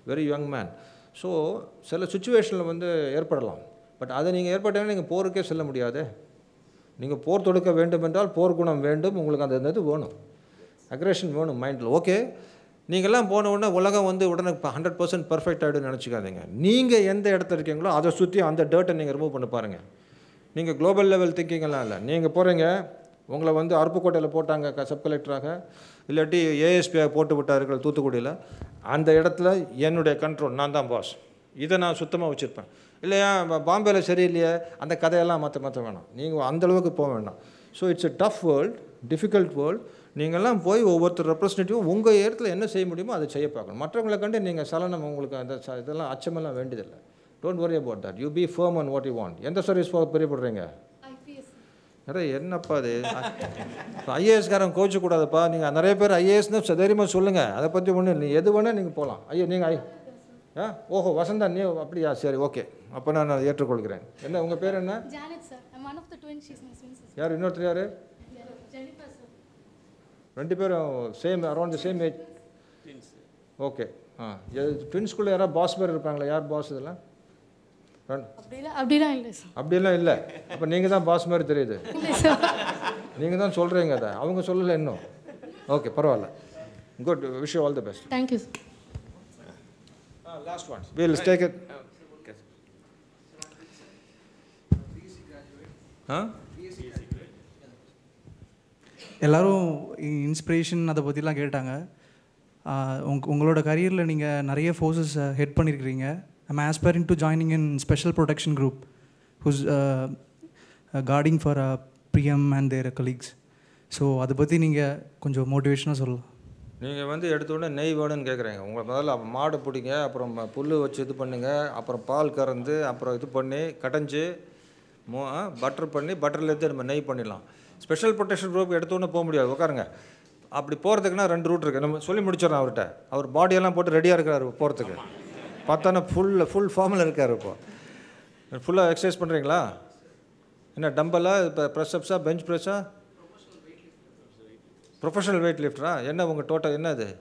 very young man so சில சுச்சுவேஷனில் வந்து ஏற்படலாம் பட் அதை நீங்கள் ஏற்பட்டாலும் நீங்கள் போருக்கே செல்ல முடியாதே நீங்கள் போர் தொடுக்க வேண்டும் என்றால் போர் குணம் வேண்டும் உங்களுக்கு அந்த இது வேணும் அக்ரேஷன் வேணும் மைண்டில் ஓகே நீங்கள்லாம் போன உடனே உலகம் வந்து உடனே ஹண்ட்ரட் பர்சன்ட் பர்ஃபெக்ட் ஆகிடும்னு நினச்சிக்காதீங்க நீங்கள் எந்த இடத்துல இருக்கீங்களோ அதை சுற்றி அந்த டேர்ட்டை நீங்கள் ரிமூவ் பண்ணி பாருங்கள் நீங்கள் குளோபல் லெவல் திங்கிங்கெல்லாம் இல்லை நீங்கள் போகிறீங்க உங்களை வந்து அருப்புக்கோட்டையில் போட்டாங்க க சப் கலெக்டராக இல்லாட்டி ஏஎஸ்பியாக போட்டு விட்டார்கள் தூத்துக்குடியில் அந்த இடத்துல என்னுடைய கண்ட்ரோல் நான் தான் பாஸ் இதை நான் சுத்தமாக வச்சுருப்பேன் இல்லையா ப- பாம்பேல சரியில்லையே அந்த கதையெல்லாம் மாற்ற மாற்ற வேணாம் நீங்கள் அந்தளவுக்கு போக வேண்டாம் so it's a tough world difficult world நீங்கள்லாம் போய் ஒவ்வொருத்தர் ரெப்ரஸன்டேட்டிவும் உங்கள் இடத்துல என்ன செய்ய முடியுமோ அதை செய்ய பார்க்கணும் மற்றவங்களை கண்டு நீங்கள் சலனம் உங்களுக்கு அந்த ச- இதெல்லாம் அச்சமெல்லாம் வேண்டியதில்லை don't worry about that you be firm on what you want எந்த சர்வீஸ் போக பிரியப்படுறீங்க அடே என்னப்பா அது ஐஏஎஸ்காரன் கோச்சு கூடாதுப்பா நீங்கள் நிறைய பேர் ஐஏஎஸ்னு தைரியமாக சொல்லுங்கள் அதை பற்றி ஒன்றும் இல்லை எது வேணால் நீங்கள் போகலாம் ஐயோ நீங்கள் ஐ ஆ ஓஹோ வசந்தா நீ அப்படியா சரி ஓகே அப்போ நான் அதை ஏற்றுக்கொள்கிறேன் என்ன உங்கள் பேர் என்ன Janet, sir. I'm one of the twins. She's my twin sister. யார் இன்னொருத்தர் யார் Jennifer, sir. ரெண்டு பேரும் same around same age okay ah ட்வின்ஸ்குள்ளே யாராவது பாஸ் பேர் இருப்பாங்களா யார் பாஸ் இதெல்லாம் ரெண்டு அப்படிலாம் அப்படிலாம் இல்லை சார் அப்படியெல்லாம் இல்லை அப்போ நீங்கள் தான் பாஸ் மாதிரி தெரியுது இல்லை சார் நீங்கள் தான் சொல்கிறீங்க அதை அவங்க சொல்லலை இன்னும் ஓகே பரவாயில்ல good wish all the best thank you sir last one will take it ah எல்லாரும் இன்ஸ்பிரேஷன் அதை பற்றிலாம் கேட்டாங்க ஆஹ் உங்க உங்களோட கரியரில் நீங்கள் நிறைய ஃபோர்ஸஸ் ஹெட் பண்ணியிருக்கிறீங்க I'm aspiring to joining in special protection group who's guarding for prime and their colleagues so அதை பற்றி நீங்கள் கொஞ்சம் மோட்டிவேஷனாக சொல்லலாம் நீங்கள் வந்து எடுத்த உடனே நெய் வேணும்னு கேட்குறீங்க உங்கள் முதல்ல மாடு பிடிங்க அப்புறம் புல் வச்சு இது பண்ணுங்க அப்புறம் பால் கறந்து அப்புறம் இது பண்ணி கடைஞ்சி மோ பட்டர் பண்ணி பட்டர்லேருந்து நம்ம நெய் பண்ணிடலாம் ஸ்பெஷல் ப்ரொடெக்ஷன் குரூப் எடுத்த உடனே போக முடியாது உட்காருங்க அப்படி போகிறதுக்குன்னா ரெண்டு ரூட் இருக்குது நம்ம சொல்லி முடிச்சிடறோம் அவர்கிட்ட அவர் பாடியெல்லாம் போட்டு ரெடியாக இருக்கிறாரு போகிறதுக்கு பார்த்தானே ஃபுல் ஃபுல் ஃபார்மில் இருக்கார் இப்போ ஃபுல்லாக எக்ஸசைஸ் பண்ணுறீங்களா என்ன டம்பலா இப்போ ப்ரெஸ்அப்ஸா பெஞ்ச் ப்ரெஸ்ஸா ப்ரொஃபஷனல் வெயிட் லிஃப்டரா என்ன உங்கள் டோட்டல் என்ன அது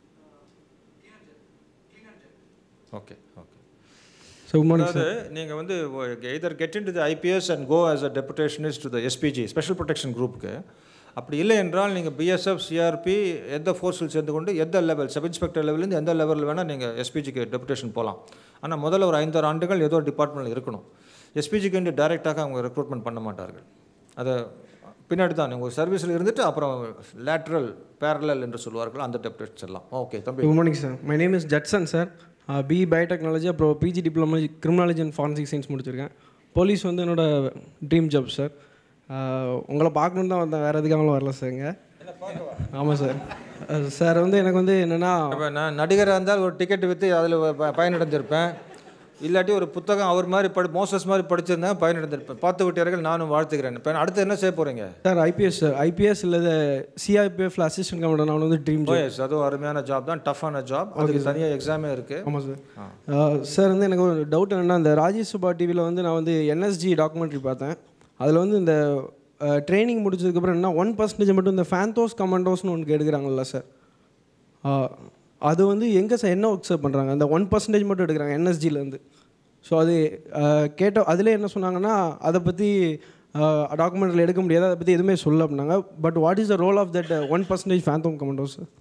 okay okay So, good morning, அதாவது நீங்கள் வந்து either get in to the IPS and go as a deputationist to the SPG special protection குரூப்புக்கு அப்படி இல்லை என்றால் நீங்கள் பிஎஸ்எஃப் சிஆர்பி எந்த ஃபோர்ஸில் சேர்ந்து கொண்டு எந்த லெவல் சப் இன்ஸ்பெக்டர் லெவலேருந்து எந்த லெவலில் வேணால் நீங்கள் எஸ்பிஜிக்கு டெபுடேஷன் போகலாம் ஆனால் முதல்ல ஒரு ஐந்தாறு ஆண்டுகள் ஏதோ ஒரு டிபார்ட்மெண்ட்டில் இருக்கணும் எஸ்பிஜிக்கு வந்து டைரெக்டாக அவங்க ரெக்ரூட்மெண்ட் பண்ண மாட்டார்கள் அதை பின்னாடி தான் உங்கள் சர்வீஸில் இருந்துட்டு அப்புறம் லேட்ரல் பேரலல் என்று சொல்வார்கள் அந்த டெபுடேஷன் எல்லாம் ஓகே தம்பி Good morning, sir. My name is Judson, sir. Uh, BE Biotechnology அப்புறம் PG diploma criminology and forensic science முடிச்சிருக்கேன் போலீஸ் வந்து என்னோட ட்ரீம் ஜாப் சார் உங்களை பார்க்கணுன்னு தான் வந்தேன் வேறு எதுக்காகவும் வரல சார் இங்கே ஆமாம் சார் சார் வந்து எனக்கு வந்து என்னென்னா இப்போ நான் நடிகராக இருந்தால் ஒரு டிக்கெட் விற்று அதில் பயனடைந்திருப்பேன் இல்லாட்டி ஒரு புத்தகம் அவர் மாதிரி படி மோசஸ் மாதிரி படிச்சிருந்தேன் பயனடைந்திருப்பேன் பார்த்து விட்டியர்கள் நானும் வாழ்த்துக்கிறேன் இப்போ அடுத்து என்ன செய்ய போகிறீங்க சார் ஐபிஎஸ் சார் ஐபிஎஸ் இல்லை சிஐபிஎஃப்ல அசிஸ்டன்ட் கமாண்டர் நான் வந்து ட்ரீம் ஜாப் ஓஎஸ் அதுவும் அருமையான ஜாப் தான் டஃப்பான ஜாப் அதுக்கு தனியாக எக்ஸாமே இருக்குது ஆமாம் சார் சார் வந்து எனக்கு ஒரு டவுட் என்னென்னா இந்த ராஜேஷ் சுபா டிவியில் வந்து நான் வந்து என்எஸ்ஜி டாக்குமெண்ட்ரி பார்த்தேன் அதில் வந்து இந்த ட்ரைனிங் முடிச்சதுக்கப்புறம் என்ன ஒன் பர்சன்டேஜ் மட்டும் இந்த ஃபேந்தோஸ் கமாண்டோஸ்னு ஒன்று எடுக்கிறாங்கல்ல சார் அது வந்து எங்கே சார் என்ன ஒர்க் சார் பண்ணுறாங்க அந்த ஒன் பர்சன்டேஜ் மட்டும் எடுக்கிறாங்க என்எஸ்ஜிலேருந்து ஸோ அது கேட்ட அதில் என்ன சொன்னாங்கன்னா அதை பற்றி டாக்குமெண்ட்டில் எடுக்க முடியாது அதை பற்றி எதுவுமே சொல்ல அப்படின்னாங்க but what is the role of that one percentage phantom commandos sir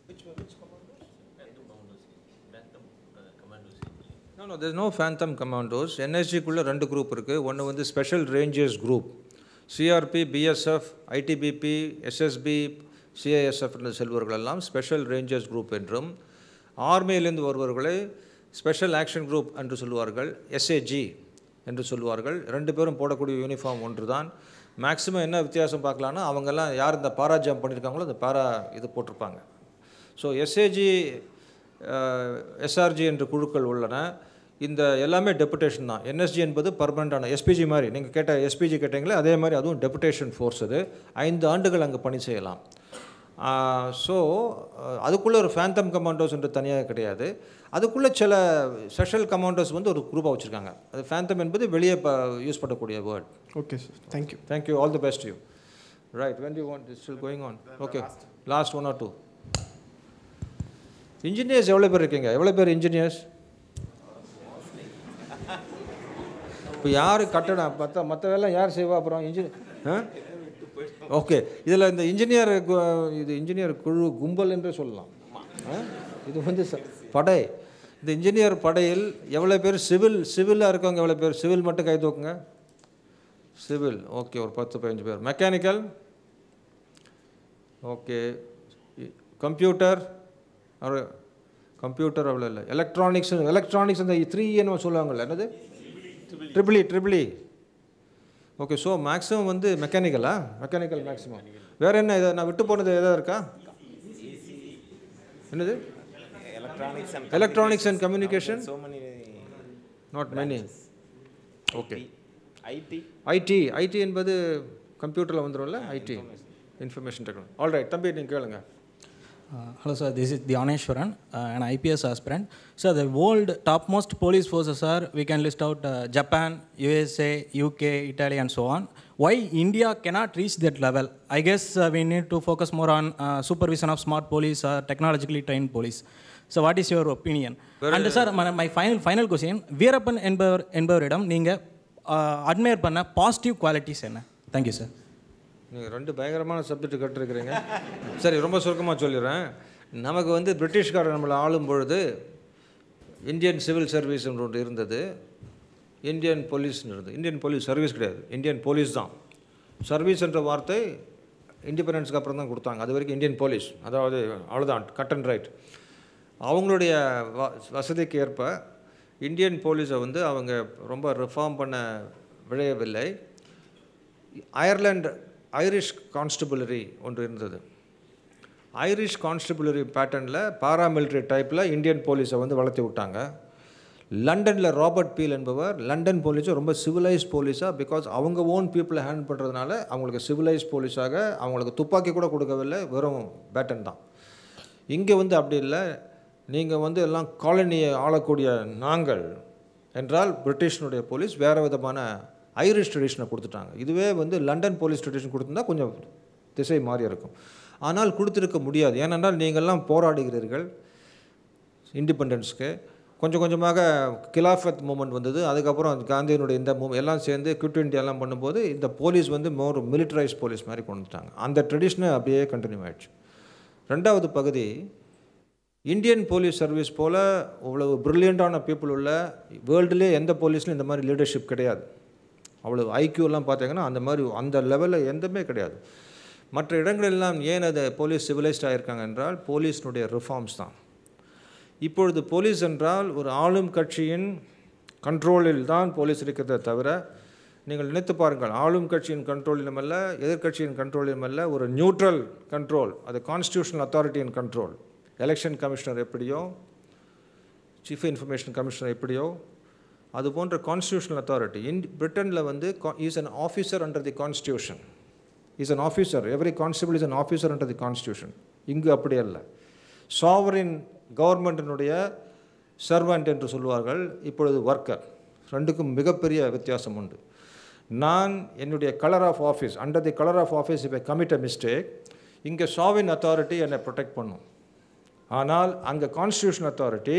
no no there's no phantom commandos என்எஸ்ஜிக்குள்ளே ரெண்டு குரூப் இருக்குது ஒன்று வந்து special rangers group CRP BSF ITBP SSB CISF என்று செல்வர்கள் எல்லாம் ஸ்பெஷல் ரேஞ்சர்ஸ் குரூப் என்றும் ஆர்மியிலிருந்து வருபவர்களை ஸ்பெஷல் ஆக்ஷன் குரூப் என்று சொல்லுவார்கள் எஸ்ஏஜி என்று சொல்லுவார்கள் ரெண்டு பேரும் போடக்கூடிய யூனிஃபார்ம் ஒன்று தான் மேக்ஸிமம் என்ன வித்தியாசம் பார்க்கலான்னா அவங்கெல்லாம் யார் இந்த பாரா ஜம்ப் பண்ணியிருக்காங்களோ அந்த பாரா இது போட்டிருப்பாங்க ஸோ எஸ்ஏஜி எஸ்ஆர்ஜி என்ற குழுக்கள் உள்ளன இந்த எல்லாமே டெபுடேஷன் தான் என்எஸ்ஜி என்பது பர்மனண்டான எஸ்பிஜி மாதிரி நீங்கள் கேட்ட எஸ்பிஜி கேட்டீங்களே அதே மாதிரி அதுவும் டெபுடேஷன் ஃபோர்ஸ் அது ஐந்து ஆண்டுகள் அங்கே பணி செய்யலாம் ஸோ அதுக்குள்ளே ஒரு ஃபேந்தம் கமாண்டோஸ் என்று தனியாக கிடையாது அதுக்குள்ளே சில ஸ்பெஷல் கமாண்டோஸ் வந்து ஒரு குரூப்பாக வச்சுருக்காங்க அது ஃபேந்தம் என்பது வெளியே யூஸ் பண்ணக்கூடிய word okay sir thank you thank you all the best you right when you want it still going on okay last one or two engineers எவ்வளோ பேர் இருக்கீங்க எவ்வளோ பேர் இன்ஜினியர்ஸ் இப்போ யார் கட்டடம் மற்ற மற்ற வேலை யார் செய்வா அப்புறம் இன்ஜினியர் ஆ ஓகே இதில் இந்த இன்ஜினியர் கு- இது இன்ஜினியர் குழு கும்பல் என்றே சொல்லலாம் ஆ? இது வந்து ச- படை இந்த இன்ஜினியர் படையில் எவ்வளோ பேர் சிவில் சிவிலாக இருக்கவங்க எவ்வளோ பேர் சிவில் மட்டும் கை தூக்குங்க சிவில் ஓகே ஒரு பத்து பதினஞ்சு பேர் மெக்கானிக்கல் ஓகே கம்ப்யூட்டர் கம்ப்யூட்டர் அவ்வளோ இல்லை எலக்ட்ரானிக்ஸ் எலக்ட்ரானிக்ஸ் அந்த த்ரீ என்ன சொல்லுவாங்கல்ல என்னது triple E triple E okay so maximum வந்து மெக்கானிக்கலா மெக்கானிக்கல் மேக்ஸிமம் வேறு என்ன இதை நான் விட்டு போனது எதாவது இருக்கா என்னது Electronics and electronics and communication so many not many okay IT IT IT என்பது கம்ப்யூட்டரில் வந்துடும்ல ஐடி இன்ஃபர்மேஷன் டெக்னாலஜி ஆல்ரைட் தம்பி நீங்கள் கேளுங்க Uh, hello, sir. This is Dhaneshwaran, uh, an IPS aspirant. Sir, the world topmost police forces are, we can list out uh, Japan, USA, UK, Italy, and so on. Why India cannot reach that level? I guess uh, we need to focus more on uh, supervision of smart police or technologically trained police. So, what is your opinion? and sir, my, my final final question, Veerappan என்பவர் என்பவரிடம் நீங்கள் admire பண்ண positive qualities என்ன thank you sir நீங்கள் ரெண்டு பயங்கரமான subject கற்றுருக்கிறீங்க சரி ரொம்ப சுருக்கமாக சொல்லிடுறேன் நமக்கு வந்து பிரிட்டிஷ்காரர் நம்மளை ஆளும் பொழுது இந்தியன் சிவில் சர்வீஸ் ஒன்று இருந்தது இந்தியன் போலீஸ்னு இருந்தது இந்தியன் போலீஸ் சர்வீஸ் கிடையாது இந்தியன் போலீஸ் தான் சர்வீஸ் என்ற வார்த்தை இண்டிபெண்டன்ஸ்க்கு அப்புறம் தான் கொடுத்தாங்க அது வரைக்கும் இந்தியன் போலீஸ் அதாவது அவ்வளோதான் கட் அண்ட் ரைட் அவங்களுடைய வ வசதிக்கு ஏற்ப இந்தியன் போலீஸை வந்து அவங்க ரொம்ப ரிஃபார்ம் பண்ண விழையவில்லை அயர்லாந்து ஐரிஷ் கான்ஸ்டபிளரி ஒன்று இருந்தது ஐரிஷ் கான்ஸ்டபிளரி பேட்டர்னில் பாராமிலிட்டரி டைப்பில் இந்தியன் போலீஸை வந்து வளர்த்தி விட்டாங்க லண்டனில் ராபர்ட் பீல் என்பவர் லண்டன் போலீஸை ரொம்ப சிவிலைஸ் போலீஸாக பிகாஸ் அவங்க ஓன் பீப்புளை ஹேண்ட் பண்ணுறதுனால அவங்களுக்கு சிவிலைஸ் போலீஸாக அவங்களுக்கு துப்பாக்கி கூட கொடுக்கவில்லை வெறும் பேட்டன் தான் இங்கே வந்து அப்படி இல்லை நீங்கள் வந்து எல்லாம் காலனியை ஆளக்கூடிய நாங்கள் என்றால் பிரிட்டிஷனுடைய போலீஸ் வேறு விதமான ஐரிஷ் ட்ரெடிஷனை கொடுத்துட்டாங்க இதுவே வந்து லண்டன் போலீஸ் ட்ரெடிஷன் கொடுத்துருந்தா கொஞ்சம் திசை மாறி இருக்கும் ஆனால் கொடுத்துருக்க முடியாது ஏனென்றால் நீங்கள்லாம் போராடுகிறீர்கள் இண்டிபெண்டன்ஸ்க்கு கொஞ்சம் கொஞ்சமாக கிலாஃபத் மூமெண்ட் வந்தது அதுக்கப்புறம் காந்தியினுடைய இந்த மூவ் எல்லாம் சேர்ந்து குவிட் இந்தியாலாம் பண்ணும்போது இந்த போலீஸ் வந்து மோர் மிலிட்டரைஸ் போலீஸ் மாதிரி கொண்டு வந்துட்டாங்க அந்த ட்ரெடிஷனை அப்படியே கண்டினியூ ஆயிடுச்சு ரெண்டாவது பகுதி இந்தியன் போலீஸ் சர்வீஸ் போல் அவ்வளவு ப்ரில்லியண்ட்டான பீப்புள் உள்ள வேர்ல்டுலேயே எந்த போலீஸ்லையும் இந்த மாதிரி லீடர்ஷிப் கிடையாது அவ்வளோ ஐக்கியூலாம் பார்த்தீங்கன்னா அந்த மாதிரி அந்த லெவலில் எந்தமே கிடையாது மற்ற இடங்களெல்லாம் ஏன் அது போலீஸ் சிவிலைஸ்ட் ஆகியிருக்காங்க என்றால் போலீஸினுடைய ரிஃபார்ம்ஸ் தான் இப்பொழுது போலீஸ் என்றால் ஒரு ஆளும் கட்சியின் கண்ட்ரோலில் தான் போலீஸ் இருக்கிறதே தவிர நீங்கள் நினைத்து பாருங்கள் ஆளும் கட்சியின் கண்ட்ரோலிலும் அல்ல எதிர்க்கட்சியின் கண்ட்ரோலிலும் அல்ல ஒரு நியூட்ரல் கண்ட்ரோல் அது கான்ஸ்டியூஷனல் அத்தாரிட்டியின் கண்ட்ரோல் எலெக்ஷன் கமிஷனர் எப்படியோ சீஃப் இன்ஃபர்மேஷன் கமிஷனர் எப்படியோ அது போன்ற கான்ஸ்டியூஷனல் அத்தாரிட்டி இன் பிரிட்டனில் வந்து is an officer under the constitution is an officer every constable is an officer under the constitution இங்கு அப்படி அல்ல சாவரின் கவர்மெண்ட்டினுடைய சர்வெண்ட் என்று சொல்வார்கள் இப்பொழுது ஒர்க்கர் ரெண்டுக்கும் மிகப்பெரிய வித்தியாசம் உண்டு நான் என்னுடைய colour of office under the colour of office இப்போ கமிட் அ மிஸ்டேக் இங்கே சாவின் அத்தாரிட்டி என்னை ப்ரொடெக்ட் பண்ணும் ஆனால் அங்கே கான்ஸ்டியூஷன் அத்தாரிட்டி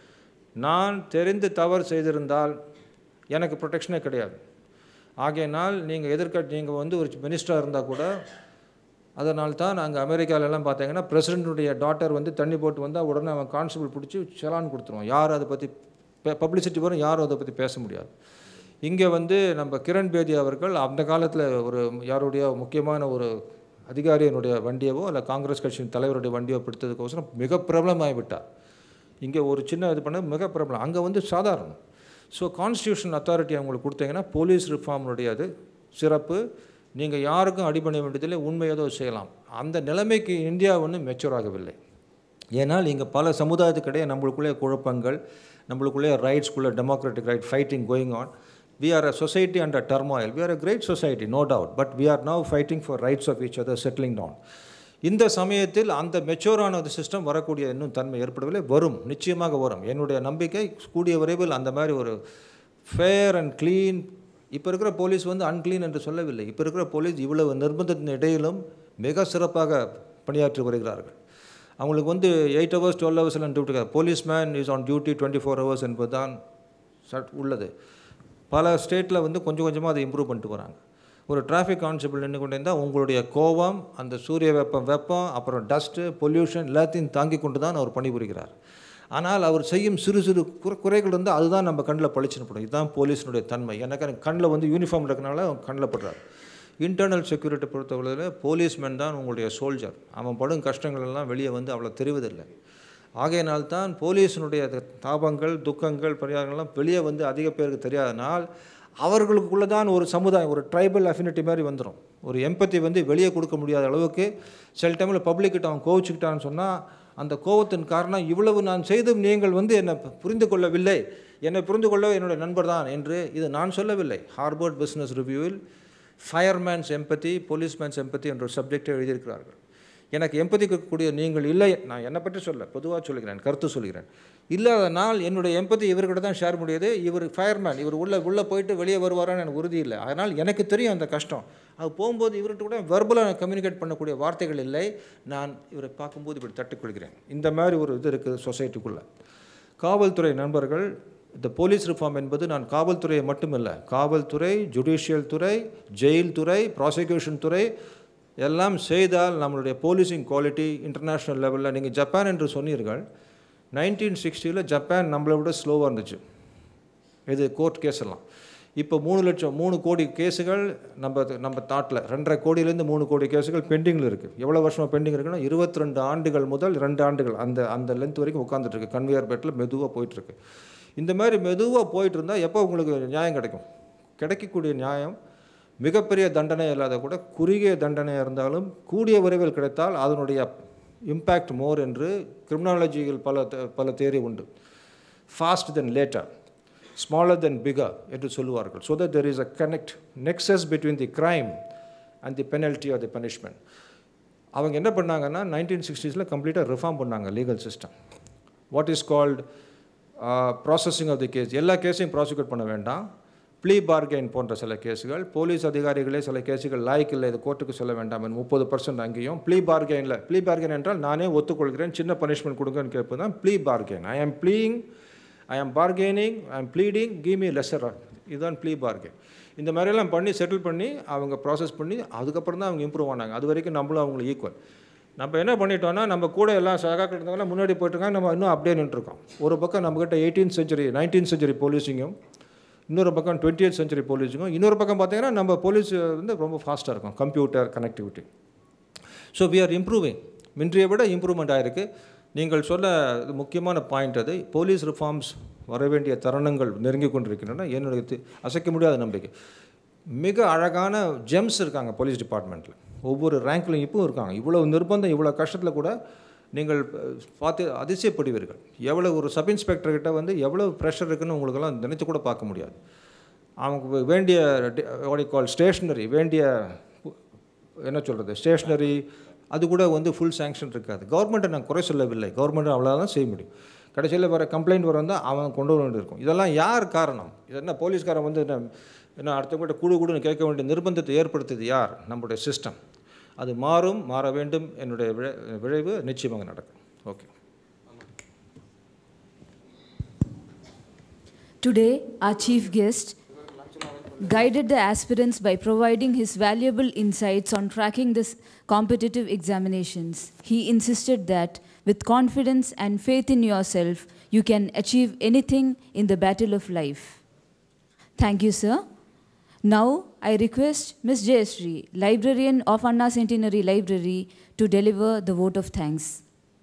நான் தெரிந்து தவறு செய்திருந்தால் எனக்கு ப்ரொடெக்ஷனே கிடையாது ஆகையினால் நீங்கள் எதிர்க்க நீங்கள் வந்து ஒரு மினிஸ்டராக இருந்தால் கூட அதனால் தான் நாங்கள் அமெரிக்காவிலலாம் பார்த்தீங்கன்னா பிரசிடென்ட்டுடைய டாட்டர் வந்து தண்ணி போட்டு வந்தால் உடனே அவன் கான்ஸ்டபிள் பிடிச்சி செலான் கொடுத்துருவான் யார் அதை பற்றி பப்ளிசிட்டி வரும் யாரும் அதை பற்றி பேச முடியாது இங்கே வந்து நம்ம கிரண் பேதி அவர்கள் அந்த காலத்தில் ஒரு யாருடைய முக்கியமான ஒரு அதிகாரியனுடைய வண்டியவோ இல்லை காங்கிரஸ் கட்சியின் தலைவருடைய வண்டியோ பிடித்ததுக்கோசரம் மிக பிரபலமாகிவிட்டார் இங்கே ஒரு சின்ன இது பண்ண மிக பிரபலம் அங்கே வந்து சாதாரணம் ஸோ கான்ஸ்டியூஷன் அத்தாரிட்டி அவங்களுக்கு கொடுத்தீங்கன்னா போலீஸ் ரிஃபார்முடைய அது சிறப்பு நீங்கள் யாருக்கும் அடிபணி வேண்டியதில்லை உண்மை ஏதோ செய்யலாம் அந்த நிலைமைக்கு இந்தியா ஒன்றும் மெச்சூர் ஆகவில்லை ஏன்னால் இங்கே பல சமுதாயத்துக்கிடையே நம்மளுக்குள்ளே குழப்பங்கள் நம்மளுக்குள்ளே ரைட்ஸ்குள்ளே democratic right fighting going on we are a society and a turmoil we are a great society no doubt but we are now fighting for rights of each other settling down இந்த சமயத்தில் அந்த மெச்சூரான ஒரு system வரக்கூடிய இன்னும் தன்மை ஏற்படவில்லை வரும் நிச்சயமாக வரும் என்னுடைய நம்பிக்கை கூடிய விரைவில் அந்த மாதிரி ஒரு ஃபேர் அண்ட் க்ளீன் இப்போ இருக்கிற போலீஸ் வந்து அன்க்ளீன் என்று சொல்லவில்லை இப்போ இருக்கிற போலீஸ் இவ்வளவு நிர்பந்தத்தின் இடையிலும் மிக சிறப்பாக பணியாற்றி வருகிறார்கள் அவங்களுக்கு வந்து எயிட் ஹவர்ஸ் டுவெல் ஹவர்ஸ் எல்லாம் duty police man is on duty twenty four hours என்பது தான் சட் உள்ளது பல ஸ்டேட்டில் வந்து கொஞ்சம் கொஞ்சமாக அதை இம்ப்ரூவ் பண்ணிட்டு வராங்க ஒரு டிராஃபிக் கான்ஸ்டபிள் நின்று கொண்டு இருந்தால் உங்களுடைய கோபம் அந்த சூரிய வெப்பம் வெப்பம் அப்புறம் டஸ்ட்டு பொல்யூஷன் எல்லாத்தையும் தாங்கி கொண்டு தான் அவர் பணிபுரிகிறார் ஆனால் அவர் செய்யும் சிறு சிறு குறை குறைகள் வந்து அதுதான் நம்ம கண்ணில் பளிச்சுன்னு படும் இதுதான் போலீஸினுடைய தன்மை எனக்கு கண்ணில் வந்து யூனிஃபார்ம் இருக்கனால அவன் கண்ணில் படுறார் இன்டர்னல் செக்யூரிட்டி பொறுத்தவரையில் போலீஸ்மேன் தான் உங்களுடைய சோல்ஜர் அவன் படும் கஷ்டங்கள் எல்லாம் வெளியே வந்து அவ்வளோ தெரிவதில்லை ஆகையினால்தான் போலீஸினுடைய தாபங்கள் துக்கங்கள் பரிகாரங்கள்லாம் வெளியே வந்து அதிக பேருக்கு தெரியாதனால் அவர்களுக்குள்ளே தான் ஒரு சமுதாயம் ஒரு ட்ரைபல் அஃபினிட்டி மாதிரி வந்துடும் ஒரு எம்பத்தி வந்து வெளியே கொடுக்க முடியாத அளவுக்கு சில டைமில் பப்ளிக்கிட்ட அவன் கோவிச்சுக்கிட்டான்னு சொன்னால் அந்த கோபத்தின் காரணம் இவ்வளவு நான் செய்தும் நீங்கள் வந்து என்னை புரிந்து கொள்ளவில்லை என்னை புரிந்து கொள்ள என்னுடைய நண்பர் தான் என்று இது நான் சொல்லவில்லை ஹார்வர்ட் பிஸ்னஸ் ரிவ்யூவில் ஃபயர்மேன்ஸ் எம்பத்தி போலீஸ்மேன்ஸ் எம்பத்தி என்ற சப்ஜெக்டை எழுதியிருக்கிறார்கள் எனக்கு எம்பதி கொடுக்கக்கூடிய நீங்கள் இல்லை நான் என்னை பற்றி சொல்ல பொதுவாக சொல்லுகிறேன் கருத்து சொல்கிறேன் இல்லாத நாள் என்னுடைய எம்பதி இவர்கிட்ட தான் ஷேர் முடியுது இவர் ஃபயர்மேன் இவர் உள்ளே உள்ளே போயிட்டு வெளியே வருவாரான்னு எனக்கு உறுதி இல்லை அதனால் எனக்கு தெரியும் அந்த கஷ்டம் அது போகும்போது இவர்கிட்ட கூட வெர்பலாக கம்யூனிகேட் பண்ணக்கூடிய வார்த்தைகள் இல்லை நான் இவரை பார்க்கும்போது இப்படி தட்டிக்கொள்கிறேன் இந்த மாதிரி ஒரு இது இருக்குது சொசைட்டிக்குள்ளே காவல்துறை நண்பர்கள் இந்த போலீஸ் ரிஃபார்ம் என்பது நான் காவல்துறையை மட்டுமல்ல காவல்துறை ஜுடிஷியல் துறை ஜெயில் துறை ப்ராசிக்யூஷன் துறை எல்லாம் செய்தால் நம்மளுடைய போலீசிங் குவாலிட்டி இன்டர்நேஷ்னல் லெவலில் நீங்கள் ஜப்பான் என்று சொன்னீர்கள் நைன்டீன் சிக்ஸ்டியில் ஜப்பான் நம்மளை விட ஸ்லோவாக இருந்துச்சு இது கோர்ட் கேஸ் எல்லாம் இப்போ மூணு லட்சம் மூணு கோடி கேஸுகள் நம்ம நம்ம தாட்டில் ரெண்டரை கோடியிலேருந்து மூணு கோடி கேஸுகள் பெண்டிங்கில் இருக்குது எவ்வளோ வருஷமாக பெண்டிங் இருக்குன்னா இருபத்தி ரெண்டு ஆண்டுகள் முதல் ரெண்டு ஆண்டுகள் அந்த அந்த லென்த் வரைக்கும் உட்காந்துட்ருக்கு கன்வேயர் பேட்டில் மெதுவாக போயிட்டுருக்கு இந்த மாதிரி மெதுவாக போயிட்டு இருந்தால் எப்போ உங்களுக்கு நியாயம் கிடைக்கும் கிடைக்கக்கூடிய நியாயம் மிகப்பெரிய தண்டனை இல்லாத கூட குறுகிய தண்டனை இருந்தாலும் கூடிய விரைவில் கிடைத்தால் அதனுடைய இம்பேக்ட் மோர் என்று கிரிமினாலஜியில் பல பல தேரி உண்டு fast then later smaller then bigger என்று சொல்லுவார்கள் so that there is a connect nexus between the crime and the penalty or the punishment அவங்க என்ன பண்ணாங்கன்னா நைன்டீன் சிக்ஸ்டீஸில் கம்ப்ளீட்டாக ரிஃபார்ம் பண்ணாங்க legal system what is called processing of the case எல்லா கேஸையும் ப்ராசிக்யூட் பண்ண வேண்டாம் ப்ளீ பார்கெயின் போன்ற சில கேஸுகள் போலீஸ் அதிகாரிகளே சில கேஸுகள் லாய்க்கு இல்லை இது கோர்ட்டுக்கு சொல்ல வேண்டாம் முப்பது பர்சன்ட் அங்கேயும் ப்ளீ பார்கெயினில் ப்ளீ பார்கெயின் என்றால் நானே ஒத்துக்கொள்கிறேன் சின்ன பனிஷ்மெண்ட் கொடுங்கன்னு கேட்பது தான் ப்ளீ பார்கெயின் ஐ ஆம் ப்ளீயிங் ஐ ஆம் bargaining I am pleading give me lesser இதுதான் ப்ளீ பார்கெயின் இந்த மாதிரியெல்லாம் பண்ணி செட்டில் பண்ணி அவங்க ப்ராசஸ் பண்ணி அதுக்கப்புறம் தான் அவங்க இம்ப்ரூவ் ஆனாங்க அது வரைக்கும் நம்மளும் அவங்களுக்கு ஈக்குவல் நம்ம என்ன பண்ணிட்டோம்னா நம்ம கூட எல்லாம் சகாக்கள் இருந்தவங்களாம் முன்னாடி போயிட்டுருக்காங்க நம்ம இன்னும் அப்படியே நின்றுருக்கோம் ஒரு பக்கம் நம்மக்கிட்ட எயிட்டீன் செஞ்சுரி நைன்டீன் செஞ்சுரி போலீஸிங்கும் இன்னொரு பக்கம் டுவெண்ட்டி செஞ்சுரி போலீஸுக்கும் இன்னொரு பக்கம் பார்த்தீங்கன்னா நம்ம போலீஸ் வந்து ரொம்ப ஃபாஸ்ட்டாக இருக்கும் computer connectivity so we are improving மின்றைய விட இம்ப்ரூவ்மெண்ட் ஆகிருக்கு நீங்கள் சொல்ல இது முக்கியமான பாயிண்ட் அது போலீஸ் ரிஃபார்ம்ஸ் வர வேண்டிய தருணங்கள் நெருங்கி கொண்டிருக்கின்றன என்னுடைய தி- அசைக்க முடியாத நம்பிக்கை மிக அழகான ஜெம்ஸ் இருக்காங்க போலீஸ் டிபார்ட்மெண்ட்டில் ஒவ்வொரு ரேங்க்லையும் இப்பவும் இருக்காங்க இவ்வளோ நிர்பந்தம் இவ்வளோ கஷ்டத்தில் கூட நீங்கள் அஹ், பார்த்து அதிசயப்படுவீர்கள் எவ்வளோ ஒரு சப் இன்ஸ்பெக்டர் கிட்ட வந்து எவ்வளோ ப்ரெஷர் இருக்குன்னு உங்களுக்கெல்லாம் நினைத்து கூட பார்க்க முடியாது அவங்க வேண்டிய கால் ஸ்டேஷ்னரி வேண்டிய என்ன சொல்கிறது ஸ்டேஷ்னரி அது கூட வந்து ஃபுல் சேங்ஷன் இருக்காது கவர்மெண்ட்டை நான் குறை சொல்லவில்லை கவர்மெண்ட் அவ்வளோதான் செய்ய முடியும் கடைசியில் வர கம்ப்ளைண்ட் வர வந்தால் அவன் கொண்டு வர வேண்டியிருக்கும் இதெல்லாம் யார் காரணம் இது என்ன போலீஸ்காரன் வந்து என்ன என்ன அடுத்தவங்கிட்ட குடு குடுன்னு கேட்க வேண்டிய நிர்பந்தத்தை ஏற்படுத்தியது யார் நம்முடைய சிஸ்டம் அது மாறும் மாற வேண்டும் என்னுடைய விழை விளைவு நிச்சயமாக நடக்கும் okay Today, our chief guest guided the aspirants by providing his valuable insights on tracking this competitive examinations. He insisted that with confidence and faith in yourself, you can achieve anything in the battle of life. Thank you, sir. Now, I request Ms. Jayashree, librarian of Anna Centenary Library, to deliver the vote of thanks.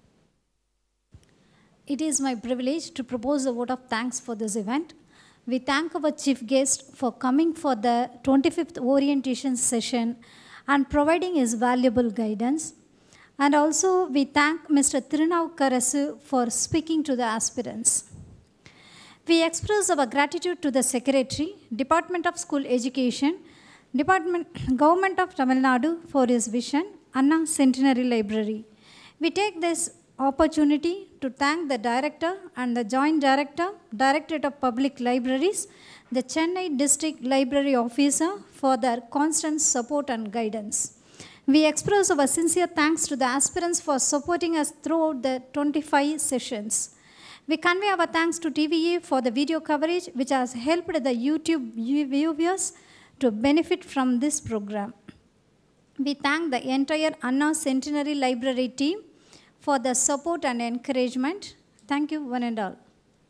It is my privilege to propose a vote of thanks for this event. We thank our chief guest for coming for the 25th orientation session and providing his valuable guidance. And also, we thank Mr. Tirunavkarasu for speaking to the aspirants. We express our gratitude to the Secretary, Department of School Education, Department, Government of Tamil Nadu for his vision, Anna Centenary Library. We take this opportunity to thank the Director and the Joint Director, Directorate of Public Libraries, the Chennai District Library Officer for their constant support and guidance. We express our sincere thanks to the aspirants for supporting us throughout the 25 sessions. We convey our thanks to TVE for the video coverage, which has helped the YouTube viewers to benefit from this program. We thank the entire Anna Centenary Library team for the support and encouragement. Thank you, one and all.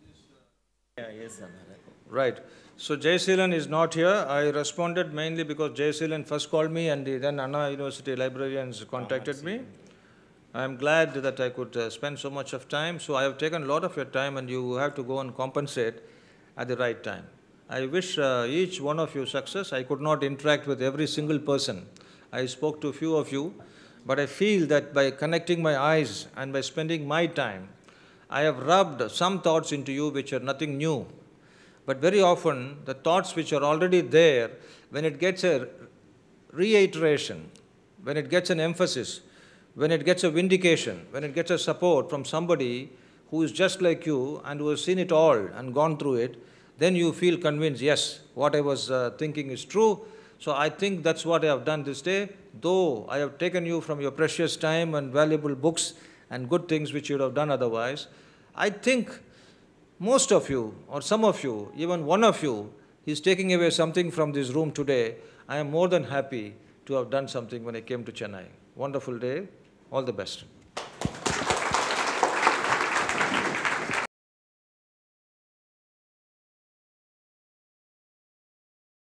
Right. So Jayasilan is not here. I responded mainly because Jayasilan first called me and the then Anna University librarians contacted me. I am glad that I could uh, spend so much of time. So I have taken a lot of your time and you have to go and compensate at the right time. I wish uh, each one of you success. I could not interact with every single person. I spoke to a few of you, but I feel that by connecting my eyes and by spending my time, I have rubbed some thoughts into you which are nothing new. But very often, the thoughts which are already there, when it gets a reiteration, when it gets an emphasis, when it gets a vindication, when it gets a support from somebody who is just like you and who has seen it all and gone through it, then you feel convinced, yes, what I was uh, thinking is true. So I think that's what I have done this day. Though I have taken you from your precious time and valuable books and good things which you would have done otherwise, I think most of you, or some of you, even one of you, is taking away something from this room today. I am more than happy to have done something when I came to Chennai. Wonderful day. All the best.